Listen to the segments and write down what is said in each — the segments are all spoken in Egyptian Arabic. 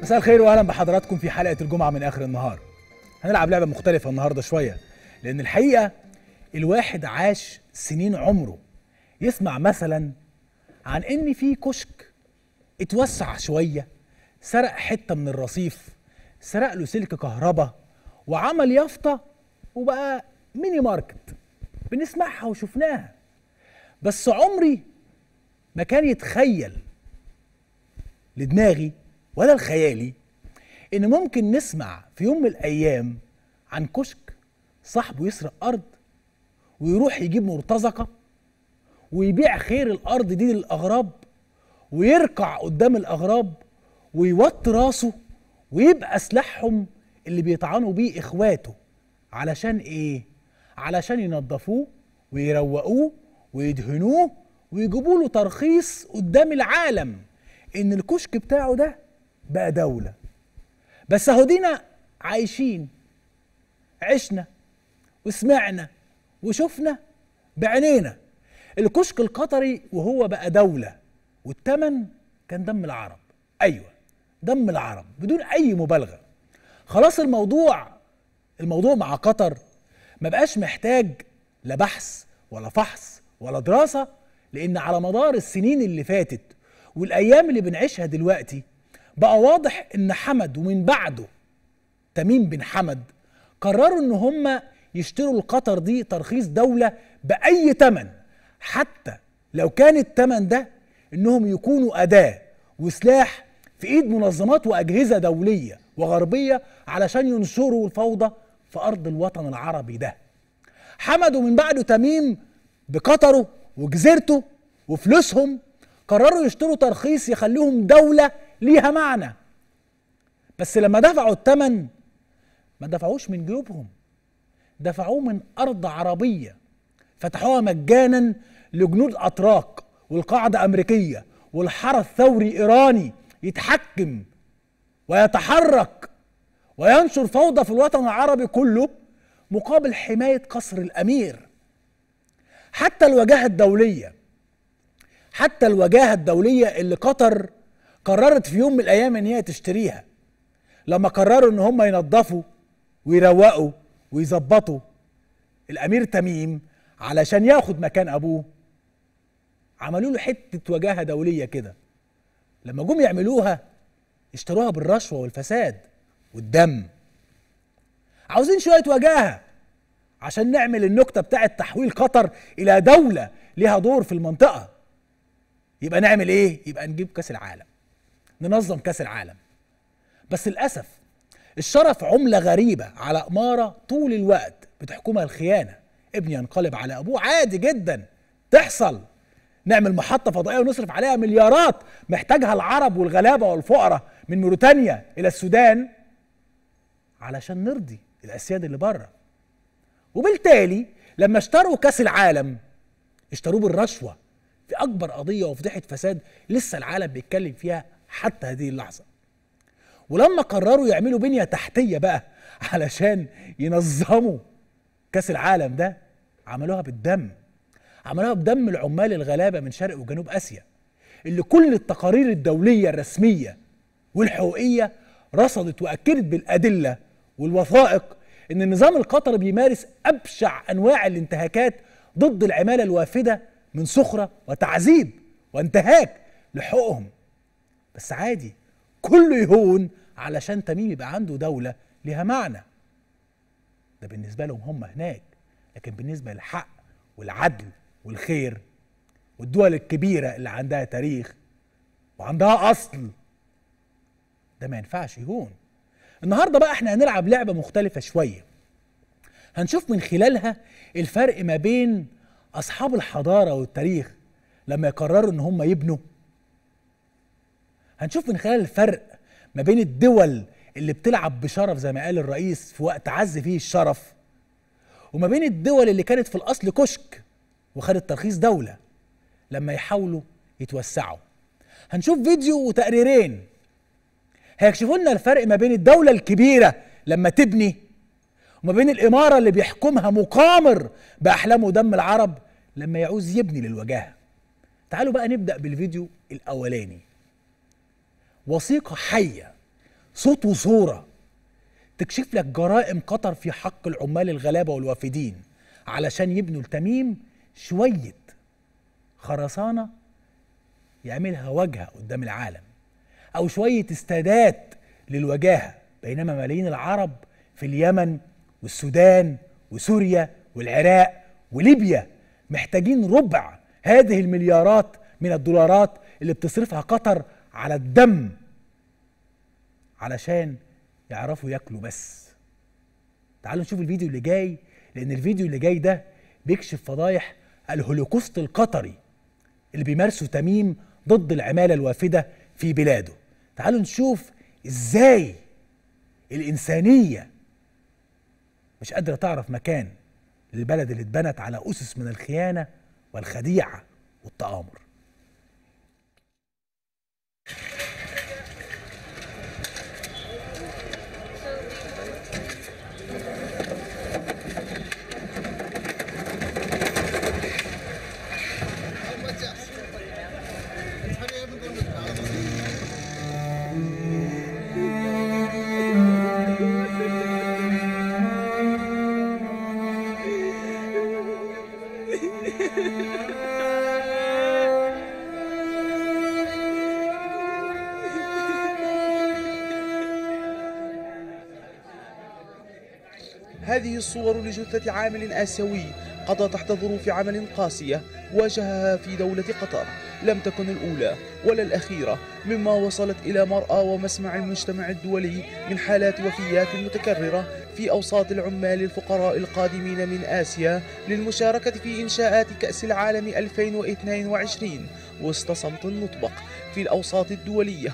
مساء الخير واهلا بحضراتكم في حلقه الجمعه من اخر النهار هنلعب لعبه مختلفه النهارده شويه لان الحقيقه الواحد عاش سنين عمره يسمع مثلا عن ان في كشك اتوسع شويه سرق حته من الرصيف سرق له سلك كهرباء وعمل يافطه وبقى ميني ماركت بنسمعها وشفناها بس عمري ما كان يتخيل لدماغي ولا الخيالي ان ممكن نسمع في يوم من الايام عن كشك صاحبه يسرق ارض ويروح يجيب مرتزقه ويبيع خير الارض دي للاغراب ويركع قدام الاغراب ويوطي راسه ويبقى سلاحهم اللي بيطعنوا بيه اخواته علشان ايه علشان ينظفوه ويروقوه ويدهنوه ويجيبوا له ترخيص قدام العالم ان الكشك بتاعه ده بقى دولة بس اهو دينا عايشين عشنا وسمعنا وشفنا بعينينا الكشك القطري وهو بقى دولة والتمن كان دم العرب ايوه دم العرب بدون اي مبالغة خلاص الموضوع الموضوع مع قطر ما بقاش محتاج لا بحث ولا فحص ولا دراسة لان على مدار السنين اللي فاتت والايام اللي بنعيشها دلوقتي بقى واضح ان حمد ومن بعده تميم بن حمد قرروا ان هم يشتروا القطر دي ترخيص دولة بأي تمن حتى لو كان التمن ده انهم يكونوا أداة وسلاح في ايد منظمات واجهزة دولية وغربية علشان ينشروا الفوضى في ارض الوطن العربي ده حمد ومن بعده تميم بقطره وجزيرته وفلوسهم قرروا يشتروا ترخيص يخليهم دولة ليها معنى بس لما دفعوا الثمن ما دفعوش من جيوبهم دفعوه من أرض عربية فتحوها مجانا لجنود أتراك والقاعدة أمريكية والحرس ثوري إيراني يتحكم ويتحرك وينشر فوضى في الوطن العربي كله مقابل حماية قصر الأمير حتى الوجاهة الدولية حتى الوجاهة الدولية اللي قطر قررت في يوم من الأيام إن هي تشتريها لما قرروا إن هم ينظفوا ويروقوا ويظبطوا الأمير تميم علشان ياخد مكان أبوه عملوا له حتة وجاهة دولية كده لما جم يعملوها اشتروها بالرشوة والفساد والدم عاوزين شوية وجاهة عشان نعمل النكتة بتاعة تحويل قطر إلى دولة ليها دور في المنطقة يبقى نعمل ايه يبقى نجيب كاس العالم ننظم كاس العالم بس للاسف الشرف عملة غريبة على أمارة طول الوقت بتحكمها الخيانة ابني ينقلب على أبوه عادي جدا تحصل نعمل محطة فضائية ونصرف عليها مليارات محتاجها العرب والغلابة والفقراء من موريتانيا إلى السودان علشان نرضي الأسياد اللي بره وبالتالي لما اشتروا كاس العالم اشتروه بالرشوه في اكبر قضيه وفضيحه فساد لسه العالم بيتكلم فيها حتى هذه اللحظه ولما قرروا يعملوا بنيه تحتيه بقى علشان ينظموا كاس العالم ده عملوها بالدم عملوها بدم العمال الغلابه من شرق وجنوب اسيا اللي كل التقارير الدوليه الرسميه والحقوقيه رصدت واكدت بالادله والوثائق ان النظام القطري بيمارس ابشع انواع الانتهاكات ضد العماله الوافده من سخرة وتعذيب وانتهاك لحقوقهم بس عادي كله يهون علشان تميم يبقى عنده دولة ليها معنى ده بالنسبة لهم هم هناك لكن بالنسبة للحق والعدل والخير والدول الكبيرة اللي عندها تاريخ وعندها أصل ده ما ينفعش يهون النهاردة بقى احنا هنلعب لعبة مختلفة شوية هنشوف من خلالها الفرق ما بين اصحاب الحضاره والتاريخ لما يقرروا ان هم يبنوا هنشوف من خلال الفرق ما بين الدول اللي بتلعب بشرف زي ما قال الرئيس في وقت عز فيه الشرف وما بين الدول اللي كانت في الاصل كشك وخدت ترخيص دوله لما يحاولوا يتوسعوا هنشوف فيديو وتقريرين هيكشفوا لنا الفرق ما بين الدوله الكبيره لما تبني وما بين الإمارة اللي بيحكمها مقامر بأحلام ودم العرب لما يعوز يبني للوجاهة تعالوا بقى نبدأ بالفيديو الأولاني وثيقة حية صوت وصورة تكشف لك جرائم قطر في حق العمال الغلابة والوافدين علشان يبنوا التميم شوية خرسانة يعملها واجهة قدام العالم أو شوية استادات للوجاهة بينما ملايين العرب في اليمن والسودان وسوريا والعراق وليبيا محتاجين ربع هذه المليارات من الدولارات اللي بتصرفها قطر على الدم علشان يعرفوا ياكلوا بس تعالوا نشوف الفيديو اللي جاي لان الفيديو اللي جاي ده بيكشف فضايح الهولوكوست القطري اللي بيمارسه تميم ضد العمالة الوافدة في بلاده تعالوا نشوف ازاي الإنسانية مش قادرة تعرف مكان للبلد اللي اتبنت على أسس من الخيانة والخديعة والتآمر هذه الصور لجثة عامل آسيوي قضى تحت ظروف عمل قاسية واجهها في دولة قطر لم تكن الأولى ولا الأخيرة مما وصلت إلى مرأى ومسمع المجتمع الدولي من حالات وفيات متكررة في أوساط العمال الفقراء القادمين من آسيا للمشاركة في إنشاءات كأس العالم 2022 وسط صمت مطبق في الأوساط الدولية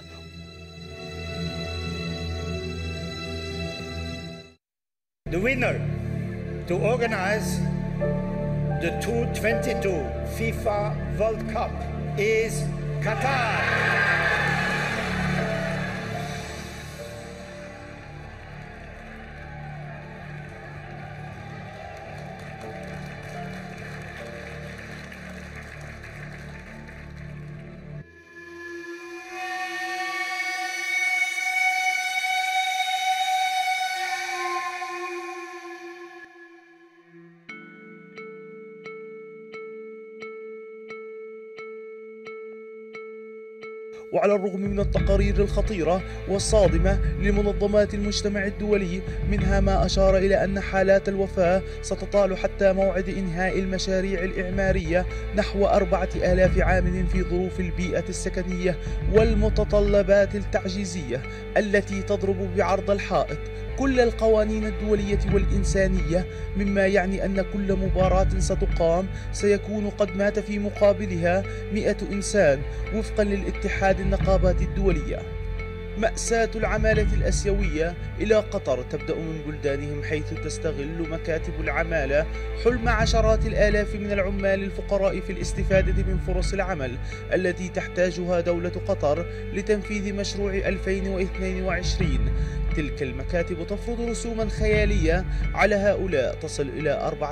The winner to organize the 2022 FIFA World Cup is Qatar. وعلى الرغم من التقارير الخطيرة والصادمة لمنظمات المجتمع الدولي منها ما أشار إلى أن حالات الوفاة ستطال حتى موعد إنهاء المشاريع الإعمارية نحو أربعة آلاف عام في ظروف البيئة السكنية والمتطلبات التعجيزية التي تضرب بعرض الحائط كل القوانين الدولية والإنسانية مما يعني أن كل مباراة ستقام سيكون قد مات في مقابلها مئة إنسان وفقا للاتحاد النقابات الدولية مأساة العمالة الأسيوية إلى قطر تبدأ من بلدانهم حيث تستغل مكاتب العمالة حلم عشرات الآلاف من العمال الفقراء في الاستفادة من فرص العمل التي تحتاجها دولة قطر لتنفيذ مشروع 2022 تلك المكاتب تفرض رسوما خيالية على هؤلاء تصل إلى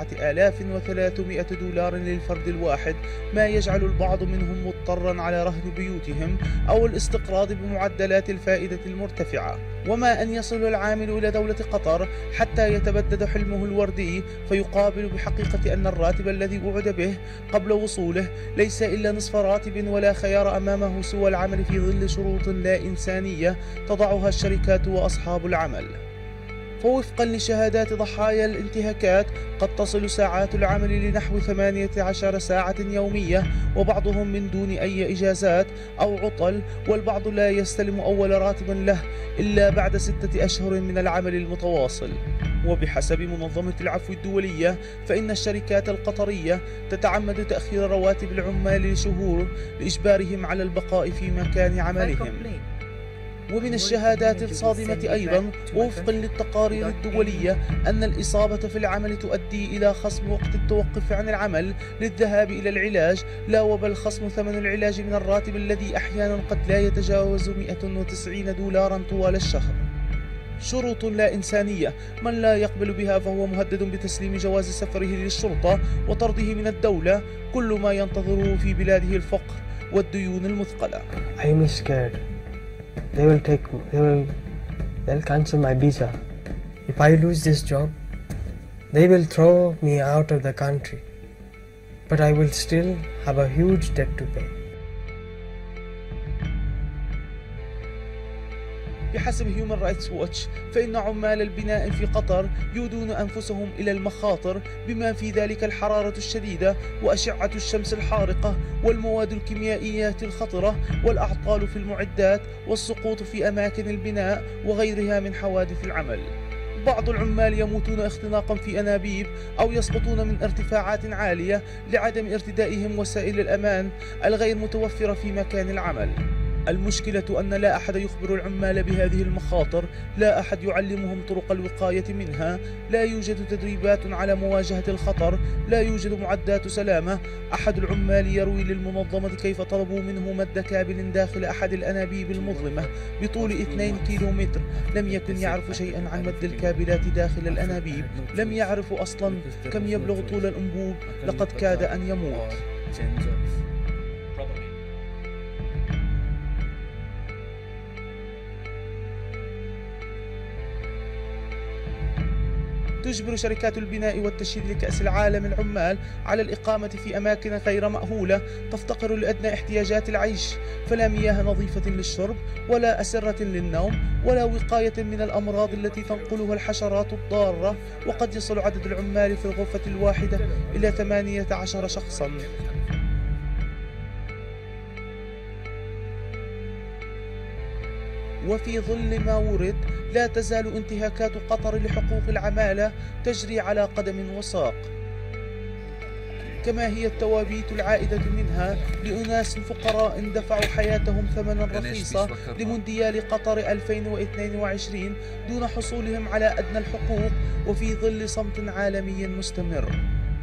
4300 دولار للفرد الواحد ما يجعل البعض منهم مضطرا على رهن بيوتهم أو الاستقراض بمعدلات الفائدة المرتفعة وما أن يصل العامل إلى دولة قطر حتى يتبدد حلمه الوردي فيقابل بحقيقة أن الراتب الذي وعد به قبل وصوله ليس إلا نصف راتب ولا خيار أمامه سوى العمل في ظل شروط لا إنسانية تضعها الشركات وأصحاب العمل فوفقا لشهادات ضحايا الانتهاكات قد تصل ساعات العمل لنحو 18 ساعة يومية وبعضهم من دون أي إجازات أو عطل والبعض لا يستلم أول راتب له إلا بعد ستة أشهر من العمل المتواصل وبحسب منظمة العفو الدولية فإن الشركات القطرية تتعمد تأخير رواتب العمال لشهور لإجبارهم على البقاء في مكان عملهم ومن الشهادات الصادمة أيضا وفقا للتقارير الدولية أن الإصابة في العمل تؤدي إلى خصم وقت التوقف عن العمل للذهاب إلى العلاج لا وبل خصم ثمن العلاج من الراتب الذي أحيانا قد لا يتجاوز 190 دولارا طوال الشهر شروط لا إنسانية من لا يقبل بها فهو مهدد بتسليم جواز سفره للشرطة وطرده من الدولة كل ما ينتظره في بلاده الفقر والديون المثقلة I'm scared. They will take they will they'll cancel my visa. If I lose this job, they will throw me out of the country. But I will still have a huge debt to pay. بحسب هيومن رايتس ووتش فإن عمال البناء في قطر يودون أنفسهم إلى المخاطر بما في ذلك الحرارة الشديدة وأشعة الشمس الحارقة والمواد الكيميائيات الخطرة والأعطال في المعدات والسقوط في أماكن البناء وغيرها من حوادث العمل بعض العمال يموتون اختناقا في أنابيب أو يسقطون من ارتفاعات عالية لعدم ارتدائهم وسائل الأمان الغير متوفرة في مكان العمل المشكلة أن لا أحد يخبر العمال بهذه المخاطر لا أحد يعلمهم طرق الوقاية منها لا يوجد تدريبات على مواجهة الخطر لا يوجد معدات سلامة أحد العمال يروي للمنظمة كيف طلبوا منه مد كابل داخل أحد الأنابيب المظلمة بطول 2 كيلومتر لم يكن يعرف شيئا عن مد الكابلات داخل الأنابيب لم يعرف أصلا كم يبلغ طول الأنبوب لقد كاد أن يموت تجبر شركات البناء والتشييد لكأس العالم العمال على الإقامة في أماكن غير مأهولة تفتقر لأدنى احتياجات العيش فلا مياه نظيفة للشرب ولا أسرة للنوم ولا وقاية من الأمراض التي تنقلها الحشرات الضارة وقد يصل عدد العمال في الغرفة الواحدة إلى 18 شخصا وفي ظل ما ورد لا تزال انتهاكات قطر لحقوق العمالة تجري على قدم وساق كما هي التوابيت العائدة منها لأناس فقراء دفعوا حياتهم ثمنا رخيصا لمونديال قطر 2022 دون حصولهم على أدنى الحقوق وفي ظل صمت عالمي مستمر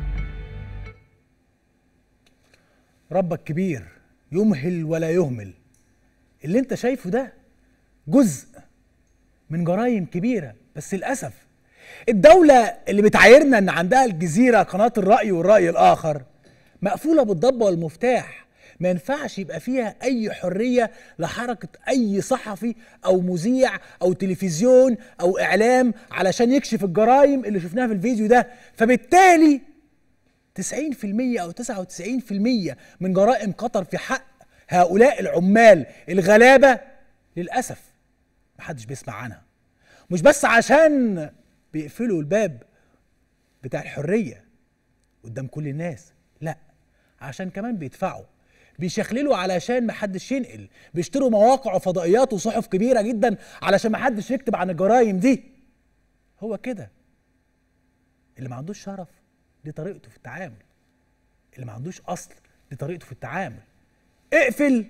ربك كبير يمهل ولا يهمل اللي انت شايفه ده جزء من جرائم كبيرة بس للأسف الدولة اللي بتعايرنا ان عندها الجزيرة قناة الرأي والرأي الآخر مقفولة بالضبة والمفتاح ما ينفعش يبقى فيها أي حرية لحركة أي صحفي أو مذيع أو تلفزيون أو إعلام علشان يكشف الجرائم اللي شفناها في الفيديو ده فبالتالي 90% أو 99% من جرائم قطر في حق هؤلاء العمال الغلابة للأسف محدش بيسمع عنها مش بس عشان بيقفلوا الباب بتاع الحرية قدام كل الناس لا عشان كمان بيدفعوا بيشخللوا علشان محدش ينقل بيشتروا مواقع وفضائيات وصحف كبيرة جدا علشان محدش يكتب عن الجرائم دي هو كده اللي ما عندوش شرف دي طريقته في التعامل اللي ما عندوش اصل دي طريقته في التعامل اقفل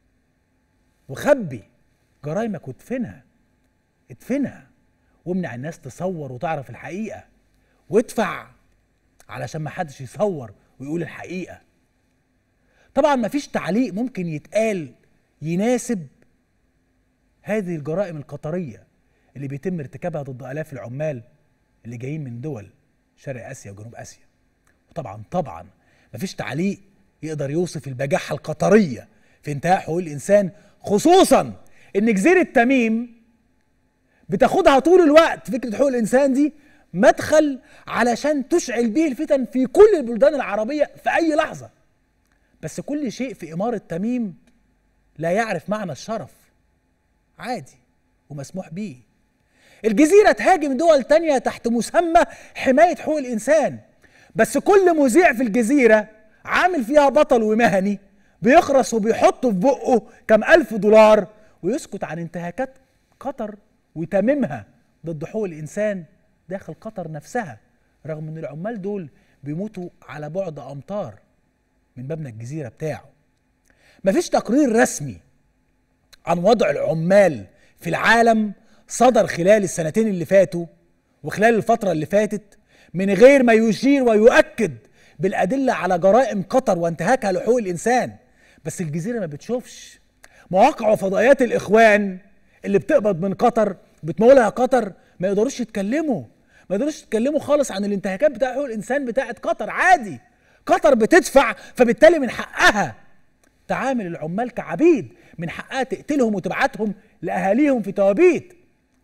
وخبي جرايمك وادفنها ادفنها وامنع الناس تصور وتعرف الحقيقه وادفع علشان ما حدش يصور ويقول الحقيقه طبعا ما فيش تعليق ممكن يتقال يناسب هذه الجرائم القطريه اللي بيتم ارتكابها ضد الاف العمال اللي جايين من دول شرق اسيا وجنوب اسيا وطبعا طبعا ما فيش تعليق يقدر يوصف البجاحه القطريه في انتهاء حقوق الانسان خصوصا ان جزيره تميم بتاخدها طول الوقت فكره حقوق الانسان دي مدخل علشان تشعل به الفتن في كل البلدان العربيه في اي لحظه بس كل شيء في اماره تميم لا يعرف معنى الشرف عادي ومسموح به الجزيره تهاجم دول تانية تحت مسمى حمايه حقوق الانسان بس كل مذيع في الجزيره عامل فيها بطل ومهني بيخرس وبيحط في بقه كم ألف دولار ويسكت عن انتهاكات قطر وتميمها ضد حقوق الإنسان داخل قطر نفسها رغم أن العمال دول بيموتوا على بعد أمتار من مبنى الجزيرة بتاعه مفيش تقرير رسمي عن وضع العمال في العالم صدر خلال السنتين اللي فاتوا وخلال الفترة اللي فاتت من غير ما يشير ويؤكد بالأدلة على جرائم قطر وانتهاكها لحقوق الإنسان بس الجزيرة ما بتشوفش مواقع وفضائيات الإخوان اللي بتقبض من قطر بتمولها قطر ما يقدروش يتكلموا ما يقدروش يتكلموا خالص عن الانتهاكات بتاع حقوق الإنسان بتاعت قطر عادي قطر بتدفع فبالتالي من حقها تعامل العمال كعبيد من حقها تقتلهم وتبعتهم لأهاليهم في توابيت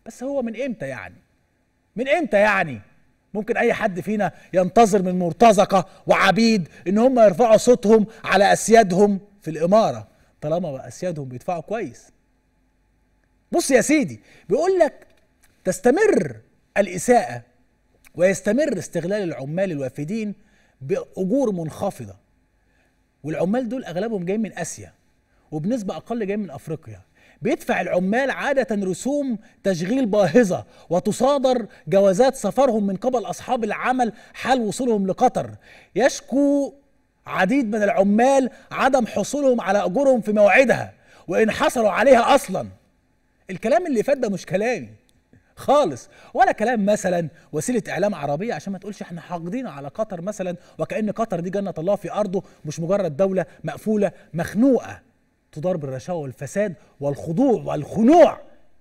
بس هو من امتى يعني من امتى يعني ممكن اي حد فينا ينتظر من مرتزقه وعبيد ان هم يرفعوا صوتهم على اسيادهم في الاماره طالما اسيادهم بيدفعوا كويس بص يا سيدي بيقول لك تستمر الاساءه ويستمر استغلال العمال الوافدين باجور منخفضه والعمال دول اغلبهم جايين من اسيا وبنسبه اقل جايين من افريقيا بيدفع العمال عادة رسوم تشغيل باهظة وتصادر جوازات سفرهم من قبل أصحاب العمل حال وصولهم لقطر يشكو عديد من العمال عدم حصولهم على أجورهم في موعدها وإن حصلوا عليها أصلا الكلام اللي فات ده مش كلامي خالص ولا كلام مثلا وسيله اعلام عربيه عشان ما تقولش احنا حاقدين على قطر مثلا وكان قطر دي جنه الله في ارضه مش مجرد دوله مقفوله مخنوقه تدار بالرشاوى والفساد والخضوع والخنوع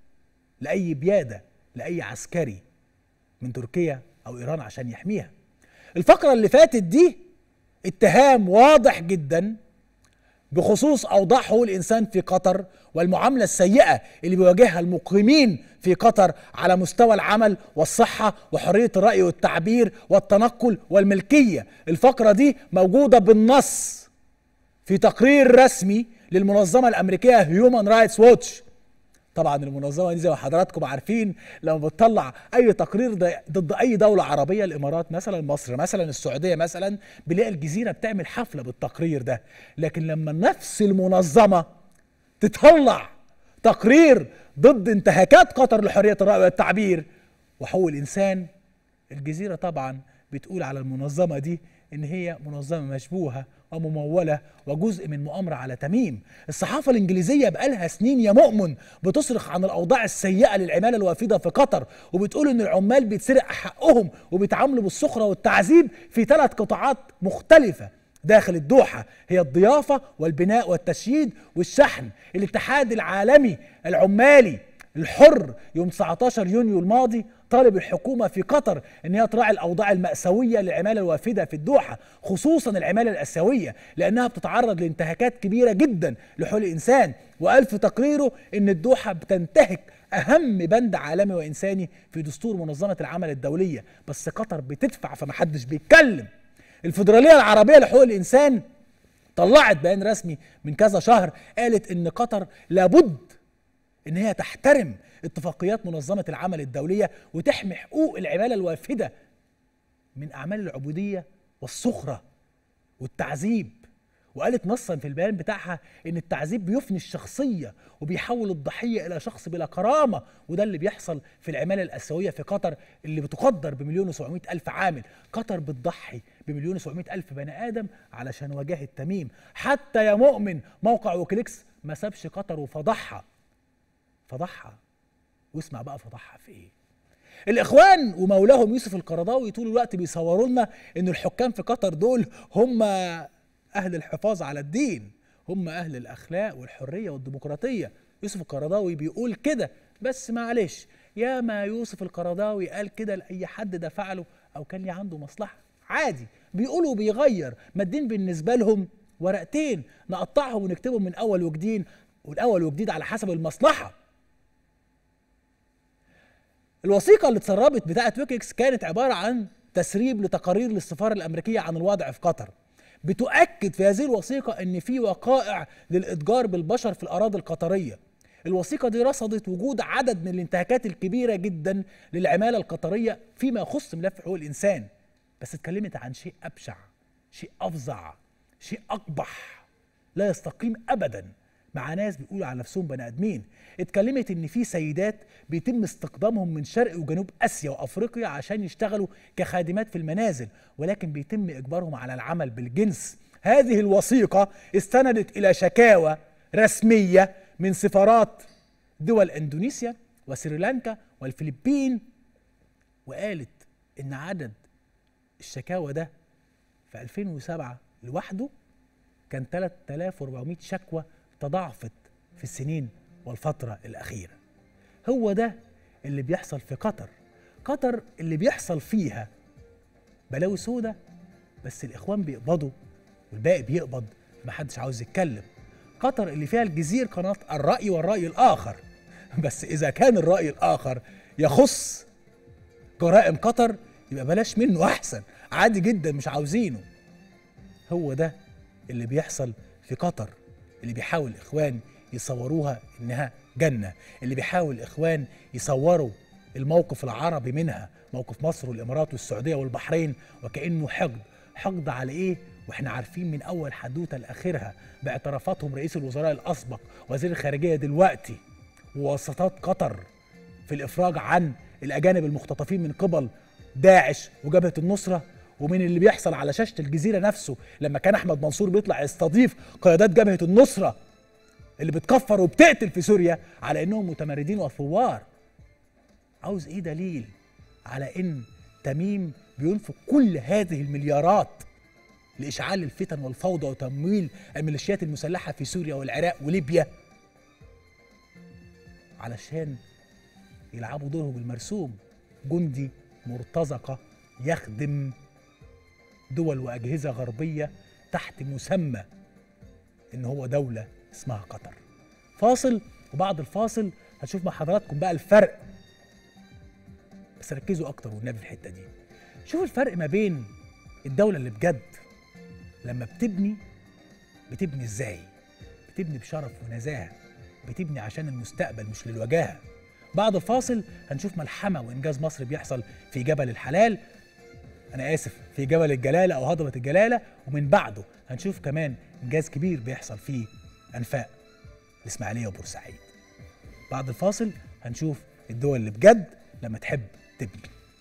لاي بياده لاي عسكري من تركيا او ايران عشان يحميها الفقره اللي فاتت دي اتهام واضح جدا بخصوص اوضاع حقوق الانسان في قطر والمعامله السيئه اللي بيواجهها المقيمين في قطر على مستوى العمل والصحه وحريه الراي والتعبير والتنقل والملكيه الفقره دي موجوده بالنص في تقرير رسمي للمنظمه الامريكيه هيومن رايتس ووتش طبعا المنظمه دي زي ما حضراتكم عارفين لما بتطلع اي تقرير ض- ضد اي دوله عربيه الامارات مثلا مصر مثلا السعوديه مثلا بنلاقي الجزيره بتعمل حفله بالتقرير ده لكن لما نفس المنظمه تطلع تقرير ضد انتهاكات قطر لحريه الراي والتعبير وحقوق الانسان الجزيره طبعا بتقول على المنظمه دي ان هي منظمه مشبوهه ومموله وجزء من مؤامره على تميم الصحافه الانجليزيه بقالها سنين يا مؤمن بتصرخ عن الاوضاع السيئه للعماله الوافده في قطر وبتقول ان العمال بيتسرق حقهم وبيتعاملوا بالسخره والتعذيب في ثلاث قطاعات مختلفه داخل الدوحة هي الضيافة والبناء والتشييد والشحن الاتحاد العالمي العمالي الحر يوم 19 يونيو الماضي طالب الحكومة في قطر ان هي تراعي الاوضاع المأساوية للعمالة الوافدة في الدوحة خصوصا العمالة الاسيوية لانها بتتعرض لانتهاكات كبيرة جدا لحقوق الانسان وقال في تقريره ان الدوحة بتنتهك اهم بند عالمي وانساني في دستور منظمة العمل الدولية بس قطر بتدفع فمحدش بيتكلم الفيدرالية العربية لحقوق الإنسان طلعت بيان رسمي من كذا شهر قالت إن قطر لابد إن هي تحترم اتفاقيات منظمة العمل الدولية وتحمي حقوق العمالة الوافدة من أعمال العبودية والسخرة والتعذيب وقالت نصا في البيان بتاعها ان التعذيب بيفني الشخصيه وبيحول الضحيه الى شخص بلا كرامه وده اللي بيحصل في العماله الاسيويه في قطر اللي بتقدر بمليون وسبعمائة الف عامل قطر بتضحي بمليون وسبعمائة الف بني ادم علشان واجهه التميم حتى يا مؤمن موقع ويكليكس ما سابش قطر وفضحها فضحها واسمع بقى فضحها في ايه الاخوان ومولاهم يوسف القرضاوي طول الوقت بيصوروا لنا ان الحكام في قطر دول هم اهل الحفاظ على الدين هم اهل الاخلاق والحريه والديمقراطيه يوسف القرضاوي بيقول كده بس معلش يا ما يوسف القرضاوي قال كده لاي حد ده فعله او كان ليه عنده مصلحه عادي بيقولوا بيغير ما الدين بالنسبه لهم ورقتين نقطعهم ونكتبهم من اول وجديد والاول وجديد على حسب المصلحه الوثيقة اللي اتسربت بتاعة ويكيكس كانت عبارة عن تسريب لتقارير للسفارة الأمريكية عن الوضع في قطر بتؤكد في هذه الوثيقة أن في وقائع للإتجار بالبشر في الأراضي القطرية الوثيقة دي رصدت وجود عدد من الانتهاكات الكبيرة جدا للعمالة القطرية فيما يخص ملف حقوق الإنسان بس اتكلمت عن شيء أبشع شيء أفظع شيء أقبح لا يستقيم أبدا مع ناس بيقولوا على نفسهم بني ادمين اتكلمت ان في سيدات بيتم استقدامهم من شرق وجنوب اسيا وافريقيا عشان يشتغلوا كخادمات في المنازل ولكن بيتم اجبارهم على العمل بالجنس هذه الوثيقه استندت الى شكاوى رسميه من سفارات دول اندونيسيا وسريلانكا والفلبين وقالت ان عدد الشكاوى ده في 2007 لوحده كان 3400 شكوى تضاعفت في السنين والفترة الأخيرة هو ده اللي بيحصل في قطر قطر اللي بيحصل فيها بلاوي سودة بس الإخوان بيقبضوا والباقي بيقبض محدش عاوز يتكلم قطر اللي فيها الجزير قناة الرأي والرأي الآخر بس اذا كان الراي الاخر يخص جرائم قطر يبقى بلاش منه احسن عادي جدا مش عاوزينه هو ده اللي بيحصل في قطر اللي بيحاول الاخوان يصوروها انها جنه اللي بيحاول الاخوان يصوروا الموقف العربي منها موقف مصر والامارات والسعوديه والبحرين وكانه حقد حقد على ايه واحنا عارفين من اول حدوته لاخرها باعترافاتهم رئيس الوزراء الاسبق وزير الخارجيه دلوقتي ووساطات قطر في الافراج عن الاجانب المختطفين من قبل داعش وجبهه النصره ومن اللي بيحصل على شاشه الجزيره نفسه لما كان احمد منصور بيطلع يستضيف قيادات جبهه النصره اللي بتكفر وبتقتل في سوريا على انهم متمردين وثوار عاوز ايه دليل على ان تميم بينفق كل هذه المليارات لاشعال الفتن والفوضى وتمويل الميليشيات المسلحه في سوريا والعراق وليبيا علشان يلعبوا دورهم المرسوم جندي مرتزقه يخدم دول واجهزه غربيه تحت مسمى ان هو دوله اسمها قطر فاصل وبعد الفاصل هنشوف مع حضراتكم بقى الفرق بس ركزوا اكتر والنبي في الحته دي شوفوا الفرق ما بين الدوله اللي بجد لما بتبني بتبني ازاي بتبني بشرف ونزاهه بتبني عشان المستقبل مش للوجاهه بعد الفاصل هنشوف ملحمه وانجاز مصر بيحصل في جبل الحلال انا اسف في جبل الجلاله او هضبه الجلاله ومن بعده هنشوف كمان انجاز كبير بيحصل في انفاق الاسماعيليه وبورسعيد بعد الفاصل هنشوف الدول اللي بجد لما تحب تبني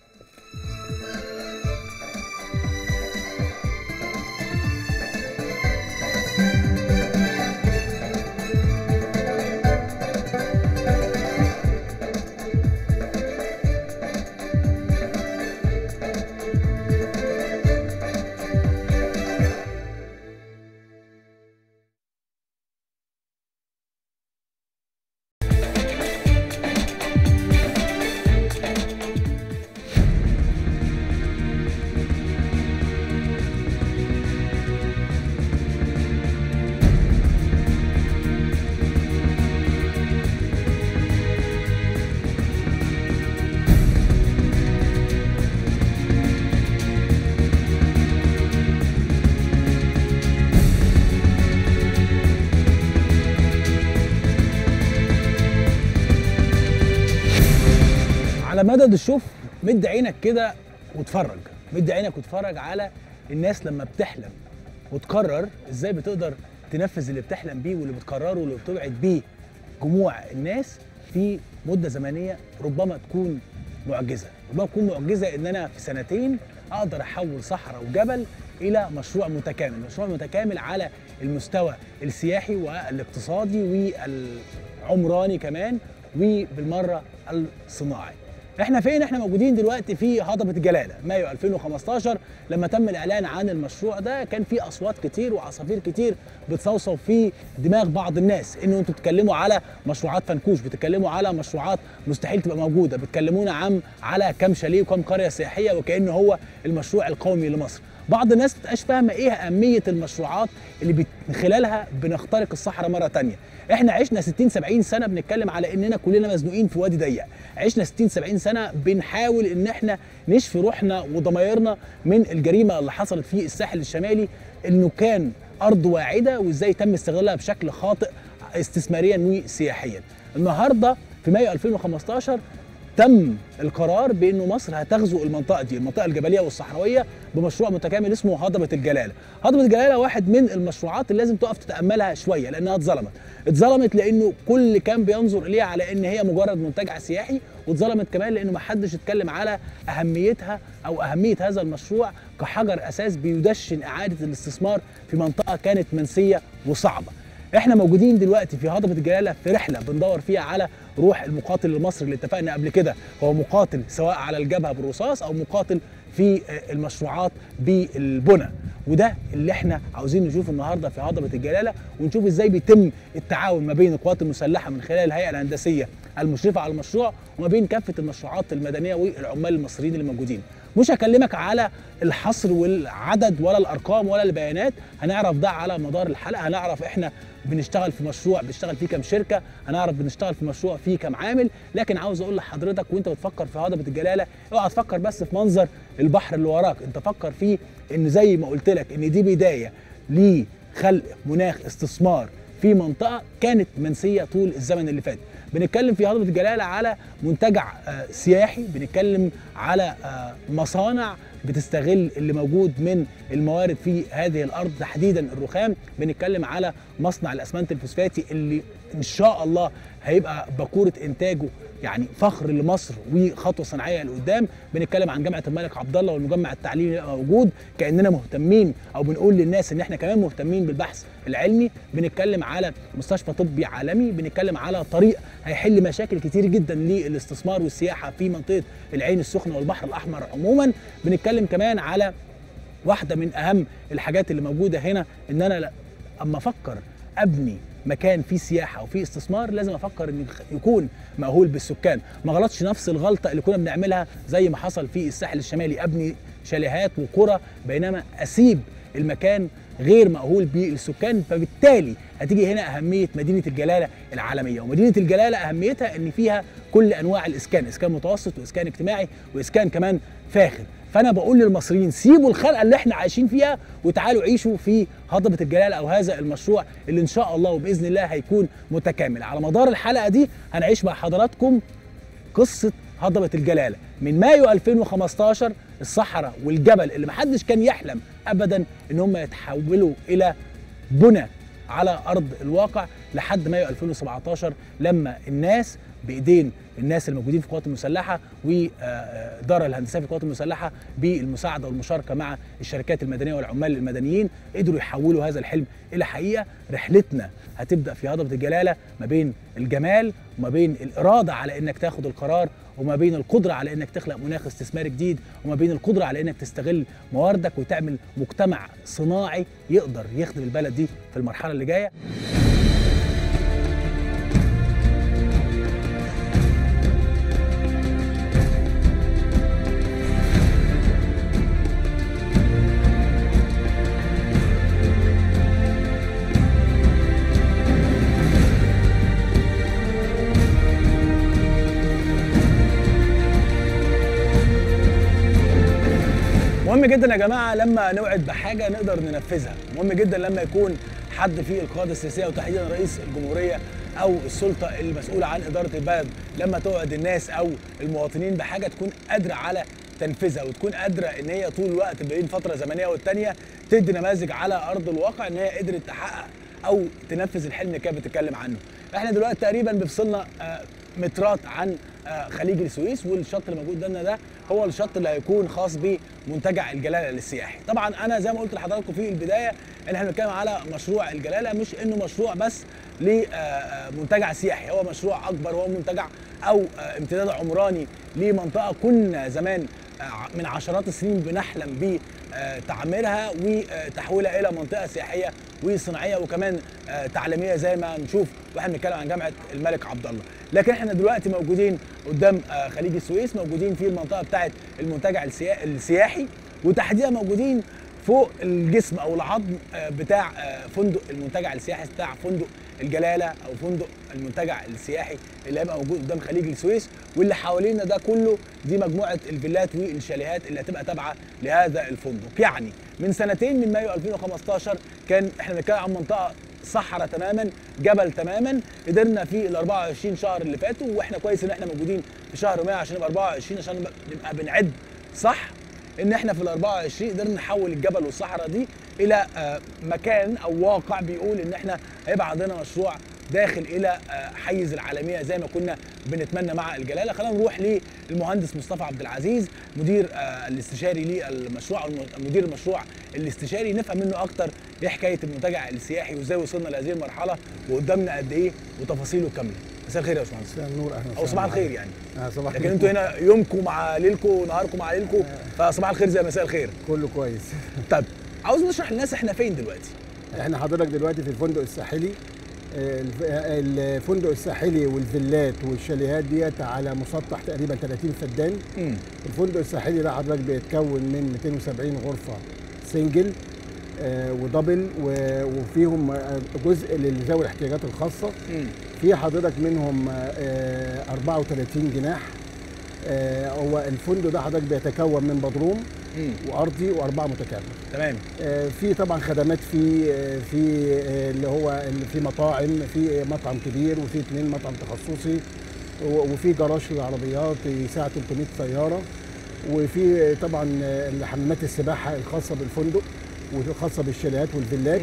على مدد الشوف مد عينك كده واتفرج مد عينك واتفرج على الناس لما بتحلم وتقرر ازاي بتقدر تنفذ اللي بتحلم بيه واللي بتقرره واللي بتوعد بيه جموع الناس في مده زمنيه ربما تكون معجزه ربما تكون معجزه ان انا في سنتين اقدر احول صحراء وجبل الى مشروع متكامل مشروع متكامل على المستوى السياحي والاقتصادي والعمراني كمان وبالمره الصناعي احنا فين احنا موجودين دلوقتي في هضبة الجلالة مايو 2015 لما تم الاعلان عن المشروع ده كان في اصوات كتير وعصافير كتير بتصوصو في دماغ بعض الناس انه انتوا بتتكلموا على مشروعات فنكوش بتتكلموا على مشروعات مستحيل تبقى موجودة بتكلمونا عن على كام شاليه وكام قرية سياحية وكأنه هو المشروع القومي لمصر بعض الناس بتبقاش فاهمه ايه اهميه المشروعات اللي بت- من خلالها بنخترق الصحراء مره تانية احنا عشنا 60 70 سنه بنتكلم على اننا كلنا مزنوقين في وادي ضيق عشنا 60 70 سنه بنحاول ان احنا نشفي روحنا وضمايرنا من الجريمه اللي حصلت في الساحل الشمالي انه كان ارض واعده وازاي تم استغلالها بشكل خاطئ استثماريا وسياحيا النهارده في مايو 2015 تم القرار بانه مصر هتغزو المنطقه دي المنطقه الجبليه والصحراويه بمشروع متكامل اسمه هضبه الجلاله هضبه الجلاله واحد من المشروعات اللي لازم تقف تتاملها شويه لانها اتظلمت اتظلمت لانه كل كان بينظر اليها على ان هي مجرد منتجع سياحي واتظلمت كمان لانه ما حدش اتكلم على اهميتها او اهميه هذا المشروع كحجر اساس بيدشن اعاده الاستثمار في منطقه كانت منسيه وصعبه احنا موجودين دلوقتي في هضبه الجلاله في رحله بندور فيها على روح المقاتل المصري اللي اتفقنا قبل كده هو مقاتل سواء على الجبهه بالرصاص او مقاتل في آه، المشروعات بالبنى وده اللي احنا عاوزين نشوفه النهارده في هضبه الجلاله ونشوف ازاي بيتم التعاون ما بين القوات المسلحه من خلال الهيئه الهندسيه المشرفه على المشروع وما بين كافه المشروعات المدنيه والعمال المصريين اللي موجودين مش هكلمك على الحصر والعدد ولا الارقام ولا البيانات هنعرف ده على مدار الحلقه هنعرف احنا بنشتغل في مشروع بنشتغل فيه كام شركه هنعرف بنشتغل في مشروع فيه كام عامل لكن عاوز اقول لحضرتك وانت بتفكر في هضبه الجلاله اوعى تفكر بس في منظر البحر اللي وراك انت فكر فيه ان زي ما قلت لك ان دي بدايه لخلق مناخ استثمار في منطقه كانت منسيه طول الزمن اللي فات بنتكلم في هضبه الجلاله على منتجع آه، سياحي بنتكلم على آه، مصانع بتستغل اللي موجود من الموارد في هذه الارض تحديدا الرخام بنتكلم على مصنع الاسمنت الفوسفاتي اللي ان شاء الله هيبقى باكوره انتاجه يعني فخر لمصر وخطوه صناعيه لقدام بنتكلم عن جامعه الملك عبد الله والمجمع التعليمي اللي يبقى موجود كاننا مهتمين او بنقول للناس ان احنا كمان مهتمين بالبحث العلمي بنتكلم على مستشفى طبي عالمي بنتكلم على طريق هيحل مشاكل كتير جدا للاستثمار والسياحه في منطقه العين السخنه والبحر الاحمر عموما بنتكلم كمان على واحده من اهم الحاجات اللي موجوده هنا ان انا لا- اما افكر ابني مكان فيه سياحه وفيه استثمار لازم افكر ان يخ- يكون مأهول بالسكان ما غلطش نفس الغلطه اللي كنا بنعملها زي ما حصل في الساحل الشمالي ابني شاليهات وقرى بينما اسيب المكان غير مأهول بالسكان فبالتالي هتيجي هنا أهمية مدينة الجلالة العالمية ومدينة الجلالة أهميتها أن فيها كل أنواع الإسكان إسكان متوسط وإسكان اجتماعي وإسكان كمان فاخر فأنا بقول للمصريين سيبوا الخلقة اللي احنا عايشين فيها وتعالوا عيشوا في هضبة الجلالة أو هذا المشروع اللي إن شاء الله وبإذن الله هيكون متكامل على مدار الحلقة دي هنعيش مع حضراتكم قصة هضبة الجلالة من مايو 2015 الصحراء والجبل اللي محدش كان يحلم أبدا إن هم يتحولوا إلى بنى على أرض الواقع لحد مايو 2017 لما الناس بإيدين الناس الموجودين في القوات المسلحة والإدارة الهندسية في القوات المسلحة بالمساعدة والمشاركة مع الشركات المدنية والعمال المدنيين قدروا يحولوا هذا الحلم إلى حقيقة رحلتنا هتبدأ في هضبة الجلالة ما بين الجمال وما بين الإرادة على إنك تاخد القرار وما بين القدرة على إنك تخلق مناخ استثماري جديد وما بين القدرة على إنك تستغل مواردك وتعمل مجتمع صناعي يقدر يخدم البلد دي في المرحلة اللي جاية مهم جدا يا جماعه لما نوعد بحاجه نقدر ننفذها مهم جدا لما يكون حد في القياده السياسيه وتحديدا رئيس الجمهوريه او السلطه المسؤوله عن اداره البلد لما توعد الناس او المواطنين بحاجه تكون قادره على تنفيذها وتكون قادره ان هي طول الوقت بين فتره زمنيه والتانيه تدي نماذج على ارض الواقع ان هي قدرت تحقق او تنفذ الحلم اللي كانت بتتكلم عنه احنا دلوقتي تقريبا بفصلنا آه، مترات عن آه، خليج السويس والشط اللي موجود قدامنا ده هو الشط اللي هيكون خاص بمنتجع الجلاله للسياحي طبعا انا زي ما قلت لحضراتكم في البدايه ان احنا بنتكلم على مشروع الجلاله مش انه مشروع بس لمنتجع سياحي هو مشروع اكبر هو منتجع او آه، امتداد عمراني لمنطقه كنا زمان آه، من عشرات السنين بنحلم بتعميرها وتحويلها الى منطقه سياحيه وصناعيه وكمان آه، تعليميه زي ما نشوف واحنا بنتكلم عن جامعه الملك عبد الله لكن احنا دلوقتي موجودين قدام آه، خليج السويس موجودين في المنطقه بتاعه المنتجع السيا- السياحي وتحديدا موجودين فوق الجسم او العظم آه، بتاع آه، فندق المنتجع السياحي بتاع فندق الجلاله او فندق المنتجع السياحي اللي هيبقى موجود قدام خليج السويس واللي حوالينا ده كله دي مجموعه الفيلات والشاليهات اللي هتبقى تابعه لهذا الفندق يعني من سنتين من مايو 2015 كان احنا بنتكلم عن منطقه صحراء تماما جبل تماما قدرنا في ال 24 شهر اللي فاتوا واحنا كويس ان احنا موجودين في شهر مايو عشان نبقى 24 عشان نبقى- نبقى بنعد صح ان احنا في ال 24 قدرنا نحول الجبل والصحراء دي الى آه، مكان او واقع بيقول ان احنا هيبقى عندنا مشروع داخل الى آه، حيز العالميه زي ما كنا بنتمنى مع الجلاله خلينا نروح للمهندس مصطفى عبد العزيز مدير آه، الاستشاري للمشروع او الم- مدير المشروع الاستشاري نفهم منه اكتر ايه حكايه المنتجع السياحي وازاي وصلنا لهذه المرحله وقدامنا قد ايه وتفاصيله كامله مساء الخير يا باشمهندس مساء النور اهلا او صباح الخير يعني آه صباح لكن النور. انتوا هنا يومكم مع ليلكم ونهاركم مع ليلكم فصباح الخير زي مساء الخير كله كويس طيب عاوز نشرح للناس احنا فين دلوقتي احنا حضرتك دلوقتي في الفندق الساحلي آه، الف- آه، الفندق الساحلي والفيلات والشاليهات ديت على مسطح تقريبا 30 فدان امم الفندق الساحلي ده حضرتك بيتكون من 270 غرفه سنجل آه، ودبل و- وفيهم آه، جزء لذوي الاحتياجات الخاصه في حضرتك منهم آه، 34 جناح آه، هو الفندق ده حضرتك بيتكون من بدروم وارضي واربعه متكامل تمام آه، في طبعا خدمات في آه، في آه، اللي هو اللي في مطاعم في مطعم كبير وفي اثنين مطعم تخصصي و- وفي جراج للعربيات يساع 300 سياره وفي طبعا آه، حمامات السباحه الخاصه بالفندق والخاصه بالشاليهات والفيلات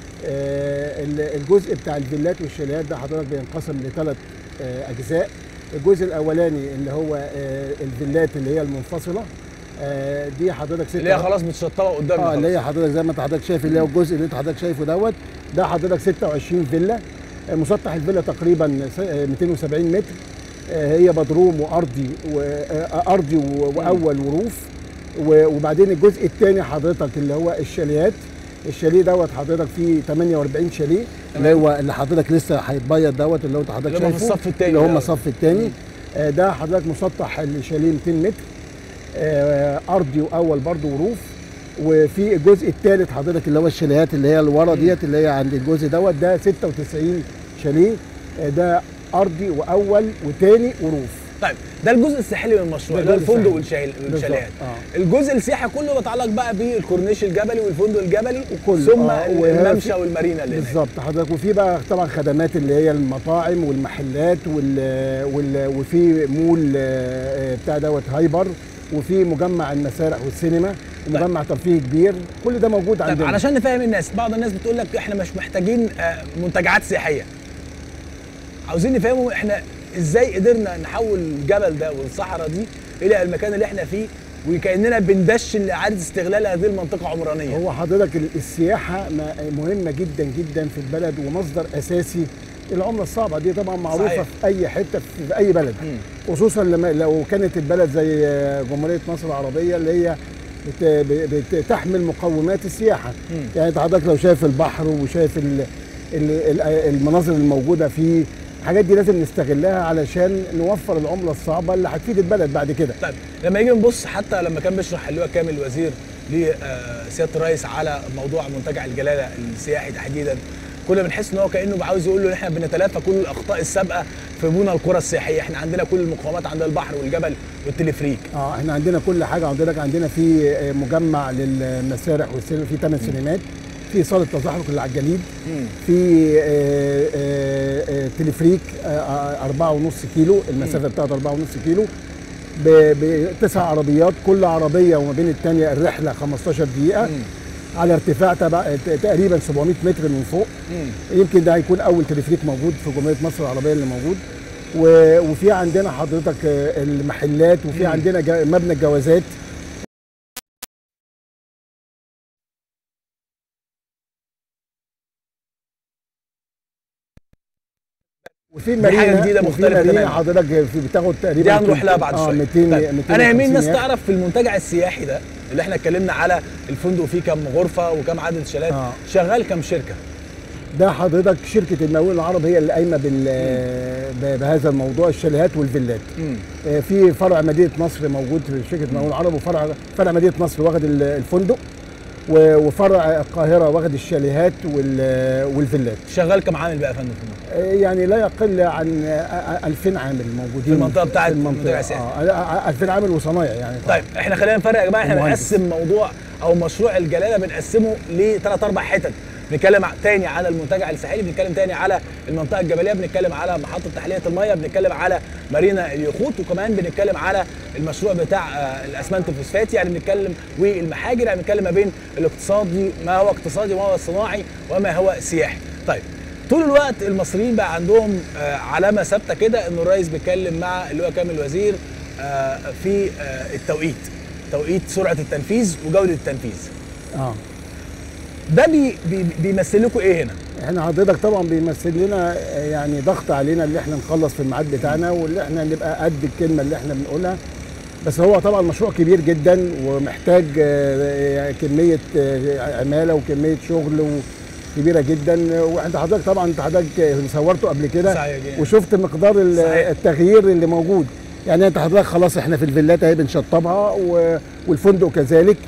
آه، ال- الجزء بتاع الفيلات والشاليهات ده حضرتك بينقسم لثلاث آه، اجزاء الجزء الاولاني اللي هو آه، الفيلات اللي هي المنفصله آه، دي حضرتك ستة اللي هي خلاص متشطبه قدامنا اه اللي هي خلاص. حضرتك زي ما انت حضرتك شايف اللي هو الجزء اللي انت حضرتك شايفه دوت ده حضرتك 26 فيلا آه، مسطح الفيلا تقريبا س- آه، 270 متر آه، هي بدروم وارضي وارضي واول وروف و- وبعدين الجزء الثاني حضرتك اللي هو الشاليات الشاليه دوت حضرتك فيه 48 شاليه اللي هو اللي حضرتك لسه هيتبيض دوت اللي هو انت حضرتك اللي هم في شايفه الصف التاني اللي هم دوت. الصف الثاني ده حضرتك مسطح الشاليه 200 متر آه، ارضي واول برضو وروف وفي الجزء الثالث حضرتك اللي هو الشاليهات اللي هي اللي ورا ديت اللي هي عند الجزء دوت ده 96 شاليه آه، ده ارضي واول وثاني وروف طيب ده الجزء الساحلي من المشروع ده اللي هو الجزء الفندق الساحلي. والشال- والشاليهات بالظبط، الجزء السياحي كله بيتعلق بقى بالكورنيش الجبلي والفندق الجبلي وكله، ثم آه، وهي الممشى في- والمارينا اللي هناك بالظبط حضرتك وفي بقى طبعا خدمات اللي هي المطاعم والمحلات وال وال وفي مول آه، بتاع دوت هايبر وفي مجمع المسارح والسينما ومجمع ترفيهي كبير كل ده موجود طيب عندنا علشان نفهم الناس بعض الناس بتقول لك احنا مش محتاجين آه، منتجعات سياحيه عاوزين نفهموا احنا ازاي قدرنا نحول الجبل ده والصحراء دي الى المكان اللي احنا فيه وكاننا بندشن لاعاده استغلال هذه المنطقه عمرانيه هو حضرتك ال- السياحه ما- مهمه جدا جدا في البلد ومصدر اساسي العمله الصعبه دي طبعا معروفه صحيح. في اي حته في اي بلد خصوصا لما لو كانت البلد زي جمهوريه مصر العربيه اللي هي بت- ب- بتحمل مقومات السياحه يعني انت حضرتك لو شايف البحر وشايف ال- ال- ال- المناظر الموجوده فيه الحاجات دي لازم نستغلها علشان نوفر العمله الصعبه اللي هتفيد البلد بعد كده طيب لما يجي نبص حتى لما كان بيشرح اللواء كامل الوزير لسياده الرئيس على موضوع منتجع الجلاله السياحي تحديدا كنا بنحس ان هو كانه عاوز يقول له ان احنا بنتلافى كل الاخطاء السابقه في بنى القرى السياحيه احنا عندنا كل المقومات عند البحر والجبل والتلفريك اه احنا عندنا كل حاجه عندنا عندنا في آه، مجمع للمسارح والسينما في ثمان سينمات في صاله تزحلق اللي على الجليد في آه، آه، آه، تلفريك آه، آه، أربعة ونص كيلو المسافه بتاعته أربعة ونص كيلو ب- بتسع عربيات كل عربيه وما بين الثانيه الرحله 15 دقيقه على ارتفاع تبع ت- تقريبا 700 متر من فوق يمكن ده هيكون اول تلفريك موجود في جمهوريه مصر العربيه اللي موجود و- وفي عندنا حضرتك آه، المحلات وفي عندنا جا- مبنى الجوازات وفي حاجة مارينا جديدة وفي مختلفة مارينا تماماً. حضرتك في بتاخد تقريبا دي هنروح لها بعد اه شويه 200 طيب، 250 انا يهمني الناس يخت. تعرف في المنتجع السياحي ده اللي احنا اتكلمنا على الفندق فيه كام غرفه وكام عدد شالات آه. شغال كام شركه ده حضرتك شركه المقاولين العرب هي اللي قايمه بال ب- بهذا الموضوع الشاليهات والفيلات آه، في فرع مدينه نصر موجود في شركه المقاولين العرب وفرع فرع مدينه نصر واخد ال- الفندق و- وفرع القاهره واخد الشاليهات وال- والفيلات شغال كام عامل بقى يا فندم في المنطقة؟ آه، يعني لا يقل عن آه، 2000 عامل موجودين في المنطقة بتاعت في المنتجع المنطقه السياحي. اه آه، 2000 عامل وصنايع يعني طيب احنا خلينا نفرق يا جماعه احنا ومهندس. بنقسم موضوع او مشروع الجلاله بنقسمه لثلاث اربع حتت بنتكلم ع- تاني على المنتجع الساحلي بنتكلم تاني على المنطقه الجبليه بنتكلم على محطه تحليه الميه بنتكلم على مارينا اليخوت وكمان بنتكلم على المشروع بتاع آه، الاسمنت الفوسفاتي يعني بنتكلم والمحاجر يعني بنتكلم ما بين الاقتصادي ما هو اقتصادي وما هو صناعي وما هو سياحي طيب طول الوقت المصريين بقى عندهم آه، علامه ثابته كده انه الرئيس بيتكلم مع اللواء كامل الوزير آه، في آه، التوقيت توقيت سرعه التنفيذ وجوده التنفيذ اه ده بي بي بيمثل لكم ايه هنا احنا حضرتك طبعا بيمثل لنا آه، يعني ضغط علينا اللي احنا نخلص في الميعاد بتاعنا واللي احنا نبقى قد الكلمه اللي احنا بنقولها بس هو طبعا مشروع كبير جدا ومحتاج آه، كميه آه، عماله وكميه شغل و- كبيره جدا وانت حضرتك طبعا انت حضرتك صورته قبل كده صحيح جدا. وشفت مقدار ال- صحيح. التغيير اللي موجود يعني انت حضرتك خلاص احنا في الفيلات اهي بنشطبها و- والفندق كذلك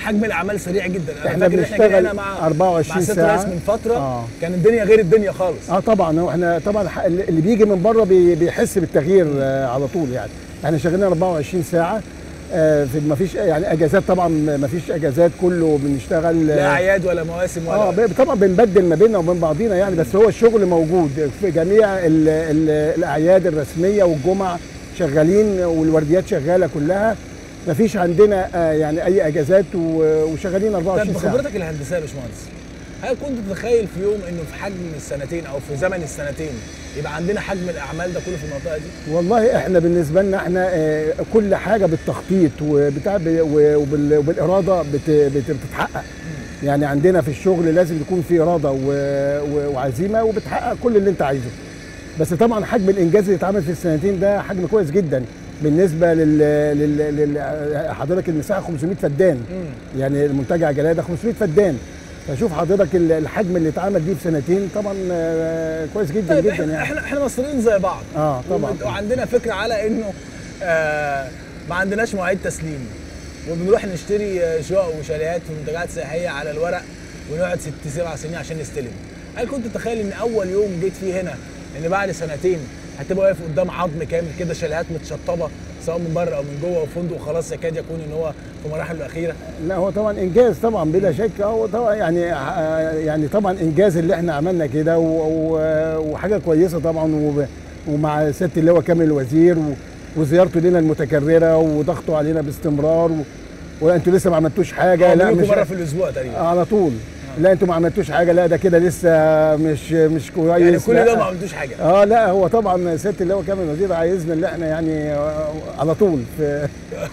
حجم الاعمال سريع جدا انا إحنا فاكر احنا بنشتغل جينا مع 24 مع ست ساعة. رئيس من فتره آه. كان الدنيا غير الدنيا خالص اه طبعا هو احنا طبعا ح- اللي بيجي من بره بي- بيحس بالتغيير آه على طول يعني احنا شغالين 24 ساعه آه في ما فيش يعني اجازات طبعا ما فيش اجازات كله بنشتغل لا آه اعياد ولا مواسم ولا اه ب- طبعا بنبدل ما بيننا وبين بعضينا يعني بس هو الشغل موجود في جميع ال ال الاعياد الرسميه والجمع شغالين والورديات شغاله كلها ما فيش عندنا آه يعني اي اجازات و- وشغالين طب 24 ساعه بخبرتك الهندسيه يا باشمهندس هل كنت تتخيل في يوم انه في حجم السنتين او في زمن السنتين يبقى عندنا حجم الاعمال ده كله في المنطقه دي؟ والله احنا بالنسبه لنا احنا آه، كل حاجه بالتخطيط وبتاع ب- و- وبال- وبالاراده بت- بت- بتتحقق يعني عندنا في الشغل لازم يكون في اراده و- و- وعزيمه وبتحقق كل اللي انت عايزه بس طبعا حجم الانجاز اللي اتعمل في السنتين ده حجم كويس جدا بالنسبه لل, لل... لل... حضرتك المساحه 500 فدان يعني المنتجع جلاله ده 500 فدان فشوف حضرتك ال- الحجم اللي اتعمل دي في سنتين طبعا آه، كويس جدا طيب جدا احنا يعني احنا احنا مصريين زي بعض اه طبعا ومت- وعندنا فكره على انه آه ما عندناش مواعيد تسليم وبنروح نشتري آه، شقق وشاليهات في منتجعات سياحيه على الورق ونقعد ست سبع سنين عشان نستلم هل كنت تتخيل ان اول يوم جيت فيه هنا ان بعد سنتين هتبقى واقف قدام عظم كامل كده شاليهات متشطبه سواء من بره او من جوه وفندق خلاص يكاد يكون ان هو في مراحله الاخيره لا هو طبعا انجاز طبعا بلا شك هو طبعا يعني آه، يعني طبعا انجاز اللي احنا عملنا كده و- و- وحاجه كويسه طبعا وب- ومع سياده اللواء كامل الوزير و- وزيارته لنا المتكرره وضغطه علينا باستمرار و- ولا انتوا لسه ما عملتوش حاجه لا مش مره في الاسبوع تقريبا على طول لا انتوا ما عملتوش حاجه لا ده كده لسه مش مش كويس يعني كل لا. ده ما عملتوش حاجه اه لا هو طبعا سياده اللواء كامل الوزير عايزنا اللي احنا يعني آه، على طول في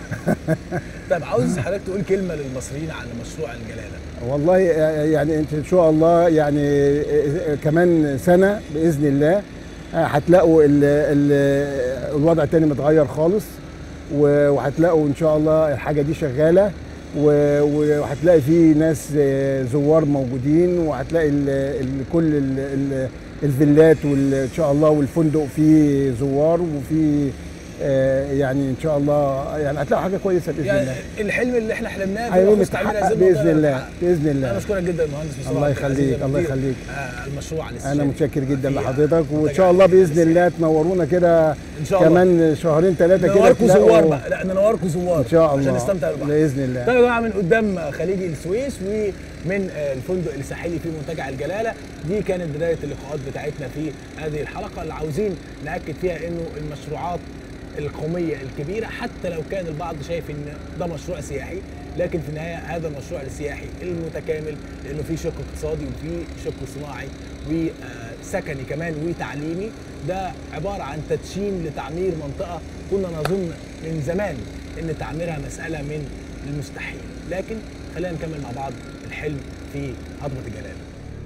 طيب عاوز حضرتك تقول كلمه للمصريين عن مشروع الجلاله والله يعني انت ان شاء الله يعني كمان سنه باذن الله هتلاقوا ال ال الوضع تاني متغير خالص و- وهتلاقوا ان شاء الله الحاجه دي شغاله و- وهتلاقي في ناس زوار موجودين وهتلاقي ال ال كل ال ال الفيلات وان شاء الله والفندق فيه زوار وفي آه، يعني ان شاء الله يعني هتلاقوا حاجه كويسه باذن يعني الله الحلم اللي احنا حلمناه هيقوم في تعمير يتحقق هذه باذن المنطقة الله يتحقق. باذن انا الله بشكرك جدا المهندس مصطفى الله عبد العزيز يخليك، الله مدير، يخليك. آه، المشروع الاستشاري انا متشكر جدا في لحضرتك وان منتجع شاء الله باذن الجلاله. الله تنورونا كده ان شاء الله كمان شهرين ثلاثه كده ننوركم تلاقوا- زوار بقى لا ننوركم زوار ان شاء الله عشان نستمتع بالبحر باذن الله طيب يا جماعه من قدام خليج السويس ومن آه، الفندق الساحلي في منتجع الجلاله دي كانت بدايه اللقاءات بتاعتنا في هذه الحلقه اللي عاوزين ناكد فيها انه المشروعات القوميه الكبيره حتى لو كان البعض شايف ان ده مشروع سياحي لكن في النهايه هذا المشروع السياحي المتكامل لانه في شق اقتصادي وفي شق صناعي وسكني كمان وتعليمي ده عباره عن تدشين لتعمير منطقه كنا نظن من زمان ان تعميرها مساله من المستحيل لكن خلينا نكمل مع بعض الحلم في هضبه الجلاله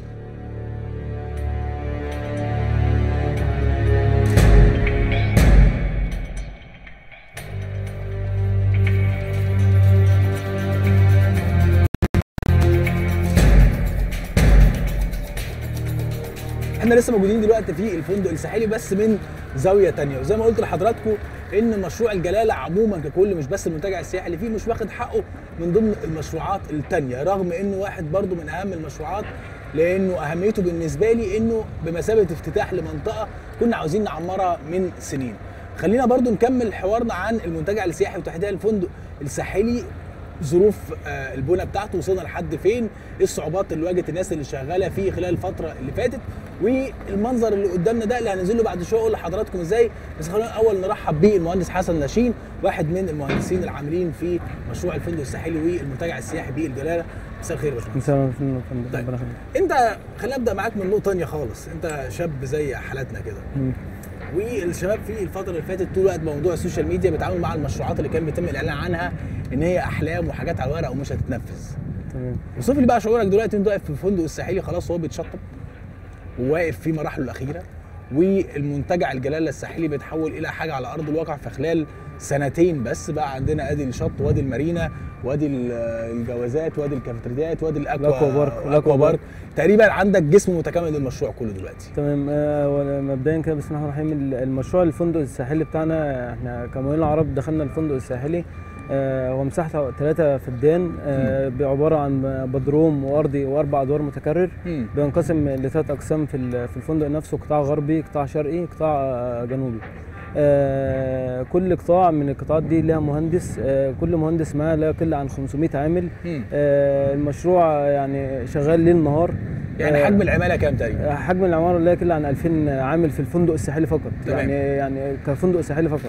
احنا لسه موجودين دلوقتي في الفندق الساحلي بس من زاويه تانية وزي ما قلت لحضراتكم ان مشروع الجلاله عموما ككل مش بس المنتجع السياحي اللي فيه مش واخد حقه من ضمن المشروعات التانية رغم انه واحد برضو من اهم المشروعات لانه اهميته بالنسبه لي انه بمثابه افتتاح لمنطقه كنا عاوزين نعمرها من سنين خلينا برضو نكمل حوارنا عن المنتجع السياحي وتحديدا الفندق الساحلي ظروف آه، البنى بتاعته وصلنا لحد فين ايه الصعوبات اللي واجهت الناس اللي شغاله فيه خلال الفتره اللي فاتت والمنظر اللي قدامنا ده اللي هننزل له بعد شويه اقول لحضراتكم ازاي بس خلينا الاول نرحب بالمهندس حسن لاشين واحد من المهندسين العاملين في مشروع الفندق الساحلي والمنتجع السياحي بالجلاله مساء الخير يا باشمهندس مساء الفل يا فندم طيب. ربنا يخليك انت خلينا ابدا معاك من نقطه ثانيه خالص انت شاب زي حالاتنا كده مم. والشباب في الفتره اللي فاتت طول الوقت موضوع السوشيال ميديا بيتعامل مع المشروعات اللي كان بيتم الاعلان عنها ان هي احلام وحاجات على الورق ومش هتتنفذ تمام وصف لي بقى شعورك دلوقتي انت واقف في الفندق الساحلي خلاص هو بيتشطب وواقف في مراحله الاخيره والمنتجع الجلاله الساحلي بيتحول الى حاجه على ارض الواقع في خلال سنتين بس بقى عندنا ادي الشط وادي المارينا وادي ال- الجوازات وادي الكافيتريات وادي الاكوا الأكوا بارك، الاكوا الأكوا بارك بارك. تقريبا عندك جسم متكامل للمشروع كله دلوقتي تمام آه، ولا- مبدئيا كده بسم الله الرحمن الرحيم المشروع الفندق الساحلي بتاعنا احنا كموالين العرب دخلنا الفندق الساحلي آه، هو مساحته 3 فدان آه، عباره عن بدروم وارضي واربع ادوار متكرر مم. بينقسم لثلاث اقسام في ال- في الفندق نفسه قطاع غربي قطاع شرقي قطاع آه، جنوبي آه، كل قطاع من القطاعات دي لها مهندس آه، كل مهندس معاه لا يقل عن 500 عامل مم. آه، المشروع يعني شغال ليل نهار يعني آه، حجم العماله كام تقريبا؟ حجم العماره لا يقل عن 2000 عامل في الفندق الساحلي فقط تمام. يعني يعني كفندق ساحلي فقط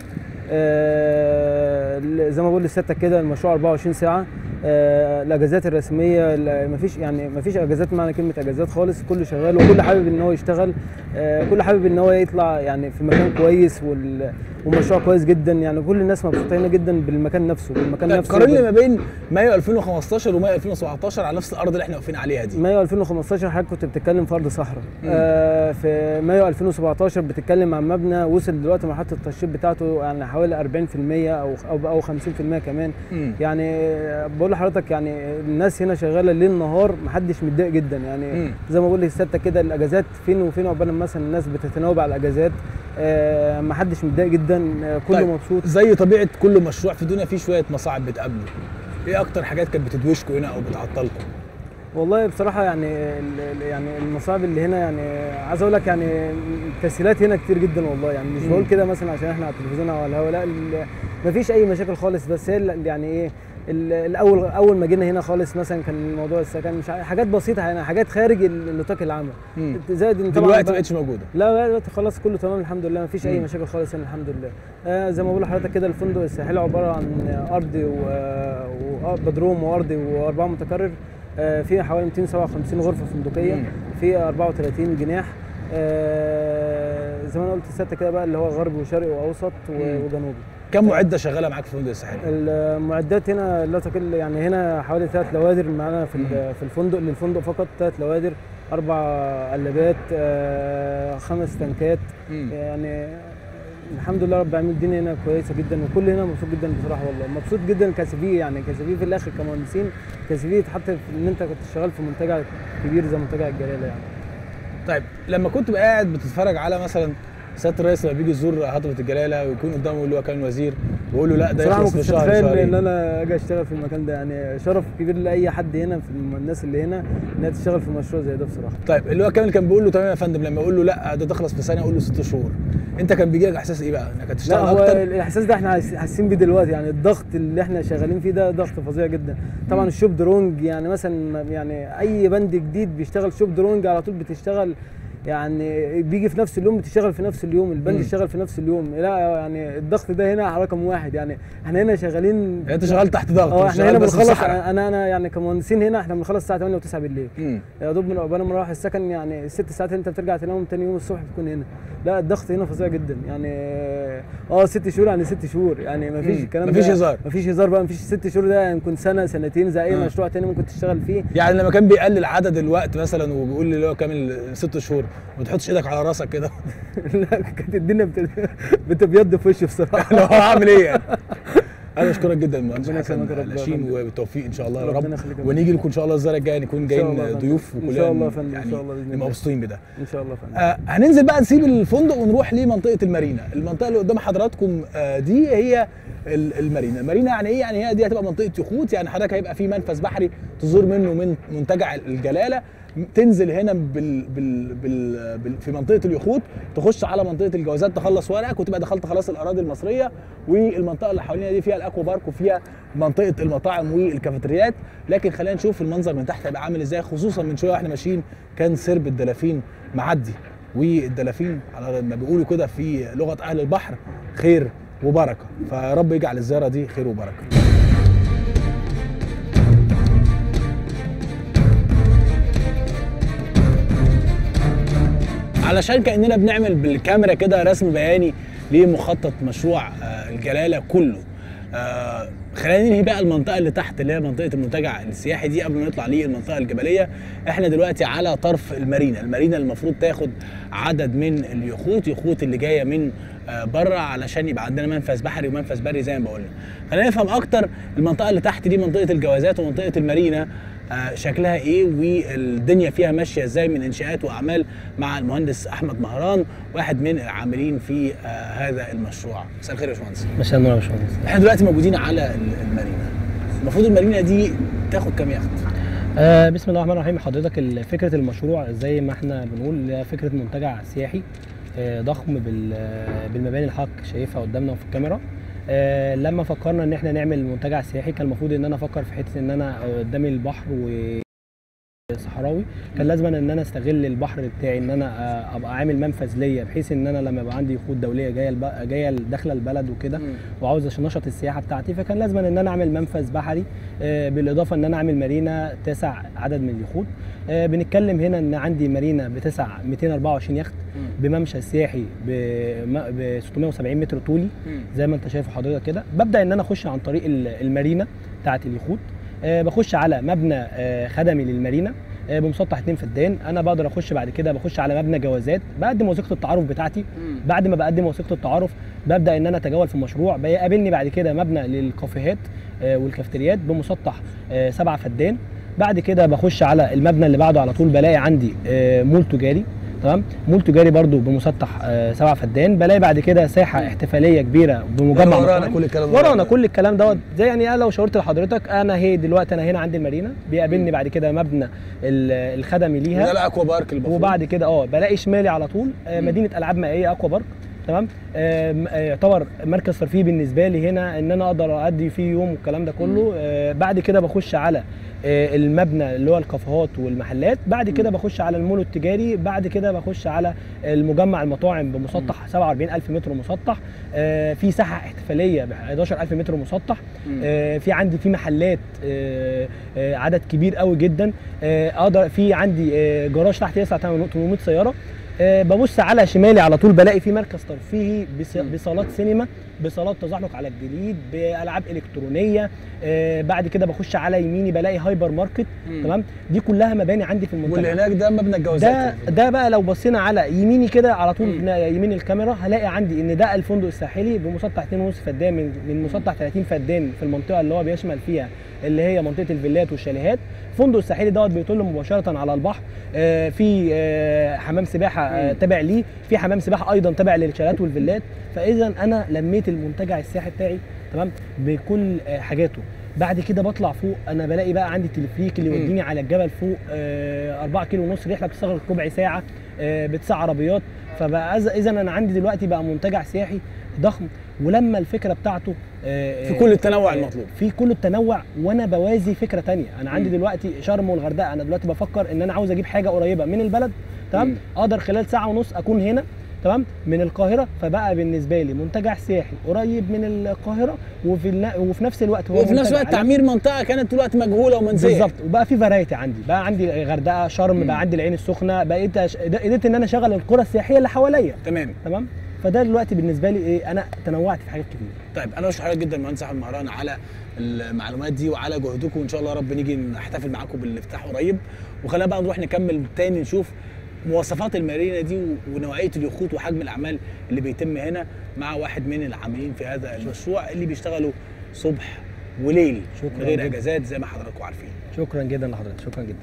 آه زي ما بقول لسيادتك كده المشروع 24 ساعه آه الاجازات الرسميه لا- مفيش يعني مفيش اجازات معنى كلمه اجازات خالص كله شغال وكل حابب ان هو يشتغل آه كل حابب ان هو يطلع يعني في مكان كويس وال- والمشروع كويس جدا يعني كل الناس مبسوطه هنا جدا بالمكان نفسه بالمكان طيب نفسه قارن لي ما بين مايو 2015 ومايو 2017 على نفس الارض اللي احنا واقفين عليها دي مايو 2015 حضرتك كنت بتتكلم في ارض صحراء آه في مايو 2017 بتتكلم عن مبنى وصل دلوقتي مرحله التشطيب بتاعته يعني حوالي 40% او او او 50% كمان مم. يعني آه، بقول لحضرتك يعني الناس هنا شغاله ليل نهار محدش متضايق جدا يعني مم. زي ما بقول لسيادتك كده الاجازات فين وفين عقبال ما مثلا الناس بتتناوب على الاجازات آه محدش متضايق جدا آه كله طيب، مبسوط زي طبيعه كل مشروع في الدنيا فيه شويه مصاعب بتقابله ايه اكتر حاجات كانت بتدوشكوا هنا او بتعطلكم والله بصراحة يعني ال- ال- يعني المصاعب اللي هنا يعني عايز اقول لك يعني التسهيلات هنا كتير جدا والله يعني مش بقول كده مثلا عشان احنا على التلفزيون او على الهوا لا ال- مفيش اي مشاكل خالص بس هي ال- يعني ايه ال- الاول اول ما جينا هنا خالص مثلا كان موضوع السكن مش ع- حاجات بسيطة يعني حاجات خارج ال- النطاق العام مم. زائد ان طبعا دلوقتي بقى- ما بقتش موجوده لا لا دلوقتي خلاص كله تمام الحمد لله مفيش اي مم. مشاكل خالص هنا الحمد لله آه زي ما بقول لحضرتك كده الفندق الساحلي عباره عن ارضي وبدروم وارضي واربعه متكرر آه في حوالي 257 غرفه فندقيه مم. في 34 جناح آه زي ما انا قلت لسيادتك كده بقى اللي هو غربي وشرقي واوسط و- مم. وجنوبي كم معده شغاله معاك في الفندق الساحلي المعدات هنا لا تقل يعني هنا حوالي ثلاث لوادر معانا في ال- في الفندق للفندق فقط ثلاث لوادر اربع قلابات آه، خمس تنكات مم. يعني الحمد لله رب العالمين الدنيا هنا كويسه جدا وكل هنا مبسوط جدا بصراحه والله مبسوط جدا كسفيه يعني كسفيه في الاخر كمهندسين كسفيه حتى في ان انت كنت شغال في منتجع كبير زي منتجع الجلاله يعني طيب لما كنت بقى قاعد بتتفرج على مثلا سياده الرئيس لما بيجي يزور هضبه الجلاله ويكون قدامه اللي هو كان وزير ويقول له لا ده بصراحه ما يخلص في كنتش شهر اتخيل ان شهرين انا اجي اشتغل في المكان ده يعني شرف كبير لاي حد هنا في الم- الناس اللي هنا انها تشتغل في مشروع زي ده بصراحه طيب اللي هو كامل كان بيقول له تمام يا فندم لما يقول له لا ده تخلص في سنه يقول له ست شهور انت كان بيجي لك احساس ايه بقى انك لا هتشتغل هو اكتر الاحساس ده احنا حاس- حاسين بيه دلوقتي يعني الضغط اللي احنا شغالين فيه ده ضغط فظيع جدا طبعا الشوب درونج يعني مثلا ما- يعني اي بند جديد بيشتغل شوب درونج على طول بتشتغل يعني بيجي في نفس اليوم بتشتغل في نفس اليوم البند مم. يشتغل في نفس اليوم لا يعني الضغط ده هنا رقم واحد يعني احنا هنا شغالين يعني انت شغال تحت ضغط اه مش احنا شغال هنا بس في بنخلص صحراء. انا انا يعني كمهندسين هنا احنا بنخلص الساعه 8 و9 بالليل مم. يا دوب من عقبال ما نروح السكن يعني الست ساعات اللي انت بترجع تنام تاني يوم الصبح بتكون هنا لا الضغط هنا فظيع جدا يعني اه ست شهور يعني ست شهور يعني ما فيش مم. الكلام مفيش ده هزار. ما فيش هزار بقى ما فيش ست شهور ده يمكن سنه سنتين زي اي آه. مشروع تاني ممكن تشتغل فيه يعني لما كان بيقلل عدد الوقت مثلا وبيقول لي اللي هو كامل ست شهور ما تحطش ايدك على راسك كده لا كانت الدنيا بت- بتبيض في وشي بصراحه لو هعمل ايه يعني انا بشكرك جدا مهندس ربنا حسن يكرمك يا رب. لاشين وبالتوفيق ان شاء الله يا ربنا رب يخليك يا ونيجي لكم ان شاء الله الزياره الجايه نكون إن شاء الله يا جايين فندم. ضيوف إن وكلنا شاء الله يا فندم. إن يعني شاء الله بإذن نبقى الله. مبسوطين بده ان شاء الله يا فندم آه هننزل بقى نسيب الفندق ونروح لمنطقه المارينا المنطقه اللي قدام حضراتكم آه دي هي ال- المارينا المارينا يعني ايه يعني هي دي هتبقى منطقه يخوت يعني حضرتك هيبقى في منفذ بحري تزور منه من منتجع الجلاله تنزل هنا بال بال بال بال في منطقه اليخوت تخش على منطقه الجوازات تخلص ورقك وتبقى دخلت خلاص الاراضي المصريه والمنطقه اللي حوالينا دي فيها الاكوا بارك وفيها منطقه المطاعم والكافيتريات لكن خلينا نشوف المنظر من تحت هيبقى عامل ازاي خصوصا من شويه واحنا ماشيين كان سرب الدلافين معدي والدلافين على ما بيقولوا كده في لغه اهل البحر خير وبركه فيا رب يجعل الزياره دي خير وبركه علشان كاننا بنعمل بالكاميرا كده رسم بياني لمخطط مشروع آه، الجلاله كله آه، خلينا ننهي بقى المنطقه اللي تحت اللي هي منطقه المنتجع السياحي دي قبل ما نطلع للمنطقه الجبليه احنا دلوقتي على طرف المارينا المارينا المفروض تاخد عدد من اليخوت يخوت اللي جايه من آه، بره علشان يبقى عندنا منفذ بحري ومنفذ بري زي ما بقولنا خلينا نفهم اكتر المنطقه اللي تحت دي منطقه الجوازات ومنطقه المارينا آه، شكلها ايه والدنيا فيها ماشيه ازاي من انشاءات واعمال مع المهندس احمد مهران واحد من العاملين في آه، هذا المشروع مساء الخير يا باشمهندس مساء النور يا باشمهندس احنا دلوقتي موجودين على ال- المارينا المفروض المارينا دي تاخد كام يخت آه بسم الله الرحمن الرحيم حضرتك ال- فكره المشروع زي ما احنا بنقول هي فكره منتجع سياحي آه ضخم بال- آه، بالمباني اللي حضرتك شايفها قدامنا في الكاميرا آه لما فكرنا ان احنا نعمل منتجع سياحي كان المفروض ان انا افكر في حته ان انا قدامي البحر و صحراوي كان لازم ان انا استغل البحر بتاعي ان انا آه، ابقى عامل منفذ ليا بحيث ان انا لما يبقى عندي يخوت دوليه جايه الب- جايه داخله البلد وكده وعاوز عشان نشط السياحه بتاعتي فكان لازم ان انا اعمل منفذ بحري آه، بالاضافه ان انا اعمل مارينا تسع عدد من اليخوت آه، بنتكلم هنا ان عندي مارينا بتسع 224 يخت بممشى سياحي ب م- ب 670 متر طولي زي ما انت شايف حضرتك كده ببدا ان انا اخش عن طريق ال- المارينا بتاعه اليخوت آه، بخش على مبنى آه، خدمي للمارينا آه، بمسطح اتنين فدان انا بقدر اخش بعد كده بخش على مبنى جوازات بقدم وثيقه التعارف بتاعتي بعد ما بقدم وثيقه التعارف ببدا ان انا اتجول في المشروع بيقابلني بعد كده مبنى للكافيهات آه، والكافتريات بمسطح آه، سبعة فدان بعد كده بخش على المبنى اللي بعده على طول بلاقي عندي آه، مول تجاري تمام مول تجاري برضو بمسطح آه، سبعة فدان بلاقي بعد كده ساحه احتفاليه كبيره بمجمع ورانا مطاعم. كل الكلام ده. ورانا كل الكلام دوت زي يعني انا لو شاورت لحضرتك انا هي دلوقتي انا هنا عند المارينا بيقابلني بعد كده مبنى ال- الخدمي ده ليها الاكوا بارك المفروض وبعد كده اه بلاقي شمالي على طول آه، مدينه العاب مائيه اكوا بارك تمام آه، م- آه، يعتبر مركز ترفيهي بالنسبه لي هنا ان انا اقدر ادي فيه يوم والكلام ده كله آه، بعد كده بخش على آه، المبنى اللي هو الكافيهات والمحلات بعد كده بخش على المول التجاري بعد كده بخش على المجمع المطاعم بمسطح 47000 متر مسطح آه، في ساحه احتفاليه ب 11000 متر مسطح آه، في عندي في محلات آه، آه، عدد كبير قوي جدا آه، اقدر في عندي آه، جراج تحت يسع 800 سياره آه، ببص على شمالي على طول بلاقي في مركز ترفيهي بس- بصالات سينما بصالات تزحلق على الجليد بالعاب الكترونيه آه، بعد كده بخش على يميني بلاقي هايبر ماركت تمام دي كلها مباني عندي في المنتجع واللي هناك ده مبنى الجوازات ده ده بقى لو بصينا على يميني كده على طول يمين الكاميرا هلاقي عندي ان ده الفندق الساحلي بمسطح 2.5 فدان من من مسطح 30 فدان في المنطقه اللي هو بيشمل فيها اللي هي منطقه الفيلات والشاليهات الفندق الساحلي دوت بيطل مباشره على البحر آه، في آه، حمام سباحه آه، تابع ليه في حمام سباحه ايضا تابع للشاليهات والفيلات فاذا انا لميت المنتجع السياحي بتاعي تمام بكل آه، حاجاته بعد كده بطلع فوق انا بلاقي بقى عندي التلفريك اللي يوديني على الجبل فوق 4 كيلو ونص رحله بتستغرق ربع ساعه آه، بتسع عربيات فبقى اذا انا عندي دلوقتي بقى منتجع سياحي ضخم ولما الفكره بتاعته آه، في كل التنوع آه، المطلوب. في كل التنوع وانا بوازي فكره تانية انا عندي مم. دلوقتي شرم والغردقه انا دلوقتي بفكر ان انا عاوز اجيب حاجه قريبه من البلد تمام مم. اقدر خلال ساعه ونص اكون هنا تمام من القاهره فبقى بالنسبه لي منتجع سياحي قريب من القاهره وفي النا- وفي نفس الوقت هو وفي نفس منتجع الوقت على- تعمير منطقه كانت دلوقتي مجهوله ومنسيه بالظبط وبقى في فرايتي عندي بقى عندي غردقه شرم مم. بقى عندي العين السخنه بقيت أش... قدرت ان انا اشغل القرى السياحيه اللي حواليا تمام تمام فده دلوقتي بالنسبه لي ايه انا تنوعت في حاجات كتير طيب انا بشكر حضرتك جدا مهندس احمد مهران على المعلومات دي وعلى جهدكم وان شاء الله يا رب نيجي نحتفل معاكم بالافتتاح قريب وخلينا بقى نروح نكمل تاني نشوف مواصفات المارينا دي و- ونوعيه اليخوت وحجم الاعمال اللي بيتم هنا مع واحد من العاملين في هذا المشروع اللي بيشتغلوا صبح وليل شكراً من غير جداً. اجازات زي ما حضراتكم عارفين شكرا جدا لحضرتك شكرا جدا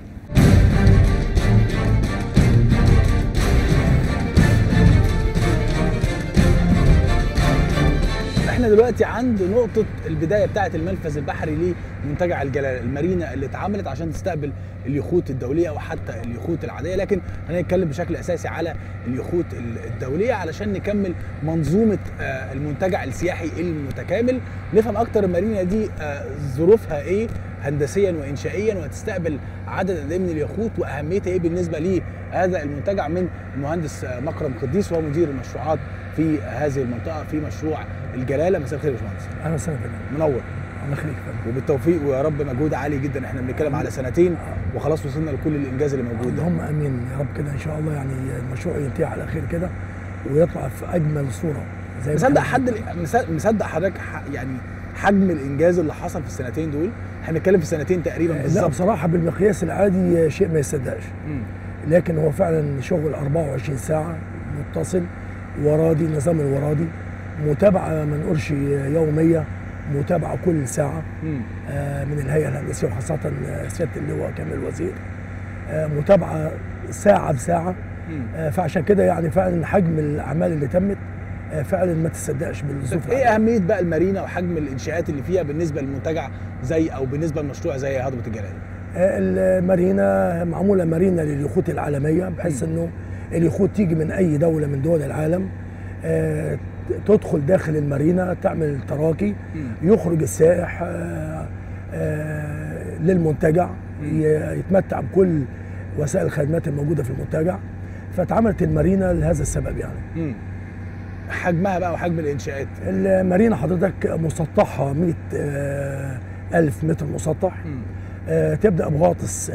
احنا دلوقتي عند نقطة البداية بتاعة المنفذ البحري لمنتجع الجلالة المارينا اللي اتعملت عشان تستقبل اليخوت الدولية وحتى اليخوت العادية لكن هنتكلم بشكل أساسي على اليخوت الدولية علشان نكمل منظومة آه، المنتجع السياحي المتكامل نفهم أكتر المارينا دي آه، ظروفها إيه هندسيا وإنشائيا وهتستقبل عدد قد إيه من اليخوت وأهميتها إيه بالنسبة لهذا المنتجع من المهندس آه، مكرم قديس وهو مدير المشروعات في هذه المنطقة في مشروع الجلاله مساء الخير يا باشمهندس اهلا وسهلا فندم منور الله يخليك يا فندم وبالتوفيق ويا رب مجهود عالي جدا احنا بنتكلم على سنتين وخلاص وصلنا لكل الانجاز اللي موجود ده اللهم امين يا رب كده ان شاء الله يعني المشروع ينتهي على خير كده ويطلع في اجمل صوره زي ما مصدق احنا- حد مصدق- مصدق حضرتك ح- يعني حجم الانجاز اللي حصل في السنتين دول احنا بنتكلم في سنتين تقريبا لا بالظبط بصراحه بالمقياس العادي شيء ما يصدقش مم. لكن هو فعلا شغل 24 ساعه متصل ورادي النظام الورادي متابعه ما نقولش يوميه متابعه كل ساعه مم. آه، من الهيئه الهندسيه وخاصه آه، سياده اللواء كامل الوزير آه، متابعه ساعه بساعه مم. آه، فعشان كده يعني فعلا حجم الاعمال اللي تمت آه، فعلا ما تصدقش بالظروف طب ايه اهميه بقى المارينا وحجم الانشاءات اللي فيها بالنسبه للمنتجع زي او بالنسبه لمشروع زي هضبه الجلال آه، المارينا معموله مارينا لليخوت العالميه بحيث انه اليخوت تيجي من اي دوله من دول العالم آه، تدخل داخل المارينا تعمل تراكي يخرج السائح آه، آه، للمنتجع ي- يتمتع بكل وسائل الخدمات الموجوده في المنتجع فاتعملت المارينا لهذا السبب يعني مم. حجمها بقى وحجم الانشاءات المارينا حضرتك مسطحها 100 آه، ألف متر مسطح آه، تبدأ بغاطس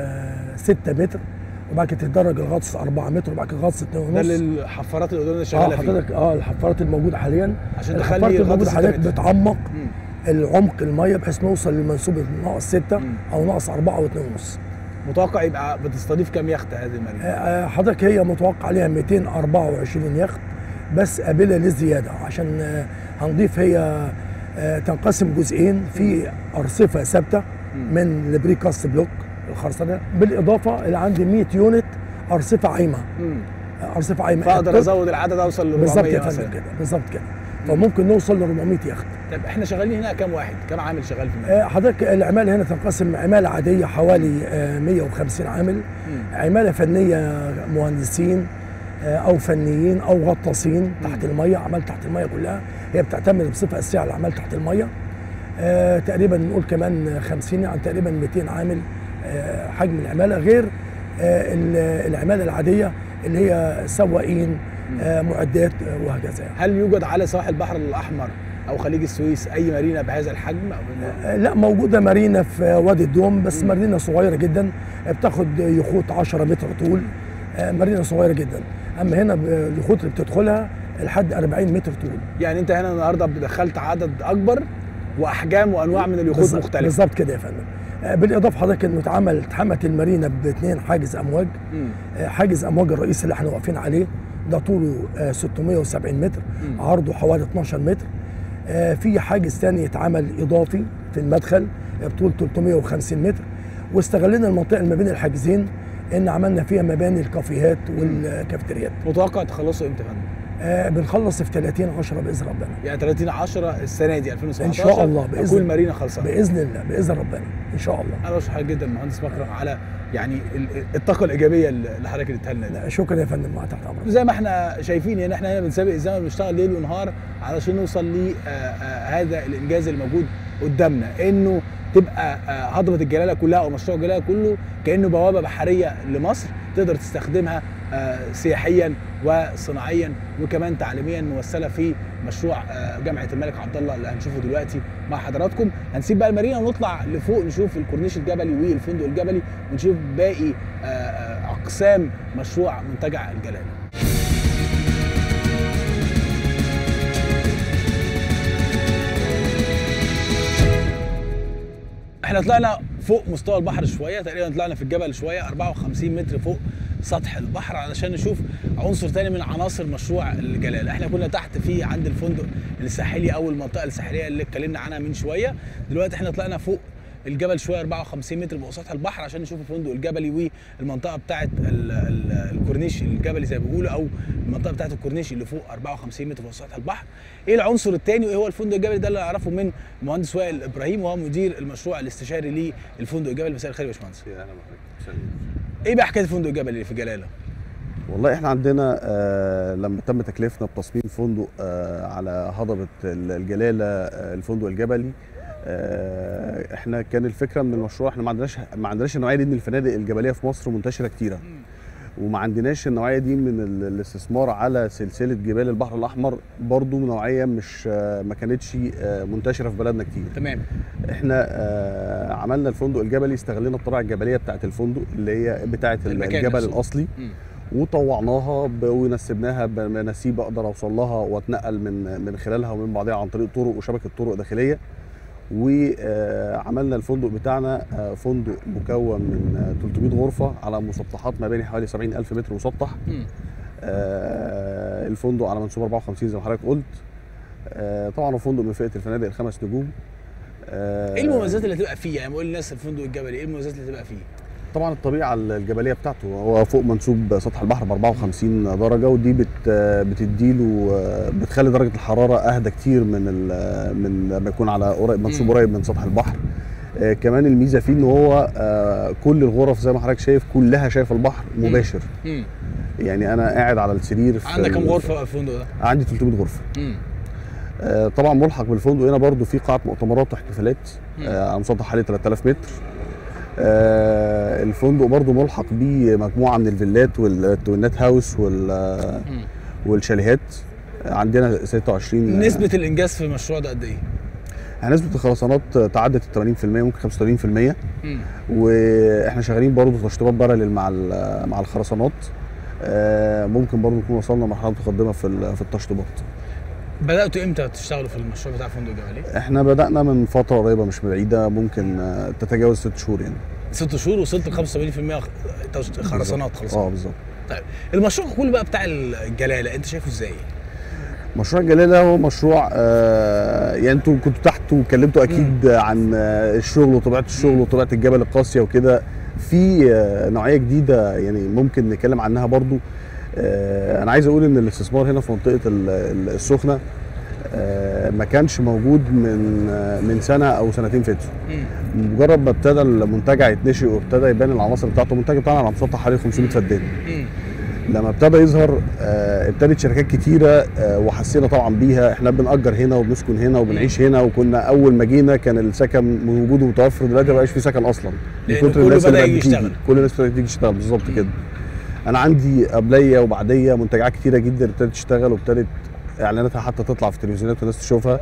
6 متر وبعد كده تتدرج الغطس 4 متر وبعد كده غطس 2 ده ونص للحفارات اللي قدامنا اه شغاله فيه حضرتك اه الحفارات الموجوده حاليا عشان الحفارات تخلي الموجوده الغطس حاليا 6 متر. بتعمق مم. العمق الميه بحيث نوصل للمنسوب ناقص 6 مم. او ناقص 4 او 2 ونص متوقع يبقى بتستضيف كام يخت هذه المارينا آه، آه، حضرتك هي متوقع عليها 224 يخت بس قابله للزياده عشان آه، هنضيف هي آه، تنقسم جزئين في ارصفه ثابته من البريكاست بلوك الخرسانه بالاضافه الى عندي 100 يونت ارصفه عايمه مم. آه، ارصفه عايمه فاقدر الطب- ازود العدد اوصل ل بالظبط 400 يا فندم مثلا كده بالظبط كده فممكن نوصل ل 400 يخت طب احنا شغالين هنا كام واحد كام عامل شغال في المارينا آه، حضرتك العماله هنا تنقسم عماله عاديه حوالي آه، 150 عامل عماله فنيه مهندسين آه، او فنيين او غطاسين تحت الميه اعمال تحت الميه كلها هي بتعتمد بصفه اساسيه على الاعمال تحت الميه آه، تقريبا نقول كمان 50 يعني تقريبا 200 عامل آه، حجم العماله غير آه، ال- العماله العاديه اللي هي سواقين آه، معدات آه، وهكذا يعني. هل يوجد على سواحل البحر الاحمر او خليج السويس اي مارينا بهذا الحجم أو آه، لا موجودة مارينا في وادي الدوم بس مارينا صغيرة جدا آه، بتاخد يخوت 10 متر طول آه، مارينا صغيرة جدا أما هنا ب- اليخوت اللي بتدخلها لحد 40 متر طول يعني انت هنا النهارده دخلت عدد اكبر واحجام وانواع من اليخوت بالظبط- مختلفه بالظبط كده يا فندم آه، بالإضافة حضرتك إنه اتعمل اتحمت المارينا باثنين حاجز أمواج مم. آه، حاجز أمواج الرئيسي اللي احنا واقفين عليه ده طوله آه، 670 متر عرضه حوالي 12 متر آه، في حاجز تاني اتعمل إضافي في المدخل آه، بطول 350 متر واستغلنا المنطقة اللي ما بين الحاجزين إن عملنا فيها مباني الكافيهات والكافيتريات متوقع تخلصوا امتى يا فندم؟ آه، بنخلص في 30 10 بإذن ربنا يعني 30 10 السنه دي 2017 إن شاء الله بإذن تكون المارينا خلصانه بإذن الله بإذن ربنا إن شاء الله انا بشكر حضرتك جدا مهندس مكرم على يعني ال- الطاقه الايجابيه اللي حضرتك اديتها لنا دي. لا، شكرا يا فندم مع تحت أمرك زي ما احنا شايفين ان احنا هنا بنسابق الزمن بنشتغل ليل ونهار علشان نوصل لهذا الانجاز اللي موجود قدامنا انه تبقى آه، هضبه الجلاله كلها او مشروع الجلاله كله كانه بوابه بحريه لمصر تقدر تستخدمها آه، سياحيا وصناعيا وكمان تعليميا موسله في مشروع آه، جامعه الملك عبد الله اللي هنشوفه دلوقتي مع حضراتكم هنسيب بقى المارينا ونطلع لفوق نشوف الكورنيش الجبلي والفندق الجبلي ونشوف باقي آه، آه، اقسام مشروع منتجع الجلاله احنا طلعنا فوق مستوى البحر شويه تقريبا طلعنا في الجبل شويه 54 متر فوق سطح البحر علشان نشوف عنصر تاني من عناصر مشروع الجلاله احنا كنا تحت في عند الفندق الساحلي او المنطقه الساحليه اللي اتكلمنا عنها من شويه دلوقتي احنا طلعنا فوق الجبل شويه 54 متر فوق سطح البحر عشان نشوف الفندق الجبلي والمنطقه بتاعه ال- ال- الكورنيش الجبلي زي ما بيقولوا او المنطقه بتاعه الكورنيش اللي فوق 54 متر فوق سطح البحر ايه العنصر الثاني وايه هو الفندق الجبلي ده اللي نعرفه من المهندس وائل ابراهيم وهو مدير المشروع الاستشاري للفندق الجبلي مساء الخير يا باشمهندس ايه بقى حكايه الفندق الجبلي اللي في جلاله والله احنا عندنا آه لما تم تكليفنا بتصميم فندق آه على هضبة ال- الجلالة آه الفندق الجبلي آه احنا كان الفكره من المشروع احنا ما عندناش ما عندناش النوعيه دي من الفنادق الجبليه في مصر منتشره كتيره وما عندناش النوعيه دي من ال- الاستثمار على سلسله جبال البحر الاحمر برضو نوعيه مش آه ما كانتش آه منتشره في بلدنا كتير تمام احنا آه عملنا الفندق الجبلي استغلينا الطبيعه الجبليه بتاعه الفندق اللي هي بتاعه المكان الجبل نفسه. الاصلي مم. وطوعناها ب- ونسبناها بمناسيب اقدر اوصل لها واتنقل من من خلالها ومن بعضها عن طريق طرق وشبكه طرق داخليه وعملنا الفندق بتاعنا آه، فندق مكون من آه، 300 غرفه على مسطحات مباني حوالي 70 الف متر مسطح مم. آه، الفندق على منسوب 54 زي ما حضرتك قلت آه، طبعا هو فندق من فئه الفنادق الخمس نجوم آه، ايه المميزات اللي هتبقى فيه يعني بقول للناس الفندق الجبلي ايه المميزات اللي هتبقى فيه طبعا الطبيعه الجبليه بتاعته هو فوق منسوب سطح البحر ب 54 درجه ودي بت بتديله بتخلي درجه الحراره اهدى كتير من ال- من لما يكون على قريب منسوب مم. قريب من سطح البحر آه، كمان الميزه فيه ان هو آه، كل الغرف زي ما حضرتك شايف كلها شايف البحر مباشر مم. يعني انا قاعد على السرير في عندك كام ال- غرفه بقى في الفندق ده عندي 300 غرفه مم. آه، طبعا ملحق بالفندق هنا برضو في قاعه مؤتمرات واحتفالات مم. آه، على مسطح حوالي 3000 متر آه، الفندق برضو ملحق بيه مجموعه من الفيلات وال- والنت هاوس وال- مم. والشاليهات آه، عندنا 26 نسبه الانجاز في المشروع ده قد ايه آه، نسبه الخرسانات تعدت ال 80% ممكن 85% مم. واحنا شغالين برضو تشطيبات بارلل مع ال- مع الخرسانات آه، ممكن برضو نكون وصلنا لمرحله متقدمه في ال- في التشطيبات بداتوا امتى تشتغلوا في المشروع بتاع فندق جبلي احنا بدانا من فتره قريبه مش بعيده ممكن آه، تتجاوز ست شهور يعني ست شهور وصلت ل 75% خ- تش- خرسانات خلص اه بالظبط طيب المشروع كله بقى بتاع الجلاله انت شايفه ازاي؟ مشروع الجلاله هو مشروع آه يعني انتوا كنتوا تحت واتكلمتوا اكيد عن آه الشغل وطبيعه الشغل وطبيعه الجبل القاسيه وكده في آه نوعيه جديده يعني ممكن نتكلم عنها برضو آه انا عايز اقول ان الاستثمار هنا في منطقه ال- ال- السخنه آه ما كانش موجود من آه من سنه او سنتين فاتوا مم. مجرد ما ابتدى المنتجع يتنشئ وابتدى يبان العناصر بتاعته المنتج بتاعنا على مسطح حوالي 500 فدان مم. لما ابتدى يظهر آه، ابتدت شركات كتيره آه، وحسينا طبعا بيها احنا بنأجر هنا وبنسكن هنا وبنعيش هنا وكنا اول ما جينا كان السكن موجود ومتوفر دلوقتي ما بقاش في سكن اصلا لأن من كتر كله الناس اللي بدأ بقت بتيجي. يشتغل. كل الناس بدأت تيجي تشتغل بالظبط كده انا عندي قبليه وبعديه منتجعات كتيره جدا ابتدت تشتغل وابتدت اعلاناتها حتى تطلع في التلفزيونات والناس تشوفها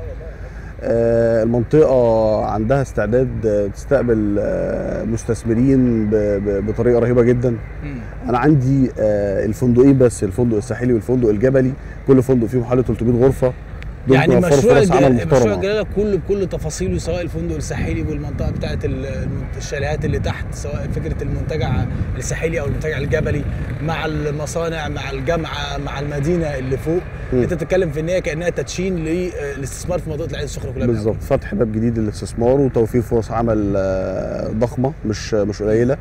آه، المنطقة عندها استعداد آه، تستقبل آه، مستثمرين ب- ب- بطريقة رهيبة جدا مم. انا عندي آه، الفندقين بس الفندق الساحلي والفندق الجبلي كل فندق فيهم حوالي 300 غرفه دول يعني بيوفروا مشروع فرص عمل الجلاله مشروع محترمه الجلاله كله بكل تفاصيله سواء الفندق الساحلي والمنطقه بتاعه ال- المنت- الشاليهات اللي تحت سواء فكره المنتجع الساحلي او المنتجع الجبلي مع المصانع مع الجامعه مع المدينه اللي فوق مم. انت بتتكلم في ان هي كانها تدشين للاستثمار في منطقه العين السخنه كلها بالظبط فتح باب جديد للاستثمار وتوفير فرص عمل آه، ضخمه مش مش قليله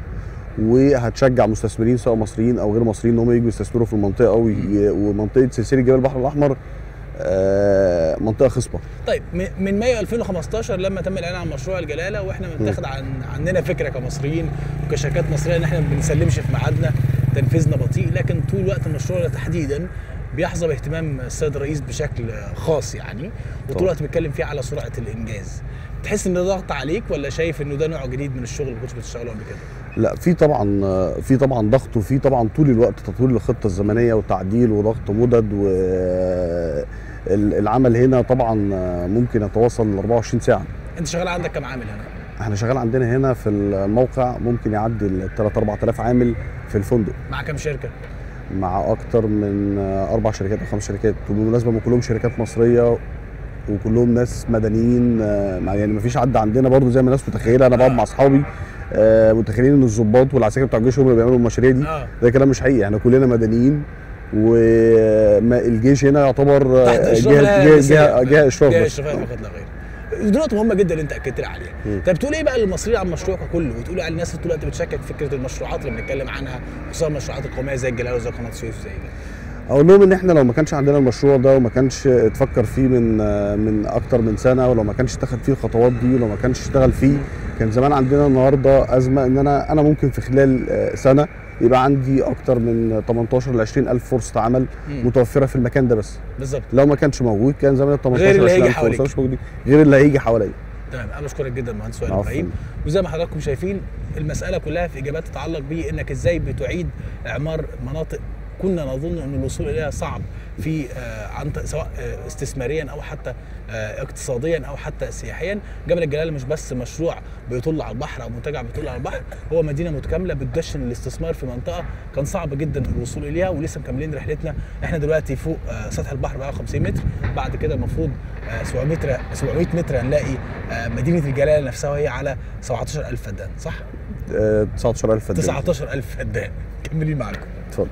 وهتشجع مستثمرين سواء مصريين او غير مصريين ان هم يجوا يستثمروا في المنطقه وي- ومنطقه سلسله جبال البحر الاحمر آه، منطقه خصبه طيب م- من مايو 2015 لما تم الاعلان عن مشروع الجلاله واحنا متاخد عن عننا فكره كمصريين وكشركات مصريه ان احنا ما بنسلمش في ميعادنا تنفيذنا بطيء لكن طول الوقت المشروع ده تحديدا بيحظى باهتمام السيد الرئيس بشكل خاص يعني وطول الوقت بيتكلم فيه على سرعه الانجاز تحس ان ده ضغط عليك ولا شايف انه ده نوع جديد من الشغل اللي ما كنتش بتشتغله قبل كده؟ لا في طبعا في طبعا ضغط وفي طبعا طول الوقت تطوير للخطه الزمنيه وتعديل وضغط مدد و ال- العمل هنا طبعا ممكن يتواصل ل 24 ساعه انت شغال عندك كام عامل هنا؟ احنا شغال عندنا هنا في الموقع ممكن يعدي ال 3 4000 عامل في الفندق مع كام شركه؟ مع اكتر من اربع شركات او خمس شركات وبالمناسبه هم كلهم شركات مصريه وكلهم ناس مدنيين آه، مع- يعني ما فيش حد عندنا برضو زي ما الناس متخيله انا بقعد مع اصحابي آه، متخيلين ان الضباط والعساكر بتوع الجيش هم اللي بيعملوا المشاريع دي اه ده كلام مش حقيقي احنا كلنا مدنيين والجيش هنا يعتبر آه، تحت اشراف جهه الهيئة جهه الهندسية. جهه, جهة اشراف جهه بس اشرافيه فقط لا غير دي نقطة مهمة جدا اللي انت اكدت لي عليها. مم. طب بتقول ايه بقى للمصريين عن مشروعك كله وتقول على الناس طول الوقت بتشكك في فكرة المشروعات اللي بنتكلم عنها خصوصا المشروعات القومية زي الجلاله وزي قناة السويس زي كده. اقول لهم ان احنا لو ما كانش عندنا المشروع ده وما كانش اتفكر فيه من من اكتر من سنه ولو ما كانش اتخذ فيه الخطوات دي ولو ما كانش اشتغل فيه كان زمان عندنا النهارده ازمه ان انا انا ممكن في خلال آه، سنه يبقى عندي اكتر من 18 ل 20 الف فرصه عمل مم. متوفره في المكان ده بس بالظبط لو ما كانش موجود كان زمان ال 18 غير اللي 20 هيجي الف حواليك. فرصه مش موجودين غير اللي هيجي حواليا تمام انا بشكرك جدا مهندس وائل عفواً. ابراهيم وزي ما حضراتكم شايفين المسألة كلها في اجابات تتعلق بانك ازاي بتعيد اعمار مناطق كنا نظن ان الوصول اليها صعب في آه، عن ط- سواء آه، استثماريا او حتى آه، اقتصاديا او حتى سياحيا جبل الجلاله مش بس مشروع بيطل على البحر او منتجع بيطل على البحر هو مدينه متكامله بتدشن الاستثمار في منطقه كان صعب جدا الوصول اليها ولسه مكملين رحلتنا احنا دلوقتي فوق آه، سطح البحر بقى 50 متر بعد كده المفروض آه، 700 متر 700 متر هنلاقي آه، مدينه الجلاله نفسها وهي على 17000 فدان صح؟ آه، 19000 فدان 19000 فدان كملين معاكم اتفضل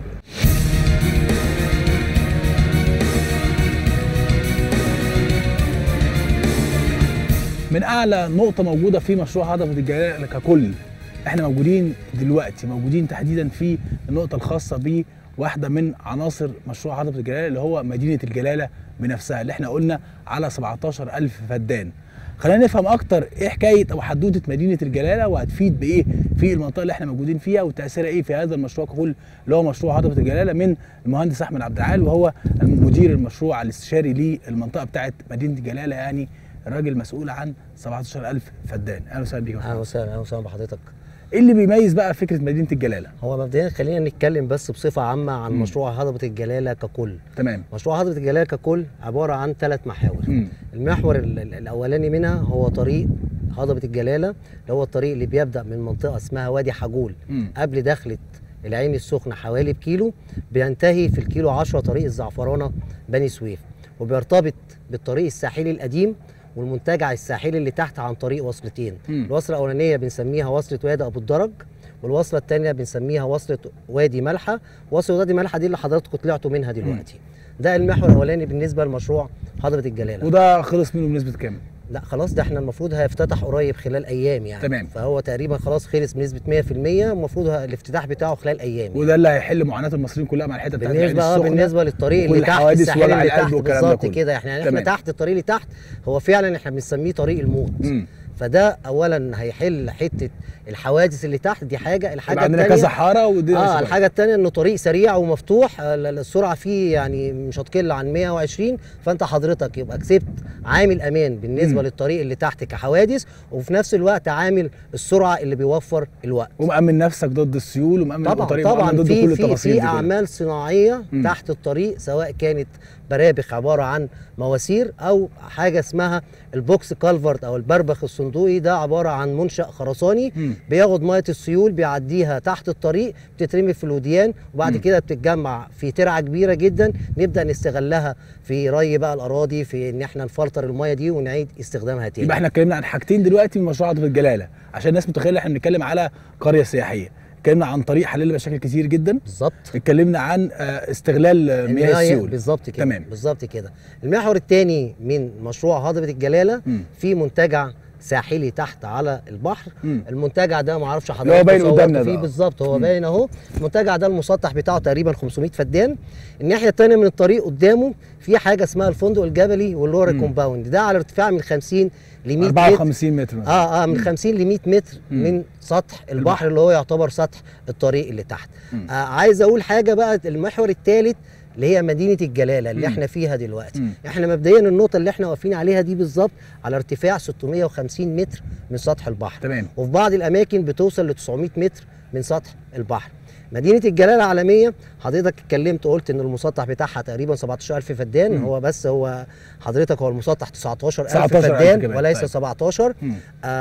من اعلى نقطه موجوده في مشروع هضبه الجلاله ككل احنا موجودين دلوقتي موجودين تحديدا في النقطه الخاصه بواحده من عناصر مشروع هضبه الجلاله اللي هو مدينه الجلاله بنفسها اللي احنا قلنا على 17000 فدان خلينا نفهم اكتر ايه حكايه او حدوته مدينه الجلاله وهتفيد بايه في المنطقه اللي احنا موجودين فيها وتاثيرها ايه في هذا المشروع ككل اللي هو مشروع هضبه الجلاله من المهندس احمد عبد العال وهو مدير المشروع الاستشاري للمنطقه بتاعه مدينه الجلاله يعني الراجل مسؤول عن 17000 فدان اهلا وسهلا بيك يا اهلا محمد. وسهلا اهلا وسهلا بحضرتك ايه اللي بيميز بقى فكره مدينه الجلاله هو مبدئيا خلينا نتكلم بس بصفه عامه عن مم. مشروع هضبه الجلاله ككل تمام مشروع هضبه الجلاله ككل عباره عن ثلاث محاور مم. المحور ال- ال- الاولاني منها هو طريق هضبه الجلاله اللي هو الطريق اللي بيبدا من منطقه اسمها وادي حجول مم. قبل دخله العين السخنه حوالي بكيلو بينتهي في الكيلو 10 طريق الزعفرانه بني سويف وبيرتبط بالطريق الساحلي القديم والمنتجع الساحلي اللي تحت عن طريق وصلتين مم. الوصله الاولانيه بنسميها وصله وادي ابو الدرج والوصله الثانيه بنسميها وصله وادي ملحه وصله وادي ملحه دي اللي حضراتكم طلعتوا منها دلوقتي ده المحور الاولاني بالنسبه لمشروع هضبه الجلاله وده خلص منه بنسبه كام لا خلاص ده احنا المفروض هيفتتح قريب خلال ايام يعني تمام. فهو تقريبا خلاص خلص بنسبه 100% المفروض ه- الافتتاح بتاعه خلال ايام يعني. وده اللي هيحل معاناه المصريين كلها مع الحته بتاعت العين بالنسبه اه السخنة بالنسبه للطريق وكل اللي تحت الحوادث الساحلي وجع اللي القلب تحت والكلام ده بالظبط كله. كده احنا يعني احنا تمام. تحت الطريق اللي تحت هو فعلا احنا بنسميه طريق الموت مم. فده اولا هيحل حته الحوادث اللي تحت دي حاجه الحاجه يبقى عندنا التانية- كذا حاره ودي اه الحاجه الثانيه انه طريق سريع ومفتوح آه، ال- السرعه فيه يعني مش هتقل عن 120 فانت حضرتك يبقى كسبت عامل امان بالنسبه مم. للطريق اللي تحت كحوادث وفي نفس الوقت عامل السرعه اللي بيوفر الوقت ومأمن نفسك ضد السيول ومأمن طبعا الطريق طبعا ومأمن ضد في كل في التفاصيل في دي كلها. اعمال صناعيه مم. تحت الطريق سواء كانت برابخ عباره عن مواسير او حاجه اسمها البوكس كالفرت او البربخ الصندوقي ده عباره عن منشا خرساني مم. بياخد ميه السيول بيعديها تحت الطريق بتترمي في الوديان وبعد مم. كده بتتجمع في ترعه كبيره جدا نبدا نستغلها في ري بقى الاراضي في ان احنا نفلتر الميه دي ونعيد استخدامها تاني يبقى احنا اتكلمنا عن حاجتين دلوقتي من مشروع عاطفه الجلاله عشان الناس متخيله احنا بنتكلم على قريه سياحيه اتكلمنا عن طريق حلال مشاكل كتير جدا بالظبط اتكلمنا عن آه، استغلال آه، مياه المياه السيول بالظبط كده تمام. بالظبط كده المحور الثاني من مشروع هضبه الجلاله مم. في منتجع ساحلي تحت على البحر مم. المنتجع ده ما اعرفش اللي هو حضرتك باين صورت قدامنا فيه ده. بالظبط هو مم. باين اهو المنتجع ده المسطح بتاعه تقريبا 500 فدان الناحيه الثانيه من الطريق قدامه في حاجه اسمها الفندق الجبلي واللورا مم. كومباوند ده على ارتفاع من 50 ل 100 متر 54 متر مثلا اه اه من 50 ل 100 متر مم. من سطح البحر اللي هو يعتبر سطح الطريق اللي تحت مم. آه عايز اقول حاجه بقى المحور الثالث اللي هي مدينه الجلاله اللي مم. احنا فيها دلوقتي مم. احنا مبدئيا النقطه اللي احنا واقفين عليها دي بالظبط على ارتفاع 650 متر من سطح البحر تمام وفي بعض الاماكن بتوصل ل 900 متر من سطح البحر مدينه الجلاله العالميه حضرتك اتكلمت وقلت ان المسطح بتاعها تقريبا 17000 فدان مم. هو بس هو حضرتك هو المسطح 19000 19,000 فدان كمان، وليس طيب. 17 مم.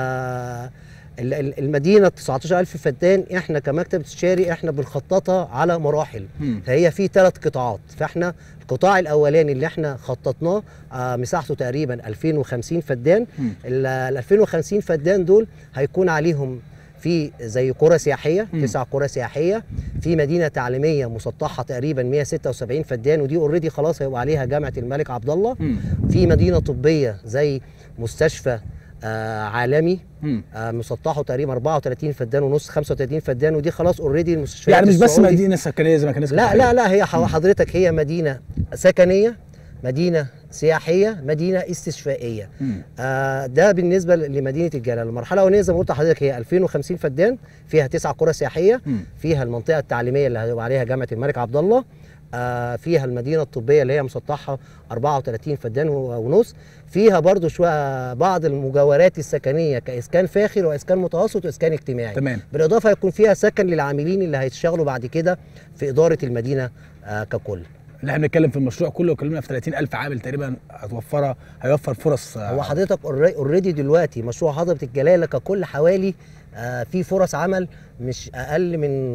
آه ال- ال- المدينه 19000 فدان احنا كمكتب استشاري احنا بنخططها على مراحل مم. فهي في ثلاث قطاعات فاحنا القطاع الاولاني اللي احنا خططناه آه مساحته تقريبا 2050 فدان مم. ال ال 2050 فدان دول هيكون عليهم في زي قرى سياحيه مم. تسع قرى سياحيه في مدينه تعليميه مسطحه تقريبا 176 فدان ودي اوريدي خلاص هيبقى عليها جامعه الملك عبد الله مم. في مدينه طبيه زي مستشفى آه عالمي مم. آه مسطحه تقريبا 34 فدان ونص 35 فدان ودي خلاص اوريدي المستشفيات يعني مش بس السعودي- مدينه سكنيه زي ما كان الناس لا متخيلة. لا لا هي حو- حضرتك هي مدينه سكنيه مدينه سياحيه مدينه استشفائيه مم. آه ده بالنسبه ل- لمدينه الجلاله المرحله الاولانيه زي ما قلت لحضرتك هي 2050 فدان فيها تسع قرى سياحيه مم. فيها المنطقه التعليميه اللي هيبقى عليها جامعه الملك عبد الله آه فيها المدينه الطبيه اللي هي مسطحها 34 فدان و- ونص فيها برضو شويه بعض المجاورات السكنيه كاسكان فاخر واسكان متوسط واسكان اجتماعي تمام بالاضافه هيكون فيها سكن للعاملين اللي هيشتغلوا بعد كده في اداره المدينه آه ككل اللي احنا بنتكلم في المشروع كله وكلمنا في 30000 عامل تقريبا هتوفرها هيوفر فرص آه، هو حضرتك اوريدي دلوقتي مشروع هضبه الجلاله ككل حوالي آه في فرص عمل مش اقل من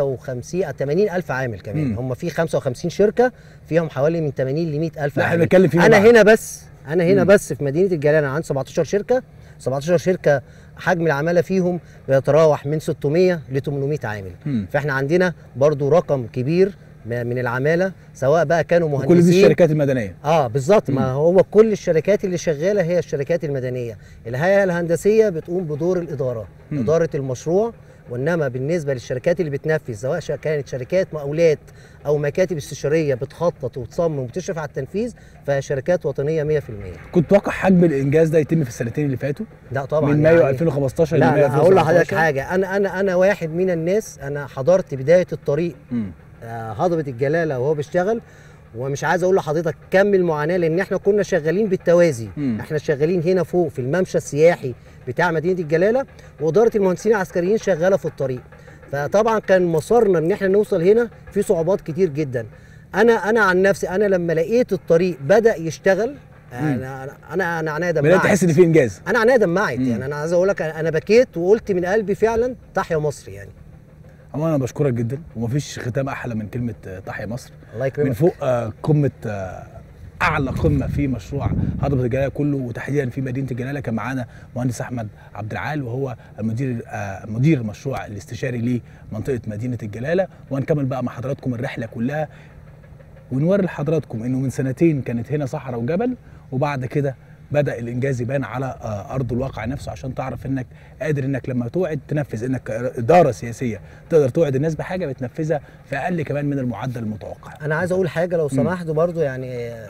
55 آه، 80 الف عامل كمان مم. هم في 55 شركه فيهم حوالي من 80 ل 100 الف لا، احنا عامل بنتكلم فيما انا بعد. هنا بس انا هنا مم. بس في مدينه الجلاله عندي 17 شركه 17 شركه حجم العماله فيهم بيتراوح من 600 ل 800 عامل مم. فاحنا عندنا برضو رقم كبير م- من العماله سواء بقى كانوا مهندسين كل دي الشركات المدنيه اه بالظبط ما هو كل الشركات اللي شغاله هي الشركات المدنيه الهيئه الهندسيه بتقوم بدور الاداره مم. اداره المشروع وانما بالنسبه للشركات اللي بتنفذ سواء ش- كانت شركات مقاولات او مكاتب استشاريه بتخطط وتصمم وتشرف على التنفيذ فهي شركات وطنيه 100% كنت تتوقع حجم الانجاز ده يتم في السنتين اللي فاتوا لا طبعا من مايو يعني 2015 لا لمايو لا هقول لحضرتك 2017. حاجه انا انا انا واحد من الناس انا حضرت بدايه الطريق مم. آه، هضبه الجلاله وهو بيشتغل ومش عايز اقول لحضرتك كم المعاناه لان احنا كنا شغالين بالتوازي مم. احنا شغالين هنا فوق في الممشى السياحي بتاع مدينه الجلاله واداره المهندسين العسكريين شغاله في الطريق فطبعا كان مسارنا ان احنا نوصل هنا في صعوبات كتير جدا انا انا عن نفسي انا لما لقيت الطريق بدا يشتغل انا انا انا عناية بدات دمعت تحس ان في انجاز انا عناية دمعت مم. يعني انا عايز اقول لك انا بكيت وقلت من قلبي فعلا تحيا مصر يعني عموما انا بشكرك جدا ومفيش ختام احلى من كلمه آه، تحيا مصر الله من يكرمك فوق آه، قمه آه، اعلى قمه في مشروع هضبه الجلاله كله وتحديدا في مدينه الجلاله كان معانا مهندس احمد عبد العال وهو المدير آه، مدير المشروع الاستشاري لمنطقه مدينه الجلاله وهنكمل بقى مع حضراتكم الرحله كلها ونوري لحضراتكم انه من سنتين كانت هنا صحراء وجبل وبعد كده بدا الانجاز يبان على آه، ارض الواقع نفسه عشان تعرف انك قادر انك لما توعد تنفذ انك اداره سياسيه تقدر توعد الناس بحاجه بتنفذها في اقل كمان من المعدل المتوقع انا عايز اقول حاجه لو سمحت برضو يعني آه،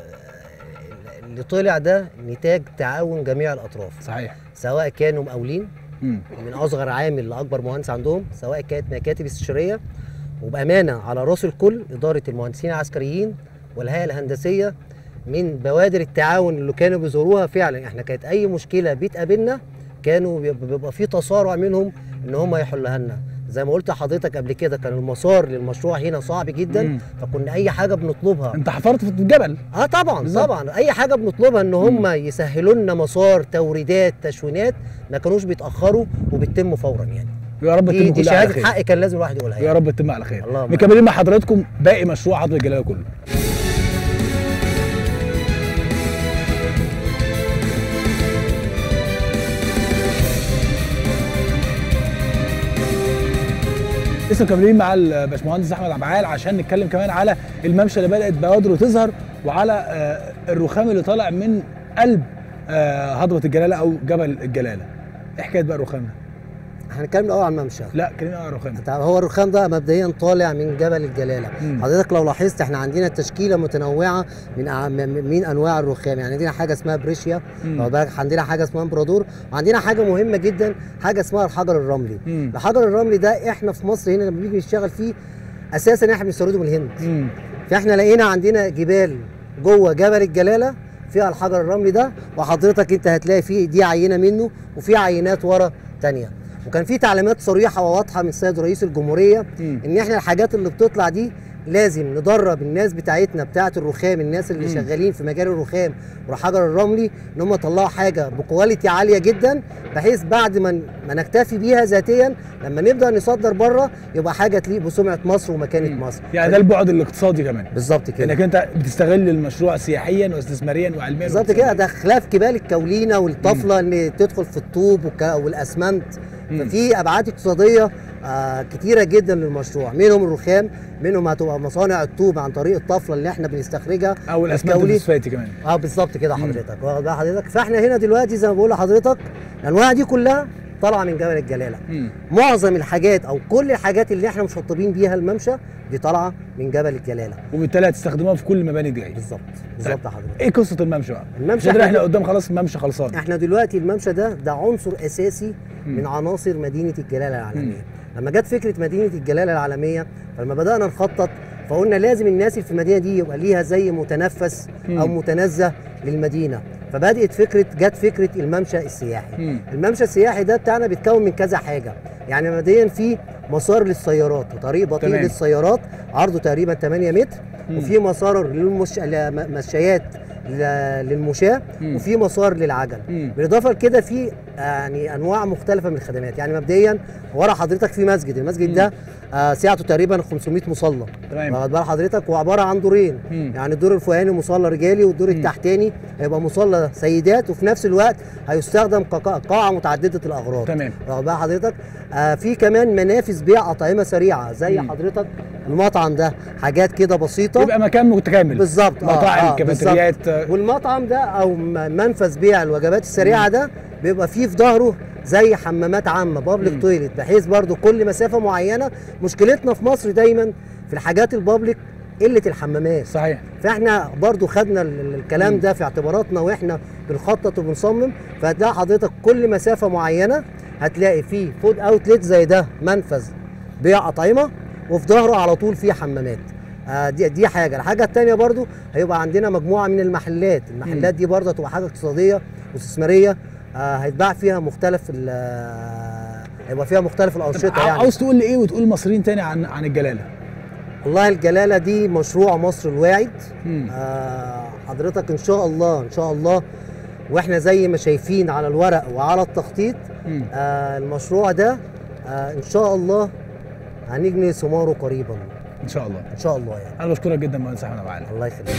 اللي طلع ده نتاج تعاون جميع الاطراف صحيح سواء كانوا مقاولين مم. من اصغر عامل لاكبر مهندس عندهم سواء كانت مكاتب استشاريه وبامانه على راس الكل اداره المهندسين العسكريين والهيئه الهندسيه من بوادر التعاون اللي كانوا بيزوروها فعلا احنا كانت اي مشكله بتقابلنا كانوا بيبقى بيبقى في تسارع منهم ان هم يحلها لنا زي ما قلت لحضرتك قبل كده كان المسار للمشروع هنا صعب جدا مم. فكنا اي حاجه بنطلبها انت حفرت في الجبل اه طبعا بالظبط. طبعا اي حاجه بنطلبها ان هم يسهلوا لنا مسار توريدات تشوينات ما كانوش بيتاخروا وبتتم فورا يعني يا رب دي, تتم دي كلها على شهاده خير حق كان لازم الواحد يقولها يا يعني. رب تتم على خير اللهم مكملين مع حضراتكم باقي مشروع هضبه الجلاله كله لسه مكملين مع الباشمهندس احمد عبعال عشان نتكلم كمان على الممشى اللي بدات بوادره تظهر وعلى آه، الرخام اللي طالع من قلب آه، هضبه الجلاله او جبل الجلاله ايه حكايه بقى الرخام ده؟ احنا هنتكلم الاول عن الممشى لا كلمه عن الرخام طب هو الرخام ده مبدئيا طالع من جبل الجلاله مم. حضرتك لو لاحظت احنا عندنا تشكيله متنوعه من أع- من من انواع الرخام يعني عندنا حاجه اسمها بريشيا مم. واخد بالك؟ عندنا حاجه اسمها امبرادور وعندنا حاجه مهمه جدا حاجه اسمها الحجر الرملي مم. الحجر الرملي ده احنا في مصر هنا لما بنيجي نشتغل فيه اساسا احنا بنستورده من الهند مم. فاحنا لقينا عندنا جبال جوه جبل الجلاله فيها الحجر الرملي ده وحضرتك انت هتلاقي فيه دي عينه منه وفي عينات ورا تانية وكان في تعليمات صريحه وواضحه من السيد رئيس الجمهوريه مم. ان احنا الحاجات اللي بتطلع دي لازم ندرب الناس بتاعتنا بتاعه الرخام الناس اللي مم. شغالين في مجال الرخام والحجر الرملي ان هم يطلعوا حاجه بكواليتي عاليه جدا بحيث بعد ما ما نكتفي بيها ذاتيا لما نبدا نصدر بره يبقى حاجه تليق بسمعه مصر ومكانه مصر يعني ده البعد الاقتصادي كمان بالظبط كده انك انت بتستغل المشروع سياحيا واستثماريا وعلميا بالظبط كده ده خلاف كبال الكولينه والطفله ان تدخل في الطوب والك- والاسمنت مم. ففي ابعاد اقتصاديه آه كتيره جدا للمشروع منهم الرخام منهم هتبقى مصانع الطوب عن طريق الطفله اللي احنا بنستخرجها او الاسمنت الكولي. الفوسفاتي كمان اه بالظبط كده حضرتك واخد بال حضرتك فاحنا هنا دلوقتي زي ما بقول لحضرتك الانواع دي كلها طالعه من جبل الجلاله مم. معظم الحاجات او كل الحاجات اللي احنا مشطبين بيها الممشى دي طالعه من جبل الجلاله وبالتالي هتستخدموها في كل المباني دي بالظبط بالظبط حضرتك ايه قصه الممشى بقى؟ الممشى عشان إحنا- احنا قدام خلاص الممشى خلصان احنا دلوقتي الممشى ده ده عنصر اساسي مم. من عناصر مدينه الجلاله العالميه مم. لما جت فكره مدينه الجلاله العالميه فلما بدانا نخطط فقلنا لازم الناس اللي في المدينه دي يبقى ليها زي متنفس او مم. متنزه للمدينه فبدات فكره جت فكره الممشى السياحي مم. الممشى السياحي ده بتاعنا بيتكون من كذا حاجه يعني مبدئيا في مسار للسيارات وطريق بطيء تمام. للسيارات عرضه تقريبا 8 متر مم. وفي مسار للمش... لمشايات ل- للمشاة مم. وفي مسار للعجل مم. بالاضافه لكده في يعني انواع مختلفه من الخدمات يعني مبدئيا ورا حضرتك في مسجد المسجد ده آه سعته تقريبا 500 مصلى تمام. واخد بال حضرتك وعباره عن دورين مم. يعني الدور الفوقاني مصلى رجالي والدور التحتاني هيبقى مصلى سيدات وفي نفس الوقت هيستخدم كقا- قاعه متعدده الاغراض تمام. واخد بال حضرتك آه في كمان منافذ بيع اطعمه سريعه زي مم. حضرتك المطعم ده حاجات كده بسيطه يبقى مكان متكامل بالظبط مطاعم كافيتريات بالظبط. والمطعم ده او م- منفذ بيع الوجبات السريعه ده بيبقى فيه في ظهره زي حمامات عامه بابليك تويلت بحيث برضو كل مسافه معينه مشكلتنا في مصر دايما في الحاجات البابليك قله الحمامات صحيح فاحنا برضو خدنا ال- ال- الكلام ده في اعتباراتنا واحنا بنخطط وبنصمم فهتلاقي حضرتك كل مسافه معينه هتلاقي فيه فود اوتلت زي ده منفذ بيع اطعمه وفي ظهره على طول فيه حمامات آه دي دي حاجه الحاجه الثانيه برضو هيبقى عندنا مجموعه من المحلات المحلات دي برضو هتبقى حاجه اقتصاديه واستثماريه آه هيتباع فيها مختلف ال- آه، هيبقى فيها مختلف طب الانشطه ع- يعني عاوز تقول لي ايه وتقول المصريين تاني عن عن الجلاله والله الجلاله دي مشروع مصر الواعد مم. آه حضرتك ان شاء الله ان شاء الله واحنا زي ما شايفين على الورق وعلى التخطيط مم. آه المشروع ده آه ان شاء الله هنجني ثماره قريبا ان شاء الله ان شاء الله يعني انا بشكرك جدا مهندس احمد ابو علي الله يخليك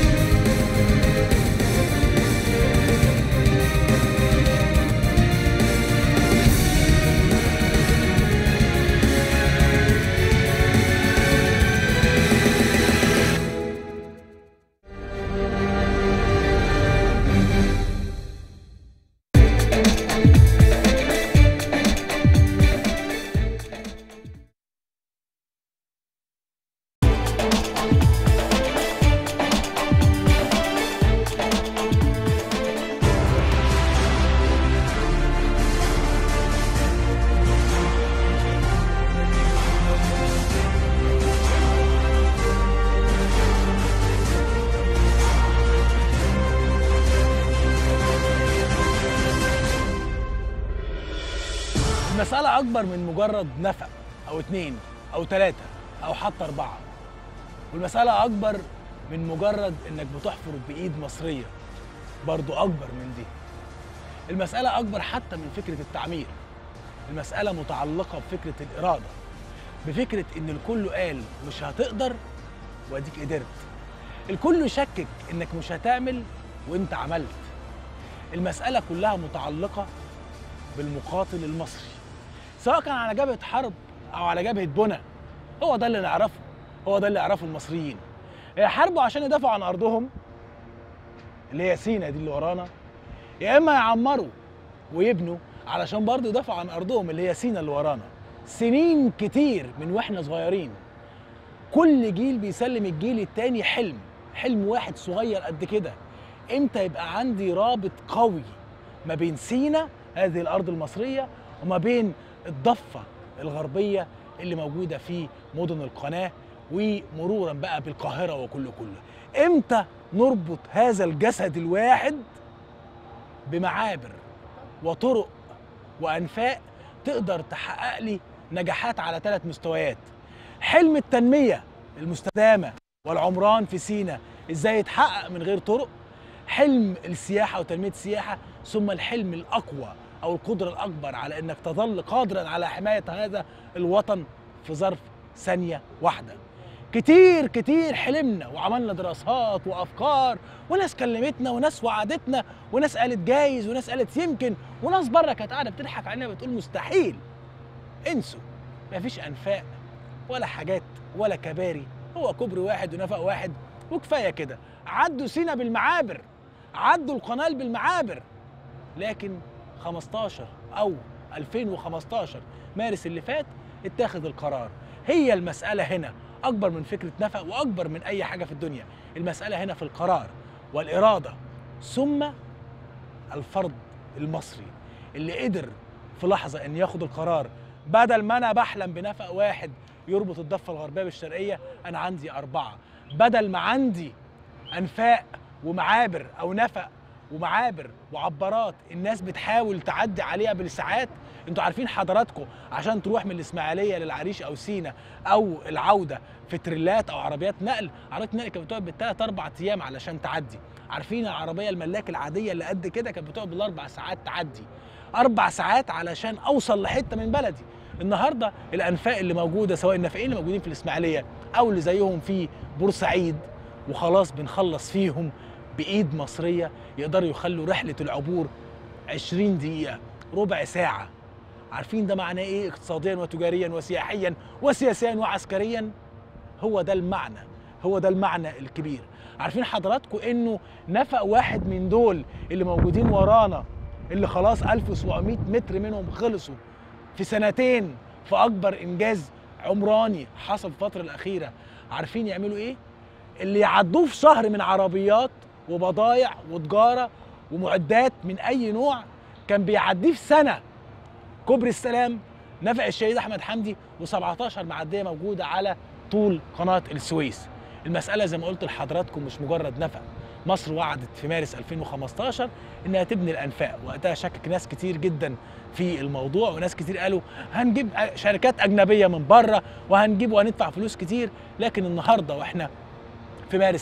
المسألة أكبر من مجرد نفق أو اتنين أو تلاتة أو حتى أربعة والمسألة أكبر من مجرد إنك بتحفر بإيد مصرية برضو أكبر من دي المسألة أكبر حتى من فكرة التعمير المسألة متعلقة بفكرة الإرادة بفكرة إن الكل قال مش هتقدر وأديك قدرت الكل شكك إنك مش هتعمل وإنت عملت المسألة كلها متعلقة بالمقاتل المصري سواء كان على جبهة حرب أو على جبهة بنى هو ده اللي نعرفه هو ده اللي يعرفه المصريين يحاربوا عشان يدافعوا عن أرضهم اللي هي سينا دي اللي ورانا يا إما يعمروا ويبنوا علشان برضه يدافعوا عن أرضهم اللي هي سينا اللي ورانا سنين كتير من واحنا صغيرين كل جيل بيسلم الجيل التاني حلم حلم واحد صغير قد كده امتى يبقى عندي رابط قوي ما بين سينا هذه الارض المصريه وما بين الضفه الغربيه اللي موجوده في مدن القناه ومرورا بقى بالقاهره وكل كله امتى نربط هذا الجسد الواحد بمعابر وطرق وانفاق تقدر تحقق لي نجاحات على ثلاث مستويات حلم التنميه المستدامه والعمران في سينا ازاي يتحقق من غير طرق حلم السياحه وتنميه السياحه ثم الحلم الاقوى او القدره الاكبر على انك تظل قادرا على حمايه هذا الوطن في ظرف ثانيه واحده كتير كتير حلمنا وعملنا دراسات وافكار وناس كلمتنا وناس وعدتنا وناس قالت جايز وناس قالت يمكن وناس بره كانت قاعده بتضحك علينا بتقول مستحيل انسوا مفيش انفاق ولا حاجات ولا كباري هو كوبري واحد ونفق واحد وكفايه كده عدوا سينا بالمعابر عدوا القناه بالمعابر لكن 15 او 2015 مارس اللي فات اتاخذ القرار هي المساله هنا اكبر من فكره نفق واكبر من اي حاجه في الدنيا المساله هنا في القرار والاراده ثم الفرد المصري اللي قدر في لحظه ان ياخد القرار بدل ما انا بحلم بنفق واحد يربط الضفه الغربيه بالشرقيه انا عندي اربعه بدل ما عندي انفاق ومعابر او نفق ومعابر وعبارات الناس بتحاول تعدي عليها بالساعات انتوا عارفين حضراتكم عشان تروح من الاسماعيليه للعريش او سينا او العوده في تريلات او عربيات نقل عربيات نقل كانت بتقعد بالثلاث اربع ايام علشان تعدي عارفين العربيه الملاك العاديه اللي قد كده كانت بتقعد بالاربع ساعات تعدي اربع ساعات علشان اوصل لحته من بلدي النهارده الانفاق اللي موجوده سواء النافقين اللي موجودين في الاسماعيليه او اللي زيهم في بورسعيد وخلاص بنخلص فيهم بايد مصريه يقدروا يخلوا رحله العبور 20 دقيقه ربع ساعه عارفين ده معناه ايه اقتصاديا وتجاريا وسياحيا وسياسيا وعسكريا هو ده المعنى هو ده المعنى الكبير عارفين حضراتكم انه نفق واحد من دول اللي موجودين ورانا اللي خلاص 1700 متر منهم خلصوا في سنتين في اكبر انجاز عمراني حصل في الفتره الاخيره عارفين يعملوا ايه اللي يعدوه في شهر من عربيات وبضايع وتجاره ومعدات من اي نوع كان بيعديه في سنه كوبري السلام نفق الشهيد احمد حمدي و17 معديه موجوده على طول قناه السويس المساله زي ما قلت لحضراتكم مش مجرد نفق مصر وعدت في مارس 2015 انها تبني الانفاق وقتها شكك ناس كتير جدا في الموضوع وناس كتير قالوا هنجيب شركات اجنبيه من بره وهنجيب وهندفع فلوس كتير لكن النهارده واحنا في مارس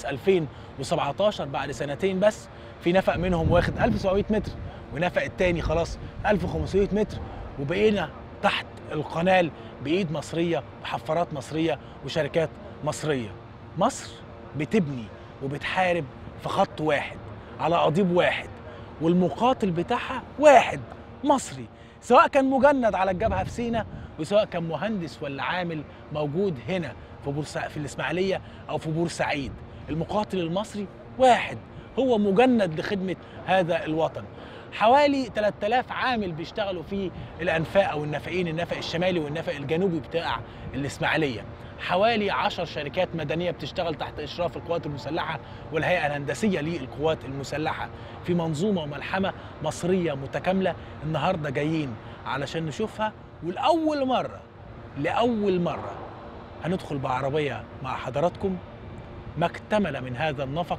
2017 بعد سنتين بس في نفق منهم واخد 1700 متر ونفق التاني خلاص 1500 متر وبقينا تحت القنال بايد مصريه وحفارات مصريه وشركات مصريه مصر بتبني وبتحارب في خط واحد على قضيب واحد والمقاتل بتاعها واحد مصري سواء كان مجند على الجبهه في سينا وسواء كان مهندس ولا عامل موجود هنا في بورسع في الاسماعيليه او في بورسعيد المقاتل المصري واحد هو مجند لخدمه هذا الوطن حوالي 3000 عامل بيشتغلوا في الانفاق او النفقين النفق الشمالي والنفق الجنوبي بتاع الاسماعيليه حوالي 10 شركات مدنيه بتشتغل تحت اشراف القوات المسلحه والهيئه الهندسيه للقوات المسلحه في منظومه وملحمه مصريه متكامله النهارده جايين علشان نشوفها ولاول مره لاول مره هندخل بعربيه مع حضراتكم ما اكتمل من هذا النفق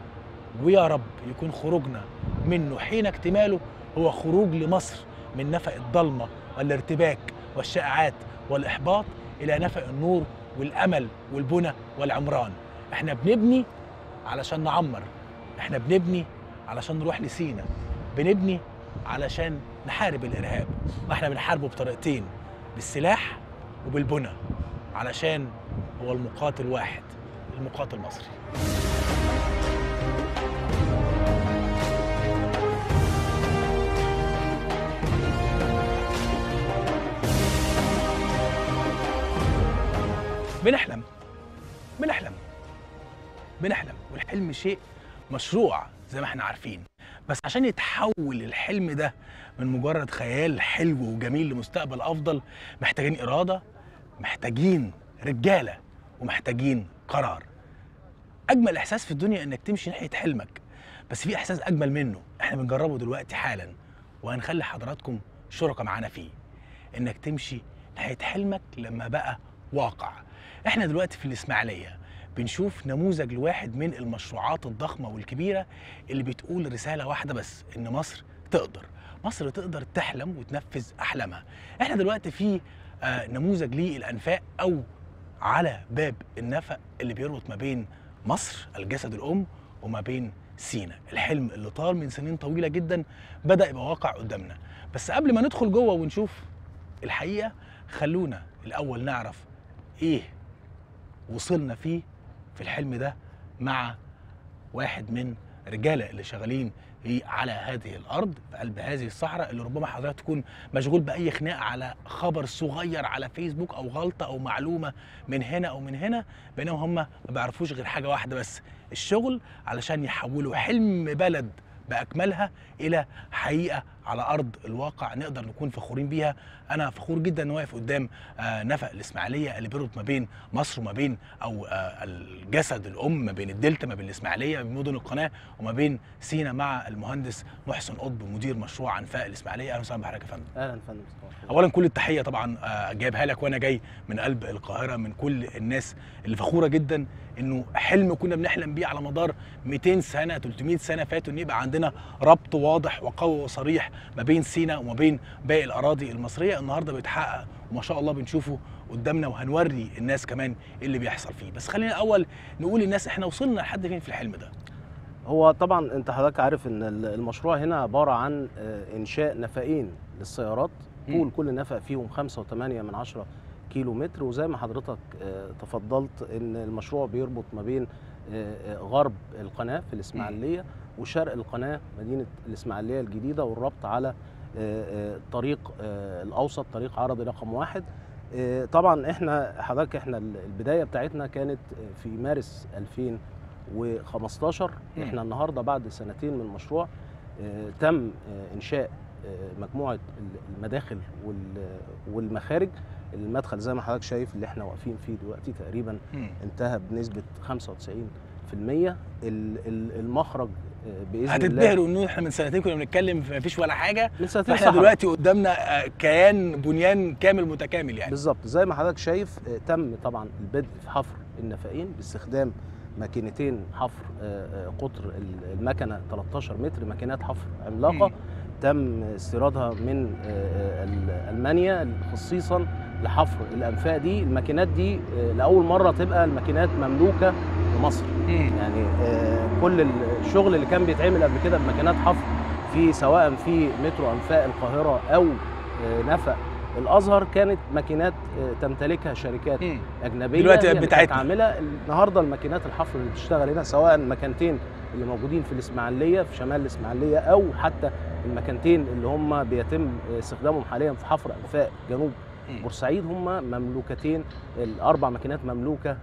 ويا رب يكون خروجنا منه حين اكتماله هو خروج لمصر من نفق الضلمه والارتباك والشائعات والاحباط الى نفق النور والامل والبنى والعمران احنا بنبني علشان نعمر احنا بنبني علشان نروح لسينا بنبني علشان نحارب الارهاب واحنا بنحاربه بطريقتين بالسلاح وبالبنى علشان هو المقاتل واحد المقاتل المصري بنحلم بنحلم بنحلم والحلم شيء مشروع زي ما احنا عارفين بس عشان يتحول الحلم ده من مجرد خيال حلو وجميل لمستقبل افضل محتاجين اراده محتاجين رجاله ومحتاجين قرار اجمل احساس في الدنيا انك تمشي ناحيه حلمك بس في احساس اجمل منه احنا بنجربه دلوقتي حالا وهنخلي حضراتكم شركاء معانا فيه انك تمشي ناحيه حلمك لما بقى واقع احنا دلوقتي في الاسماعيليه بنشوف نموذج لواحد من المشروعات الضخمه والكبيره اللي بتقول رساله واحده بس ان مصر تقدر مصر تقدر تحلم وتنفذ احلامها احنا دلوقتي في آه نموذج للانفاق او على باب النفق اللي بيربط ما بين مصر الجسد الام وما بين سينا الحلم اللي طال من سنين طويله جدا بدا يبقى واقع قدامنا بس قبل ما ندخل جوه ونشوف الحقيقه خلونا الاول نعرف ايه وصلنا فيه في الحلم ده مع واحد من رجاله اللي شغالين في على هذه الارض في قلب هذه الصحراء اللي ربما حضرتك تكون مشغول باي خناقه على خبر صغير على فيسبوك او غلطه او معلومه من هنا او من هنا بينما هم ما بيعرفوش غير حاجه واحده بس الشغل علشان يحولوا حلم بلد باكملها الى حقيقه على ارض الواقع نقدر نكون فخورين بيها انا فخور جدا ان واقف قدام آه نفق الاسماعيليه اللي بيربط ما بين مصر وما بين او آه الجسد الام ما بين الدلتا ما بين الاسماعيليه ما بين مدن القناه وما بين سينا مع المهندس محسن قطب مدير مشروع انفاق الاسماعيليه اهلا وسهلا بحضرتك يا فندم اهلا فندم اولا كل التحيه طبعا آه جايبها لك وانا جاي من قلب القاهره من كل الناس اللي فخوره جدا انه حلم كنا بنحلم بيه على مدار 200 سنه 300 سنه فاتوا ان يبقى عندنا ربط واضح وقوي وصريح ما بين سينا وما بين باقي الاراضي المصريه النهارده بيتحقق وما شاء الله بنشوفه قدامنا وهنوري الناس كمان ايه اللي بيحصل فيه بس خلينا الاول نقول للناس احنا وصلنا لحد فين في الحلم ده هو طبعا انت حضرتك عارف ان ال- المشروع هنا عباره عن آه، انشاء نفقين للسيارات طول كل نفق فيهم 5.8 من 10 كيلو متر وزي ما حضرتك آه، تفضلت ان المشروع بيربط ما بين آه، آه، غرب القناه في الاسماعيليه وشرق القناه مدينه الاسماعيليه الجديده والربط على آه، آه، الطريق آه، الاوسط طريق عرضي رقم واحد آه، طبعا احنا حضرتك احنا ال- البدايه بتاعتنا كانت آه، في مارس 2015 احنا النهارده بعد سنتين من المشروع آه، تم آه، انشاء آه، مجموعه ال- المداخل وال- والمخارج المدخل زي ما حضرتك شايف اللي احنا واقفين فيه دلوقتي تقريبا مم. انتهى بنسبه 95% ال- ال- المخرج آه، باذن الله هتتبهروا انه احنا من سنتين كنا بنتكلم في مفيش ولا حاجه من سنتين فاحنا صحراء. دلوقتي قدامنا آه، كيان بنيان كامل متكامل يعني بالظبط زي ما حضرتك شايف آه، تم طبعا البدء في حفر النفقين باستخدام ماكينتين حفر آه، آه، قطر ال- المكنه 13 متر ماكينات حفر عملاقه مم. تم استيرادها من آه، آه، ال- المانيا خصيصا لحفر الانفاق دي الماكينات دي آه، لاول مره تبقى الماكينات مملوكه لمصر مم. يعني آه، كل الشغل اللي كان بيتعمل قبل كده بماكينات حفر في سواء في مترو انفاق القاهره او آه، نفق الازهر كانت ماكينات آه، تمتلكها شركات مم. اجنبيه دلوقتي هي اللي بتاعتنا. كانت عامله النهارده الماكينات الحفر اللي بتشتغل هنا سواء المكانتين اللي موجودين في الاسماعيليه في شمال الاسماعيليه او حتى المكانتين اللي هم بيتم استخدامهم حاليا في حفر انفاق جنوب مم. بورسعيد هم مملوكتين الاربع ماكينات مملوكه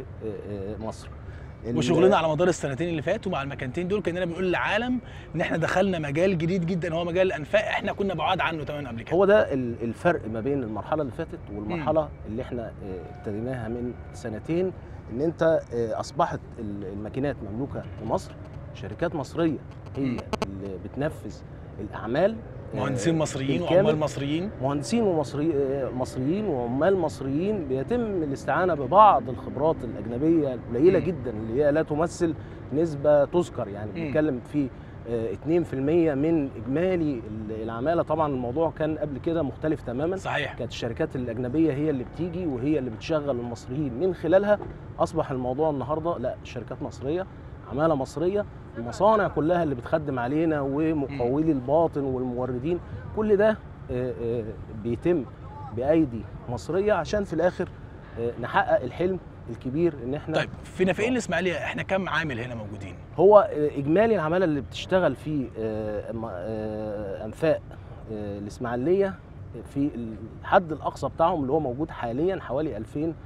لمصر ال- وشغلنا على مدار السنتين اللي فاتوا مع المكانتين دول كاننا بنقول للعالم ان احنا دخلنا مجال جديد جدا هو مجال الانفاق احنا كنا بعاد عنه تماما قبل كده هو ده ال- الفرق ما بين المرحله اللي فاتت والمرحله اللي احنا آه، ابتديناها من سنتين ان انت آه، اصبحت ال- الماكينات مملوكه لمصر شركات مصريه هي مم. اللي بتنفذ الاعمال آه، مهندسين مصريين بالكامل. وعمال مصريين مهندسين ومصري آه، مصريين وعمال مصريين بيتم الاستعانه ببعض الخبرات الاجنبيه القليله مم. جدا اللي هي لا تمثل نسبه تذكر يعني مم. بنتكلم في آه، 2% من اجمالي ال- العماله طبعا الموضوع كان قبل كده مختلف تماما صحيح كانت الشركات الاجنبيه هي اللي بتيجي وهي اللي بتشغل المصريين من خلالها اصبح الموضوع النهارده لا شركات مصريه عماله مصريه المصانع كلها اللي بتخدم علينا ومقاولي الباطن والموردين كل ده آه، آه، بيتم بايدي مصريه عشان في الاخر آه، نحقق الحلم الكبير ان احنا طيب في نفقين الاسماعيليه احنا كم عامل هنا موجودين هو آه، اجمالي العماله اللي بتشتغل في آه، م- آه، انفاق آه، الاسماعيليه في الحد الاقصى بتاعهم اللي هو موجود حاليا حوالي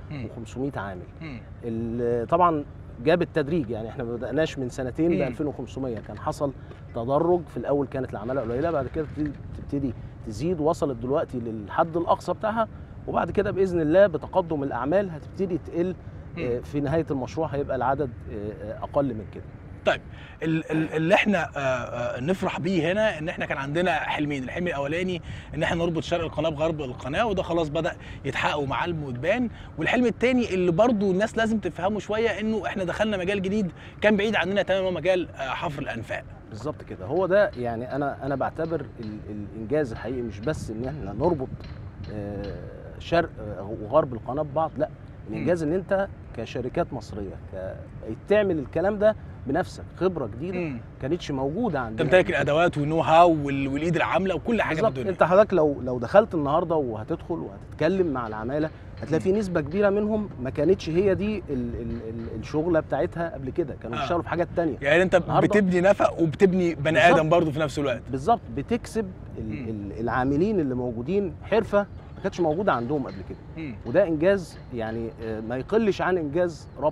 2500 عامل مم. ال- طبعا جاب التدريج يعني احنا ما بدأناش من سنتين ب مم. 2500 كان حصل تدرج في الاول كانت العماله قليله بعد كده تبتدي- تبتدي تزيد وصلت دلوقتي للحد الاقصى بتاعها وبعد كده باذن الله بتقدم الاعمال هتبتدي تقل آه، في نهايه المشروع هيبقى العدد آه، آه، اقل من كده طيب ال- ال- اللي احنا آه، آه، نفرح بيه هنا ان احنا كان عندنا حلمين الحلم الاولاني ان احنا نربط شرق القناه بغرب القناه وده خلاص بدا يتحقق ومعالمه وتبان والحلم الثاني اللي برضو الناس لازم تفهمه شويه انه احنا دخلنا مجال جديد كان بعيد عننا تماما هو مجال آه، حفر الانفاق بالظبط كده هو ده يعني انا انا بعتبر ال- الانجاز الحقيقي مش بس ان احنا نربط آه، شرق آه، وغرب القناه ببعض لا الانجاز ان انت كشركات مصريه ك... تعمل الكلام ده بنفسك خبره جديده مم. كانتش موجوده عندنا تمتلك الادوات والنو هاو وال- والايد العامله وكل حاجه في بالظبط الدنيا انت حضرتك لو لو دخلت النهارده وهتدخل وهتتكلم مع العماله هتلاقي في نسبه كبيره منهم ما كانتش هي دي ال ال ال الشغله بتاعتها قبل كده كانوا آه. بيشتغلوا في حاجات تانية يعني انت النهاردة- بتبني نفق وبتبني بني بالظبط. ادم برضو في نفس الوقت بالظبط بتكسب ال ال العاملين اللي موجودين حرفه ما كانتش موجوده عندهم قبل كده مم. وده انجاز يعني آه، ما يقلش عن انجاز ربط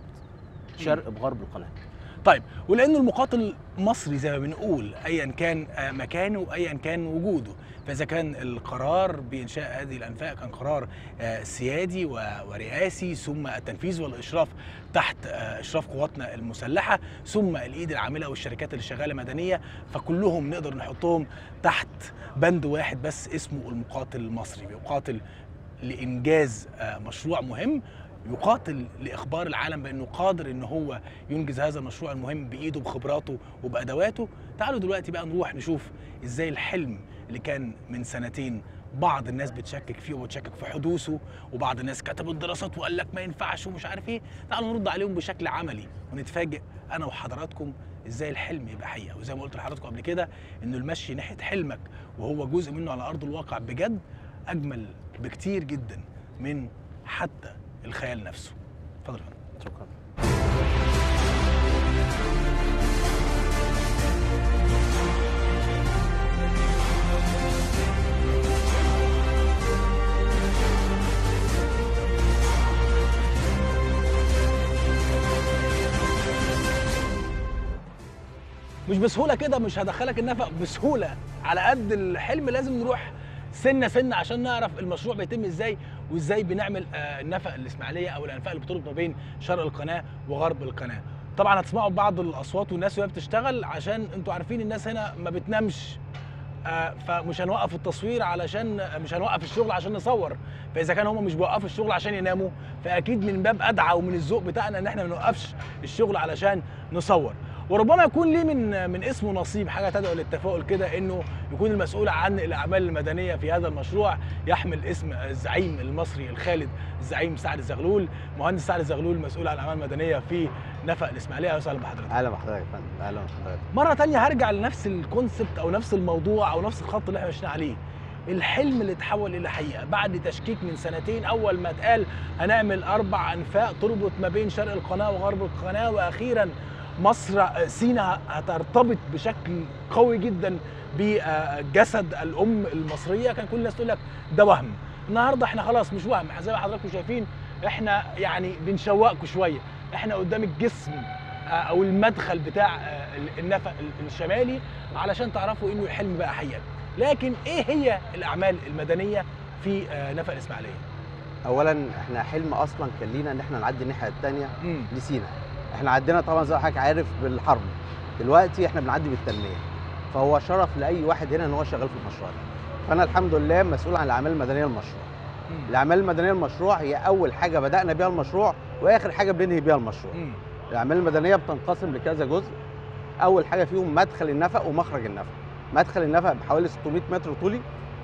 شرق بغرب القناه طيب ولانه المقاتل مصري زي ما بنقول ايا كان آه، مكانه وايا كان وجوده فاذا كان القرار بانشاء هذه الانفاق كان قرار آه، سيادي و- ورئاسي ثم التنفيذ والاشراف تحت آه، اشراف قواتنا المسلحه ثم الايد العامله والشركات اللي شغاله مدنيه فكلهم نقدر نحطهم تحت بند واحد بس اسمه المقاتل المصري بيقاتل لانجاز آه، مشروع مهم يقاتل لاخبار العالم بانه قادر ان هو ينجز هذا المشروع المهم بايده بخبراته وبادواته تعالوا دلوقتي بقى نروح نشوف ازاي الحلم اللي كان من سنتين بعض الناس بتشكك فيه وبتشكك في حدوثه وبعض الناس كتبوا الدراسات وقال لك ما ينفعش ومش عارف ايه تعالوا نرد عليهم بشكل عملي ونتفاجئ انا وحضراتكم ازاي الحلم يبقى حقيقه وزي ما قلت لحضراتكم قبل كده انه المشي ناحيه حلمك وهو جزء منه على ارض الواقع بجد اجمل بكتير جدا من حتى الخيال نفسه اتفضل يا فندم. شكرا مش بسهوله كده مش هدخلك النفق بسهوله على قد الحلم لازم نروح سنه سنه عشان نعرف المشروع بيتم ازاي وازاي بنعمل آه، النفق الاسماعيليه او الانفاق اللي بتربط ما بين شرق القناه وغرب القناه طبعا هتسمعوا بعض الاصوات والناس وهي بتشتغل عشان انتوا عارفين الناس هنا ما بتنامش آه، فمش هنوقف التصوير علشان مش هنوقف الشغل عشان نصور فاذا كان هم مش بيوقفوا الشغل عشان يناموا فاكيد من باب ادعى ومن الذوق بتاعنا ان احنا ما نوقفش الشغل علشان نصور وربما يكون ليه من من اسمه نصيب حاجه تدعو للتفاؤل كده انه يكون المسؤول عن الاعمال المدنيه في هذا المشروع يحمل اسم الزعيم المصري الخالد الزعيم سعد الزغلول مهندس سعد الزغلول مسؤول عن الاعمال المدنيه في نفق الاسماعيليه اهلا وسهلا بحضرتك اهلا بحضرتك يا فندم اهلا بحضرتك مره تانية هرجع لنفس الكونسبت او نفس الموضوع او نفس الخط اللي احنا ماشيين عليه الحلم اللي اتحول الى حقيقه بعد تشكيك من سنتين اول ما اتقال هنعمل اربع انفاق تربط ما بين شرق القناه وغرب القناه واخيرا مصر سينا هترتبط بشكل قوي جدا بجسد الام المصريه كان كل الناس تقول لك ده وهم النهارده احنا خلاص مش وهم زي ما حضراتكم شايفين احنا يعني بنشوقكم شويه احنا قدام الجسم آه، او المدخل بتاع آه، النفق الشمالي علشان تعرفوا انه الحلم بقى حقيقه لكن ايه هي الاعمال المدنيه في آه، نفق الاسماعيليه اولا احنا حلم اصلا كان لينا ان احنا نعدي الناحيه الثانيه مم. لسينا احنا عدينا طبعا زي ما حضرتك عارف بالحرب دلوقتي احنا بنعدي بالتنميه فهو شرف لاي واحد هنا ان هو شغال في المشروع ده فانا الحمد لله مسؤول عن الاعمال المدنيه للمشروع مم. الاعمال المدنيه للمشروع هي اول حاجه بدانا بيها المشروع واخر حاجه بننهي بيها المشروع مم. الاعمال المدنيه بتنقسم لكذا جزء اول حاجه فيهم مدخل النفق ومخرج النفق مدخل النفق بحوالي 600 متر طولي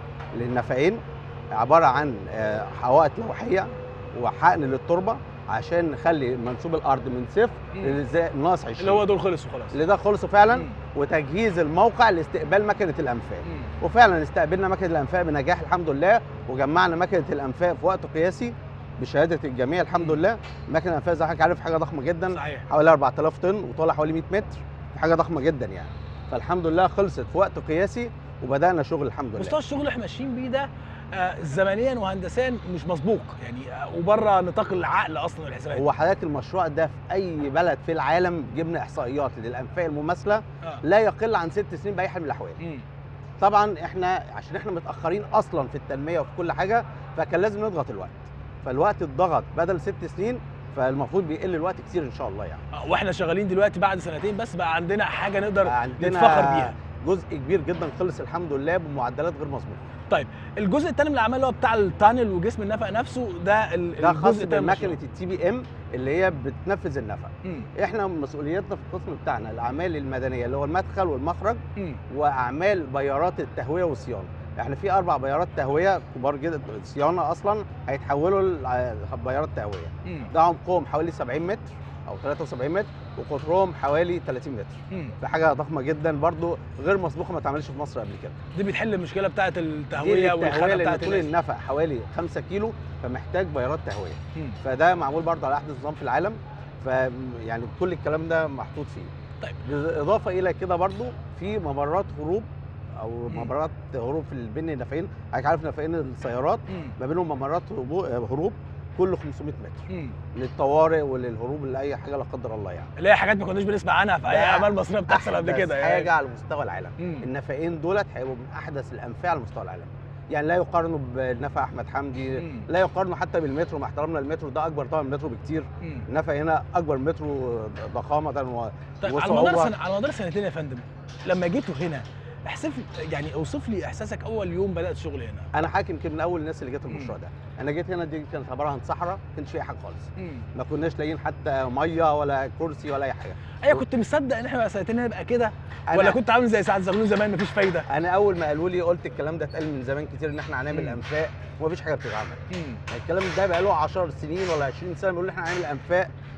للنفقين عباره عن آه، حوائط لوحيه وحقن للتربه عشان نخلي منسوب الارض من صفر مم. لزا- ناقص 20 اللي هو دول خلصوا خلاص اللي ده خلصوا فعلا مم. وتجهيز الموقع لاستقبال مكنه الانفاق مم. وفعلا استقبلنا مكنه الانفاق بنجاح الحمد لله وجمعنا مكنه الانفاق في وقت قياسي بشهاده الجميع الحمد مم. لله مكنه الانفاق زي ما حضرتك عارف حاجه ضخمه جدا صحيح حوالي 4000 طن وطالع حوالي 100 متر حاجه ضخمه جدا يعني فالحمد لله خلصت في وقت قياسي وبدانا شغل الحمد مستوى لله الشغل اللي احنا ماشيين بيه ده آه، زمنيا وهندسيا مش مسبوق يعني آه، وبره نطاق العقل اصلا والحسابات هو حضرتك المشروع ده في اي بلد في العالم جبنا احصائيات للانفاق المماثله آه. لا يقل عن ست سنين باي حال من الاحوال مم. طبعا احنا عشان احنا متاخرين اصلا في التنميه وفي كل حاجه فكان لازم نضغط الوقت فالوقت اتضغط بدل ست سنين فالمفروض بيقل الوقت كتير ان شاء الله يعني آه، واحنا شغالين دلوقتي بعد سنتين بس بقى عندنا حاجه نقدر بقى عندنا نتفخر بيها جزء كبير جدا خلص الحمد لله بمعدلات غير مسبوقه طيب الجزء الثاني من الاعمال اللي هو بتاع التانل وجسم النفق نفسه ده ال- ده خاص الجزء التاني من بمكنه التي بي ام اللي هي بتنفذ النفق المشروع. مم. احنا مسؤوليتنا في القسم بتاعنا الاعمال المدنيه اللي هو المدخل والمخرج مم. واعمال بيارات التهويه والصيانه احنا في اربع بيارات تهويه كبار جدا صيانه اصلا هيتحولوا لبيارات تهويه مم. ده عمقهم حوالي 70 متر او 73 متر وقطرهم حوالي 30 متر مم. فحاجه ضخمه جدا برضو غير مسبوقه ما اتعملش في مصر قبل كده دي بتحل المشكله بتاعه دي التهويه والخانه التهويه لان بتاعه طول الناس. النفق حوالي 5 كيلو فمحتاج بيارات تهويه مم. فده معمول برضه على احدث نظام في العالم ف يعني كل الكلام ده محطوط فيه طيب. بالاضافه الى كده برضه في ممرات هروب او مم. ممرات هروب في بين النفقين حضرتك عارف نفقين السيارات مم. ما بينهم ممرات هروب- هروب كل 500 متر مم. للطوارئ وللهروب لاي حاجه لا قدر الله يعني اللي هي حاجات ما كناش بنسمع عنها في اي ده اعمال مصريه بتحصل قبل أحدث كده حاجه يعني على مستوى العالم مم. النفقين دولت هيبقوا من احدث الانفاق على مستوى العالم يعني لا يقارنوا بنفق احمد حمدي مم. لا يقارنوا حتى بالمترو مع احترامنا للمترو ده اكبر طبعا من المترو بكتير مم. النفق هنا اكبر مترو ضخامه و... طيب على وصعوبة. مدار سنة على مدار سنتين يا فندم لما جيتوا هنا احسف يعني اوصف لي احساسك اول يوم بدات شغل هنا انا حاكم يمكن من اول الناس اللي جت مم. المشروع ده انا جيت هنا دي كانت عباره عن صحراء ما كانش فيها حاجه خالص مم. ما كناش لاقيين حتى ميه ولا كرسي ولا اي حاجه ايوه كنت مصدق ان احنا بقى سنتين هنبقى كده أنا ولا كنت عامل زي سعد زغلول زمان مفيش فايده انا اول ما قالوا لي قلت الكلام ده اتقال من زمان كتير ان احنا هنعمل مم. انفاق ومفيش حاجه بتتعمل مم. الكلام ده بقى له 10 سنين ولا 20 سنه بيقولوا لي احنا هنعمل انفاق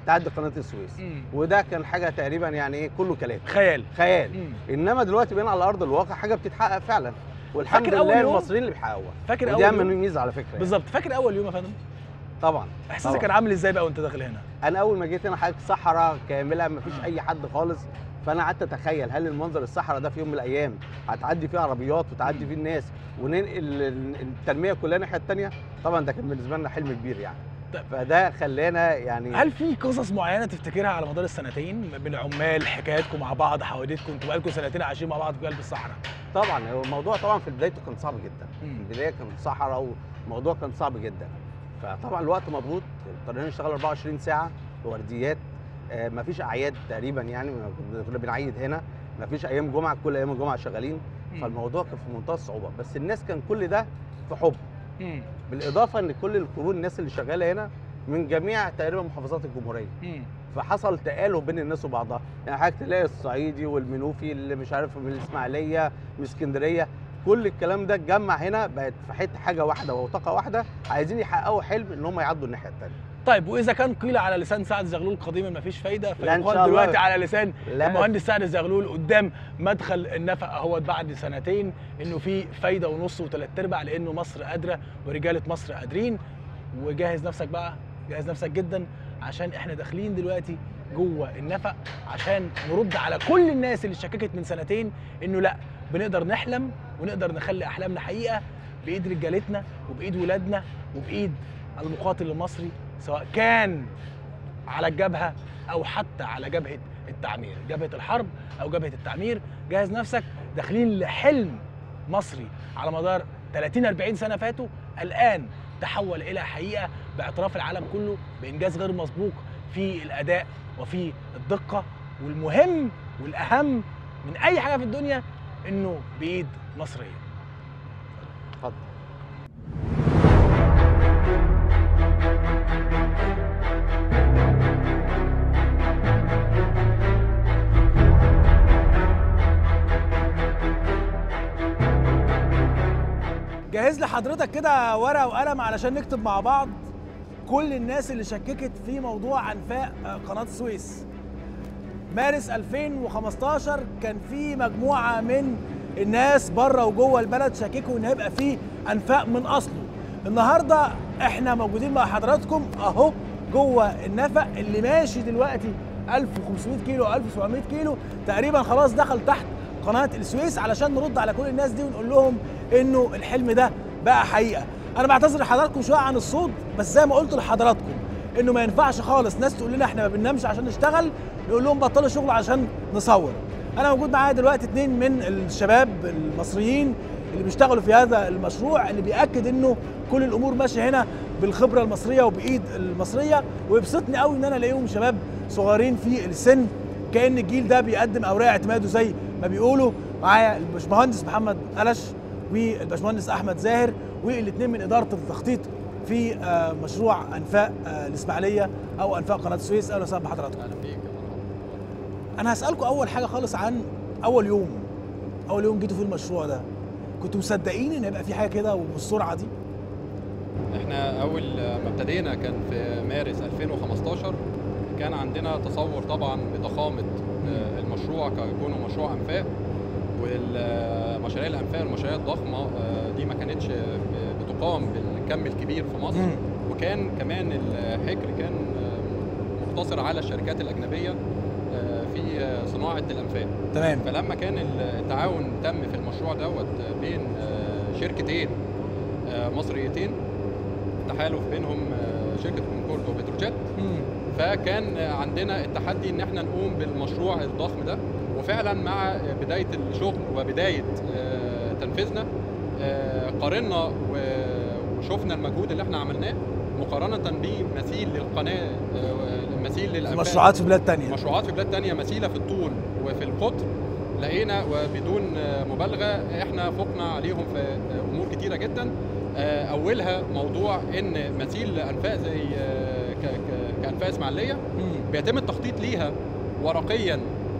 تعدي قناه السويس مم. وده كان حاجه تقريبا يعني ايه كله كلام خيال خيال مم. انما دلوقتي بقينا على ارض الواقع حاجه بتتحقق فعلا والحمد فاكر أول لله يوم؟ المصريين اللي بيحققوها فاكر ودي اول اهم يوم ميزه على فكره يعني. بالظبط فاكر اول يوم يا فندم طبعا احساسك طبعاً. كان عامل ازاي بقى وانت داخل هنا انا اول ما جيت هنا حضرتك صحراء كامله ما فيش اي حد خالص فانا قعدت اتخيل هل المنظر الصحراء ده في يوم من الايام هتعدي فيه عربيات وتعدي فيه الناس وننقل ال- التنميه كلها الناحيه الثانيه طبعا ده كان بالنسبه لنا حلم كبير يعني طيب. فده خلانا يعني هل في قصص معينه تفتكرها على مدار السنتين بين عمال حكاياتكم مع بعض حواديتكم انتوا بقالكم سنتين عايشين مع بعض في قلب الصحراء طبعا هو الموضوع طبعا في بدايته كان صعب جدا مم. في البدايه كان صحراء والموضوع كان صعب جدا فطبعا الوقت مضغوط اضطرينا نشتغل 24 ساعه ورديات آه، مفيش اعياد تقريبا يعني ما كنا بنعيد هنا مفيش ايام جمعه كل ايام الجمعه شغالين مم. فالموضوع كان في منتهى الصعوبه بس الناس كان كل ده في حب مم. بالاضافه ان كل القرون الناس اللي شغاله هنا من جميع تقريبا محافظات الجمهوريه مم. فحصل تآلف بين الناس وبعضها يعني حضرتك تلاقي الصعيدي والمنوفي اللي مش عارف من الاسماعيليه من اسكندريه كل الكلام ده اتجمع هنا بقت في حته حاجه واحده وطاقه واحده عايزين يحققوا حلم ان هم يعدوا الناحيه الثانيه طيب واذا كان قيل على لسان سعد زغلول قديما مفيش فايده لا، إن فيقال شاء الله. دلوقتي على لسان لا. المهندس سعد زغلول قدام مدخل النفق اهوت بعد سنتين انه في فايده ونص وثلاث ارباع لانه مصر قادره ورجاله مصر قادرين وجهز نفسك بقى جهز نفسك جدا عشان احنا داخلين دلوقتي جوه النفق عشان نرد على كل الناس اللي شككت من سنتين انه لا بنقدر نحلم ونقدر نخلي احلامنا حقيقه بايد رجالتنا وبايد ولادنا وبايد المقاتل المصري سواء كان على الجبهه او حتى على جبهه التعمير جبهه الحرب او جبهه التعمير جهز نفسك داخلين لحلم مصري على مدار 30 40 سنه فاتوا الان تحول الى حقيقه باعتراف العالم كله بانجاز غير مسبوق في الاداء وفي الدقه والمهم والاهم من اي حاجه في الدنيا انه بايد مصريه اتفضل جهز لي حضرتك كده ورقه وقلم علشان نكتب مع بعض كل الناس اللي شككت في موضوع انفاق آه، قناه السويس مارس 2015 كان في مجموعه من الناس بره وجوه البلد شككوا ان هيبقى في انفاق من اصله النهارده احنا موجودين مع حضراتكم اهو جوه النفق اللي ماشي دلوقتي 1500 كيلو 1700 كيلو تقريبا خلاص دخل تحت قناه السويس علشان نرد على كل الناس دي ونقول لهم انه الحلم ده بقى حقيقه انا بعتذر لحضراتكم شويه عن الصوت بس زي ما قلت لحضراتكم انه ما ينفعش خالص ناس تقول لنا احنا ما بننامش عشان نشتغل نقول لهم بطلوا شغل عشان نصور انا موجود معايا دلوقتي اتنين من الشباب المصريين اللي بيشتغلوا في هذا المشروع اللي بياكد انه كل الامور ماشيه هنا بالخبره المصريه وبايد المصريه ويبسطني قوي ان انا الاقيهم شباب صغيرين في السن كان الجيل ده بيقدم اوراق اعتماده زي ما بيقولوا معايا الباشمهندس محمد قلش والباشمهندس احمد زاهر والاثنين من اداره التخطيط في آه، مشروع انفاق آه، الاسماعيليه او انفاق قناه السويس اهلا وسهلا بحضراتكم اهلا بيك انا هسالكم اول حاجه خالص عن اول يوم اول يوم جيتوا في المشروع ده كنتوا مصدقين ان يبقى في حاجه كده وبالسرعه دي احنا اول ما ابتدينا كان في مارس 2015 كان عندنا تصور طبعا بضخامه آه، المشروع كونه مشروع انفاق والمشاريع الانفاق المشاريع الضخمه آه، دي ما كانتش آه، بتقام بالكم الكبير في مصر مم. وكان كمان الحكر كان آه، مقتصر على الشركات الاجنبيه آه، في آه، صناعه الانفاق تمام فلما كان التعاون تم في المشروع دوت بين آه، شركتين آه، مصريتين تحالف بينهم آه، شركه كونكورد وبتروجيت مم. فكان عندنا التحدي ان احنا نقوم بالمشروع الضخم ده وفعلا مع بدايه الشغل وبدايه آه، تنفيذنا آه، قارنا و- وشفنا المجهود اللي احنا عملناه مقارنه بمثيل للقناه آه، مثيل للأنفاق مشروعات في بلاد تانية مشروعات في بلاد تانية مثيلة في الطول وفي القطر لقينا وبدون مبالغة احنا فقنا عليهم في امور كتيرة جدا آه، اولها موضوع ان مثيل انفاق زي آه، ك- ك- كانفاق اسماعيلية مم. بيتم التخطيط ليها ورقيا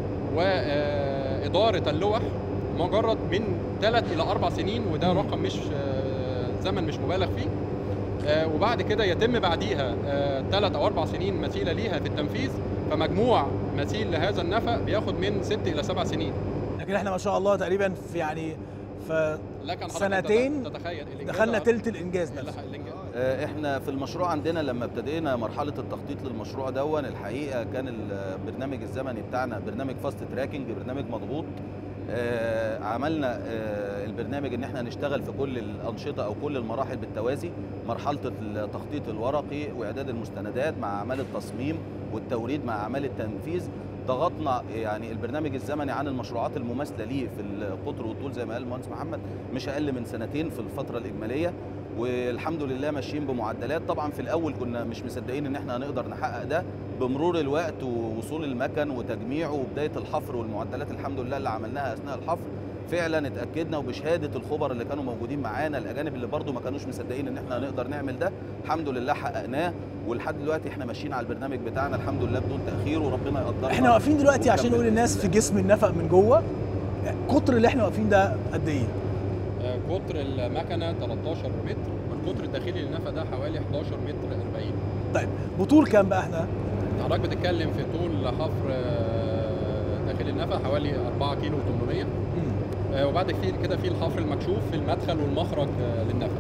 وإدارة اللوح مجرد من ثلاث إلى أربع سنين وده مم. رقم مش آه، زمن مش مبالغ فيه آه، وبعد كده يتم بعديها ثلاث او اربع سنين مثيله ليها في التنفيذ فمجموع مثيل لهذا النفق بياخد من ست الى سبع سنين لكن احنا ما شاء الله تقريبا في يعني في لكن حضرتك سنتين تت- تتخيل الإنجاز دخلنا أقل- تلت الانجاز نفسه الإنجاز. آه، احنا في المشروع عندنا لما ابتدينا مرحله التخطيط للمشروع دون الحقيقه كان البرنامج الزمني بتاعنا برنامج فاست تراكنج برنامج مضغوط آه، عملنا آه، البرنامج ان احنا نشتغل في كل الانشطه او كل المراحل بالتوازي مرحله التخطيط الورقي واعداد المستندات مع اعمال التصميم والتوريد مع اعمال التنفيذ ضغطنا يعني البرنامج الزمني عن المشروعات المماثله ليه في القطر والطول زي ما قال المهندس محمد مش اقل من سنتين في الفتره الاجماليه والحمد لله ماشيين بمعدلات طبعا في الاول كنا مش مصدقين ان احنا هنقدر نحقق ده بمرور الوقت ووصول المكن وتجميعه وبدايه الحفر والمعدلات الحمد لله اللي عملناها اثناء الحفر فعلا اتاكدنا وبشهاده الخبراء اللي كانوا موجودين معانا الاجانب اللي برضو ما كانوش مصدقين ان احنا هنقدر نعمل ده الحمد لله حققناه ولحد دلوقتي احنا ماشيين على البرنامج بتاعنا الحمد لله بدون تاخير وربنا يقدرنا احنا واقفين دلوقتي عشان ونكمل نقول للناس في جسم النفق من جوه قطر اللي احنا واقفين ده قد ايه؟ آه، قطر المكنه 13 متر والقطر الداخلي للنفق ده حوالي 11 متر 40 طيب بطول كام بقى احنا؟ حضرتك بتتكلم في طول حفر آه، داخل النفق حوالي 4 كيلو و800 وبعد كده كده في الحفر المكشوف في المدخل والمخرج آه، للنفق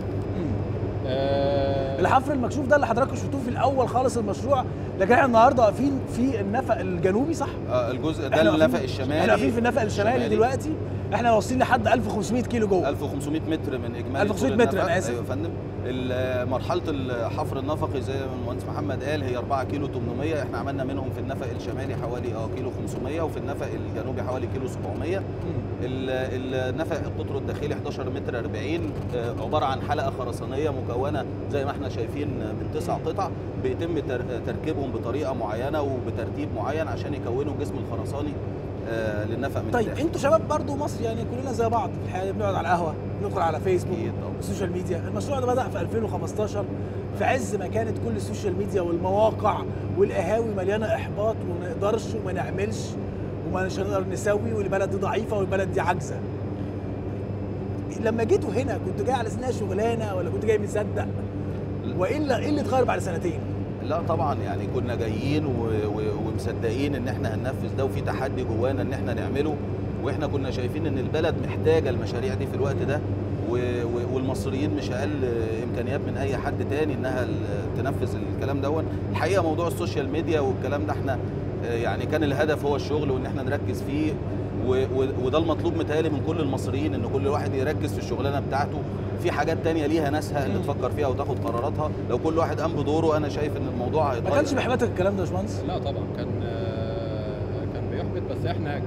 آه، الحفر المكشوف ده اللي حضراتكم شفتوه في الاول خالص المشروع لكن احنا النهارده واقفين في النفق الجنوبي صح؟ آه، الجزء ده احنا واقفين- النفق الشمالي احنا واقفين في النفق الشمالي دلوقتي احنا واصلين لحد 1500 كيلو جوه 1500 متر من اجمالي 1500 طول متر، النفق. أنا آسف. ايوه يا فندم ال- مرحله الحفر النفقي زي ما المهندس محمد قال هي 4 كيلو 800 احنا عملنا منهم في النفق الشمالي حوالي اه كيلو 500 وفي النفق الجنوبي حوالي كيلو 700 ال- النفق القطر الداخلي 11 متر 40 آه، عباره عن حلقه خرسانيه مكونه زي ما احنا شايفين من تسع قطع بيتم تر- تركيبهم بطريقه معينه وبترتيب معين عشان يكونوا الجسم الخرساني آه، للنفق من طيب الداخل. انتوا شباب برضو مصر يعني كلنا زي بعض في الحياه بنقعد على القهوه بندخل على فيسبوك والسوشيال ميديا المشروع ده بدا في 2015 في عز ما كانت كل السوشيال ميديا والمواقع والقهاوي مليانه احباط وما نقدرش وما نعملش وما مش هنقدر نسوي والبلد دي ضعيفه والبلد دي عاجزه لما جيتوا هنا كنتوا جاي على سنها شغلانه ولا كنت جاي مصدق وايه اللي ايه اللي اتغير بعد سنتين لا طبعا يعني كنا جايين و... و... ومصدقين ان احنا هننفذ ده وفي تحدي جوانا ان احنا نعمله واحنا كنا شايفين ان البلد محتاجه المشاريع دي في الوقت ده و... و... والمصريين مش اقل امكانيات من اي حد تاني انها ال- تنفذ الكلام دون الحقيقه موضوع السوشيال ميديا والكلام ده احنا آه، يعني كان الهدف هو الشغل وان احنا نركز فيه و... و... وده المطلوب متهيألي من كل المصريين ان كل واحد يركز في الشغلانه بتاعته في حاجات تانية ليها ناسها اللي تفكر فيها وتاخد قراراتها لو كل واحد قام بدوره انا شايف ان الموضوع هيتغير ما كانش بيحبطك الكلام ده يا باشمهندس لا طبعا كان آه، كان بيحبط بس احنا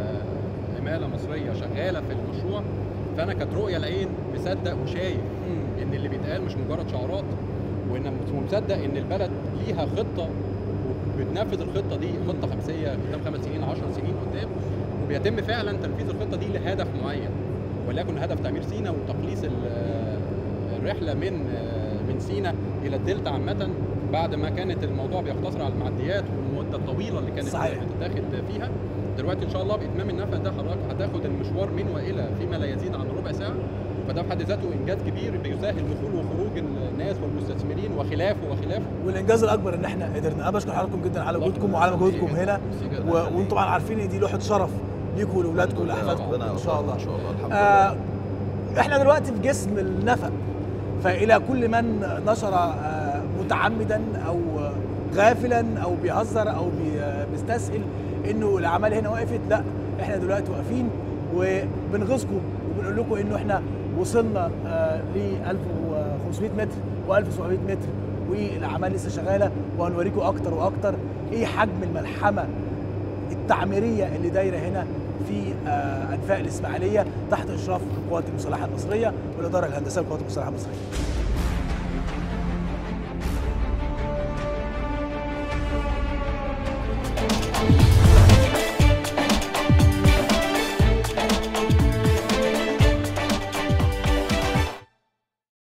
كعماله مصريه شغاله في المشروع فانا كانت رؤيه العين مصدق وشايف ان اللي بيتقال مش مجرد شعارات وان مصدق ان البلد ليها خطه وبتنفذ الخطه دي خطه خمسيه قدام خمس سنين 10 سنين قدام وبيتم فعلا تنفيذ الخطه دي لهدف معين وليكن هدف تعمير سينا وتقليص ال- الرحله من من سينا الى الدلتا عامه بعد ما كانت الموضوع بيقتصر على المعديات والمده الطويله اللي كانت صحيح. بتتاخد فيها دلوقتي ان شاء الله باتمام النفق ده حضرتك هتاخد المشوار من والى فيما لا يزيد عن ربع ساعه فده في حد ذاته انجاز كبير بيسهل دخول وخروج الناس والمستثمرين وخلافه وخلافه والانجاز الاكبر ان احنا قدرنا انا بشكر حضراتكم جدا على وجودكم وعلى مجهودكم هنا و... وانتم طبعا عارفين ان دي لوحه شرف ليكم ولاولادكم ولاحفادكم ان شاء الله ان شاء الله الحمد آه احنا دلوقتي في جسم النفق فالى كل من نشر آه متعمدا او غافلا او بيهزر او بي- آه، بيستسهل انه الاعمال هنا وقفت لا احنا دلوقتي واقفين وبنغيظكم وبنقول لكم انه احنا وصلنا آه ل 1500 متر و1700 متر والاعمال لسه شغاله وهنوريكم اكتر واكتر ايه حجم الملحمه التعميريه اللي دايره هنا في آه، انفاق الاسماعيليه تحت اشراف القوات المسلحه المصريه والاداره الهندسيه للقوات المسلحه المصريه.